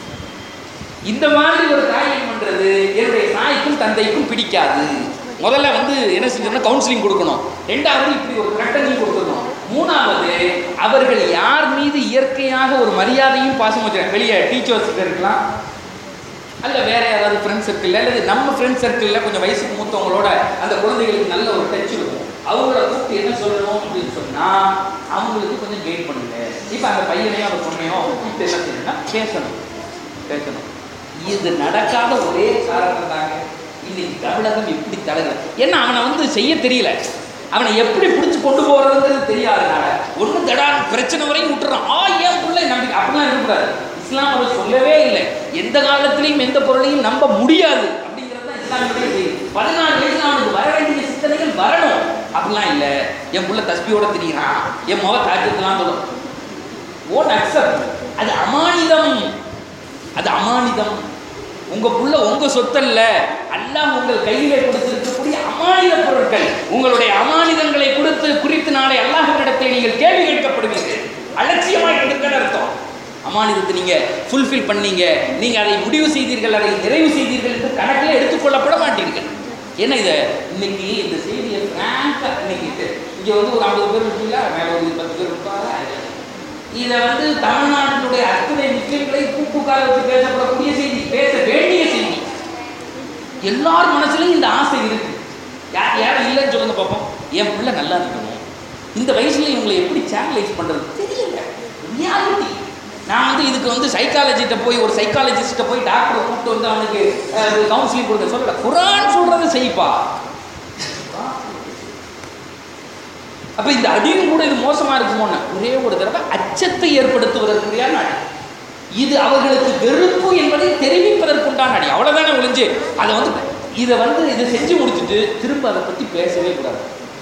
இந்த மாதிரி ஒரு காரியம் பண்றது என்னுடைய தாய்க்கும் தந்தைக்கும் பிடிக்காது முதல்ல வந்து என்ன செஞ்சோம்னா கவுன்சிலிங் கொடுக்கணும் ரெண்டாவது இப்படி ஒரு கட்டளையும் கொடுக்கணும் மூணாவது அவர்கள் யார் மீது இயற்கையாக ஒரு மரியாதையும் பாசம் வச்சுருக்காங்க வெளியே டீச்சர்ஸ் இருக்கலாம் அல்ல வேற யாராவது ஃப்ரெண்ட்ஸ் சர்க்கிள் அல்லது நம்ம ஃப்ரெண்ட்ஸ் சர்க்கிளில் கொஞ்சம் வயசுக்கு மூத்தவங்களோட அந்த குழந்தைகளுக்கு நல்ல ஒரு டச் இருக்கும் அவங்கள கூப்பிட்டு என்ன சொல்லணும் அப்படின்னு சொன்னா அவங்களுக்கு கொஞ்சம் கைட் பண்ணுங்க இப்போ அந்த பையனையோ அந்த பொண்ணையோ அவங்க கூப்பிட்டு என்ன செய்யணும்னா பேசணும் பேசணும் இது நடக்காத ஒரே காரணம் தாங்க இன்னைக்கு தமிழகம் எப்படி தலைவர் ஏன்னா அவனை வந்து செய்ய தெரியல அவனை எப்படி பிடிச்சு கொண்டு போறதுங்கிறது தெரியாதனால ஒண்ணு தடா பிரச்சனை வரையும் விட்டுறான் ஆ ஏன் பிள்ளை நம்பிக்கை அப்படிலாம் இருக்கக்கூடாது இஸ்லாம் அதை சொல்லவே இல்லை எந்த காலத்திலையும் எந்த பொருளையும் நம்ப முடியாது அப்படிங்கிறது தான் இஸ்லாமுடைய செய்தி பதினாறு வயசுல அவனுக்கு வர வேண்டிய சிந்தனைகள் வரணும் அப்படிலாம் இல்லை என் புள்ள தஸ்பியோட திரிகிறான் என் முக தாக்கத்துலாம் சொல்லும் ஓன் அக்செப்ட் அது அமானிதம் அது அமானிதம் உங்க புள்ள உங்க சொத்தல்ல அல்லாஹ் உங்கள் கையிலே கொடுத்திருக்கக்கூடிய அமானித பொருட்கள் உங்களுடைய அமானிதங்களை கொடுத்து குறித்து நாளை அல்லாஹ்விடத்தை நீங்கள் கேள்வி கேட்கப்படுவீர்கள் அலட்சியமாய் கொடுக்கன்னு அர்த்தம் அமானிதத்தை நீங்க ஃபுல்ஃபில் பண்ணீங்க நீங்க அதை முடிவு செய்தீர்கள் அதை நிறைவு செய்தீர்கள் என்று கணக்கில் எடுத்துக்கொள்ளப்பட மாட்டீர்கள் ஏன்னா இதை இன்னைக்கு இந்த செய்தியை ஃப்ராங்காக இன்னைக்கு இங்க வந்து ஒரு ஐம்பது பேர் இருக்கீங்களா மேல ஒரு பத்து பேர் இருப்பாங்க இதை வந்து தமிழ்நாட்டினுடைய அத்தனை முஸ்லிம்களை கூப்புக்கார வச்சு பேசப்படக்கூடிய செய்தி பேச வேண்டிய செய்தி எல்லார் மனசுலயும் இந்த ஆசை இருக்கு யார் யாரும் இல்லைன்னு சொல்லுங்க பார்ப்போம் என் பிள்ளை நல்லா இருக்கணும் இந்த வயசுல இவங்களை எப்படி சேனலைஸ் பண்றது தெரியல ரியாலிட்டி நான் வந்து இதுக்கு வந்து சைக்காலஜிட்ட போய் ஒரு சைக்காலஜிஸ்ட்டை போய் டாக்டரை கூப்பிட்டு வந்து அவனுக்கு கவுன்சிலிங் கொடுக்க சொல்லல குரான் சொல்றதை செய்ப்பா அப்ப இந்த அடியும் கூட இது மோசமா இருக்குமோன்னு ஒரே ஒரு தடவை அச்சத்தை ஏற்படுத்துவதற்குரியான அடி இது அவர்களுக்கு வெறுப்பு என்பதை தெரிவிப்பதற்குண்டான அடி அவ்வளவுதானே ஒழிஞ்சு அதை வந்து இதை வந்து இதை செஞ்சு முடிச்சுட்டு திரும்ப அதை பத்தி பேசவே கூடாது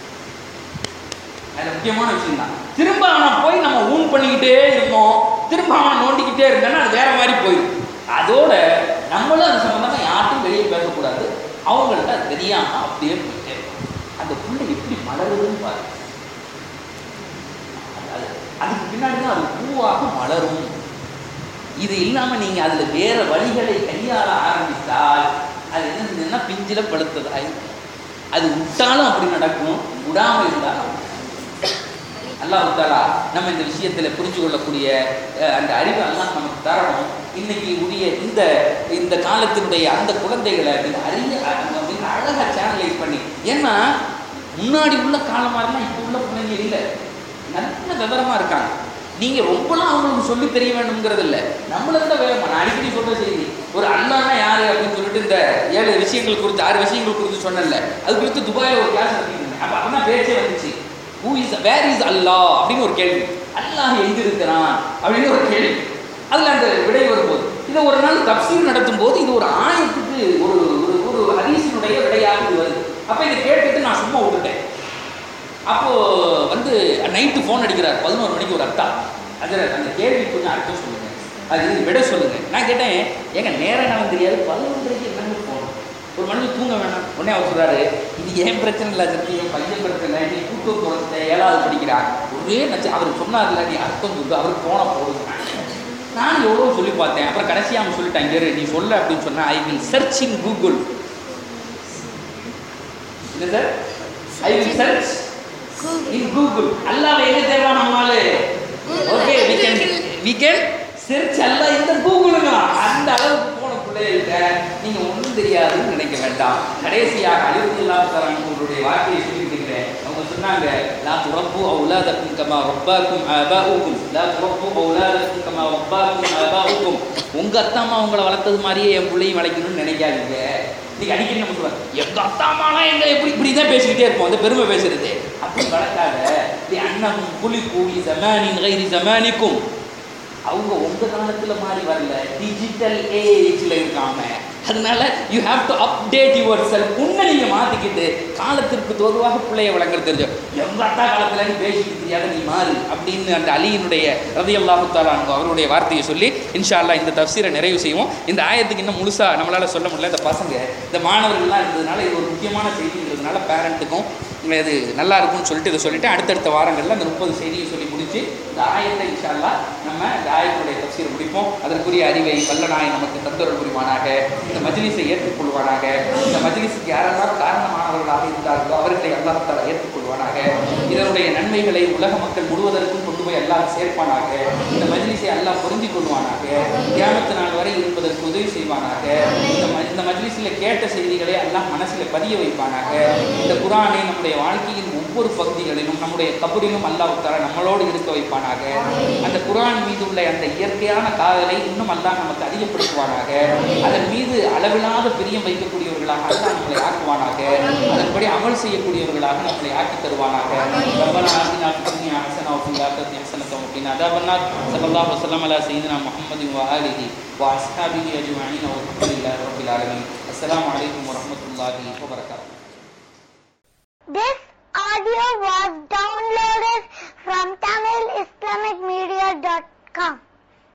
அது முக்கியமான விஷயம் தான் திரும்ப அவனை போய் நம்ம ஊன் பண்ணிக்கிட்டே இருந்தோம் திரும்ப அவனை நோண்டிக்கிட்டே இருந்தேன்னா அது வேற மாதிரி போயிடும் அதோட நம்மளும் அது சம்பந்தமா யார்ட்டும் வெளியே பேசக்கூடாது அவங்கள்ட்ட அது தெரியாம அப்படியே போயிட்டே இருக்கும். அந்த புள்ளை எப்படி மலருதுன்னு பாரு அது- அதுக்கு பின்னாடி தான் அது பூவாக மலரும் இது இல்லாம நீங்க அதுல வேற வழிகளை கையாள ஆரம்பித்தால் அது என்ன செஞ்சதுன்னா பிஞ்சில படுத்ததாய் அது விட்டாலும் அப்படி நடக்கும் விடாம இருந்தாலும் அப்படி அல்லாஹ் தாலா நம்ம இந்த விஷயத்துல புரிஞ்சு கொள்ளக்கூடிய அஹ், அந்த அறிவை அல்லாஹ் நமக்கு தரணும் இன்னைக்கு உரிய இந்த இந்த காலத்தினுடைய அந்த குழந்தைகளை மிக அரிய அஹ், மிக அழகா சேனலைஸ் பண்ணி ஏன்னா முன்னாடி உள்ள காலம் மாதிரிலாம் இப்போ உள்ள பிள்ளைங்க இல்லை நல்ல விவரமா இருக்காங்க நீங்க ரொம்பலாம் அவங்களுக்கு சொல்லி தெரிய வேண்டும்ங்கிறது இல்லை நம்மளை விட வேகமா நான் அடிக்கடி சொல்ற செய்தி ஒரு அண்ணானா யாரு அப்படின்னு சொல்லிட்டு இந்த ஏழு விஷயங்கள் குறித்து ஆறு விஷயங்கள் குறித்து சொன்னேன்ல அது குறித்து துபாயில ஒரு கிளாஸ் நடத்திருந்தேன் அப்ப அப்பதான் பேச்சே வந்துச்சு who is where is Allah அப்படின்னு ஒரு கேள்வி அல்லாஹ் எங்க இருக்கிறான் அப்படின்னு ஒரு கேள்வி அதுல அந்த விடை வரும்போது இதை ஒரு நாள் தப்சீர் நடத்தும் போது இது ஒரு ஆயத்துக்கு ஒரு ஒரு ஒரு ஹதீஸினுடைய விடையாக இது வருது அப்ப இதை கேட்டுட்டு நான் சும்மா விட்டுட்டேன் அப்போ வந்து நைட்டு ஃபோன் அடிக்கிறார் பதினோரு மணிக்கு ஒரு அத்தா அதில் அந்த கேள்வி கொஞ்சம் அர்த்தம் சொல்லுங்க அது இது விட சொல்லுங்க நான் கேட்டேன் ஏங்க நேரம் நேரம் தெரியாது பதினொன்றரைக்கு என்னங்க ஃபோன் ஒரு மனுஷன் தூங்க வேணாம் உடனே அவர் சொல்றாரு இது ஏன் பிரச்சனை இல்லை சரி என் பையன் பிரச்சனை நீ கூட்டு குழந்தை ஏழாவது படிக்கிறான் ஒரே நச்சு அவர் சொன்னார்ல நீ அர்த்தம் சொல்லு அவருக்கு போன போடுங்க நான் எவ்வளோ சொல்லி பார்த்தேன் அப்புறம் கடைசியாக அவன் சொல்லிட்டாங்க இரு, நீ சொல்ல அப்படின்னு சொன்னா I will search in Google என்ன sir I will search in Google Allah எங்க தேடுறான் நம்மால okay we can we can search Allah இந்த கூகுளுங்க அந்த அளவுக்கு போன பிள்ளைகிட்ட நீங்க ஒண்ணும் தெரியாதுன்னு நினைக்க வேண்டாம் கடைசியாக அலிவுல்லாஹ் தரான் உங்களுடைய வார்த்தையை சொல்லிக்கிறேன் அவங்க சொன்னாங்க லா துரப்பு அவுலாதக்கும் கமா ரப்பாக்கும் ஆபாவுக்கும் லா துரப்பு அவுலாதக்கும் கமா ரப்பாக்கும் ஆபாவுக்கும் உங்க அத்தா அம்மா உங்களை வளர்த்தது மாதிரியே என் பிள்ளையும் வளைக்கணும்னு நினைக்காதீங்க இன்னைக்கு அடிக்கடி நம்ம சொல்லுவாங்க எங்க அத்தா அம்மாலாம் எங்க எப்படி இப்படி தான் பேசிக்கிட்டே இருப்போம் அந்த பெருமை பேசுறது அப்படி வளர்க்காத நீ அண்ணன் புலி கூலி ஜமானின் கைரி ஜமானிக்கும் அவங்க உங்க காலத்துல மாறி வரல டிஜிட்டல் ஏஜ்ல இருக்காங்க அதனால you have to update yourself உன்னை நீங்க மாத்திக்கிட்டு காலத்திற்கு தோதுவாக பிள்ளைய வழங்குறது தெரிஞ்சு எங்க அத்தா காலத்துல நீ பேசிக்கிட்டு தெரியாத நீ மாறு அப்படின்னு அந்த அலியினுடைய ரதி அல்லாஹுத்தாலாங்க அவருடைய வார்த்தையை சொல்லி இன்ஷா அல்லாஹ் இந்த தப்சீரை நிறைவு செய்வோம் இந்த ஆயத்துக்கு இன்னும் முழுசா நம்மளால சொல்ல முடியல இந்த பசங்க இந்த மாணவர்கள்லாம் இருந்ததுனால இது ஒரு முக்கியமான செய்திங்கிறதுனால பேரண்ட்டுக்கும் இது நல்லா இருக்கும்னு சொல்லிட்டு இதை சொல்லிட்டு அடுத்தடுத்த வாரங்களில் அந்த முப்பது செய்தியை சொல்லி முடிச்சு இந்த ஆயத்தை இன்ஷா அல்லாஹ் நம்ம இந்த ஆயத்துடைய தப்சீரை முடிப்போம் அதற்குரிய அறிவை வல்லநாய் நமக்கு தந்தொருள் புரிவானாக இந்த மஜ்லிஸை ஏற்றுக்கொள்வானாக இந்த மஜ்லிஸுக்கு யாரெல்லாம் காரணமானவர்களாக இருந்தார்களோ அவர்களை அல்லாஹால ஏற்றுக்கொள்வானாக இதனுடைய நன்மைகளை உலக மக்கள் முழுவதற்கும் கொண்டு போய் அல்லாஹ் சேர்ப்பானாக இந்த மஜ்லிஸை அல்லாஹ் பொருந்தி கொள்வானாக தியானத்து நாள் வரை இருப்பதற்கு உதவி செய்வானாக இந்த ம- இந்த மஜ்லிஸில் கேட்ட செய்திகளை அல்லாஹ் மனசில் பதிய வைப்பானாக இந்த குரானை நம்முடைய வாழ்க்கையின் ஒவ்வொரு பகுதிகளிலும் நம்முடைய கபரிலும் அல்லாஹ் தர நம்மளோடு இருக்க வைப்பானாக அந்த குரான் மீது உள்ள அந்த இயற்கையான காதலை இன்னும் அல்லாஹ் நமக்கு அதிகப்படுத்துவானாக அதன் மீது அளவில்லாத பிரியம் வைக்கக்கூடியவர்களாக அல்லாஹ் நம்மளை ஆக்குவானாக அதன்படி அமல் செய்யக்கூடியவர்களாக நம்மளை ஆக்கி தருவானாக ரப்பனா ஆத்தினா ஃபித் துன்யா ஹஸனா வ ஃபில் ஆখিরাতি ஹஸனத வ கினா அதாபன்னார் ஸல்லல்லாஹு அலைஹி வஸல்லம் அலா சய்யிதினா முஹம்மதின் வ ஆலிஹி வ அஸ்ஹாபிஹி அஜ்மஈன் வல்ஹம்துலில்லாஹி ரப்பில் ஆலமீன் அஸ்ஸலாமு அலைக்கும் வ ரஹ்மத்துல்லாஹி வ பரகாத்துஹு This audio was done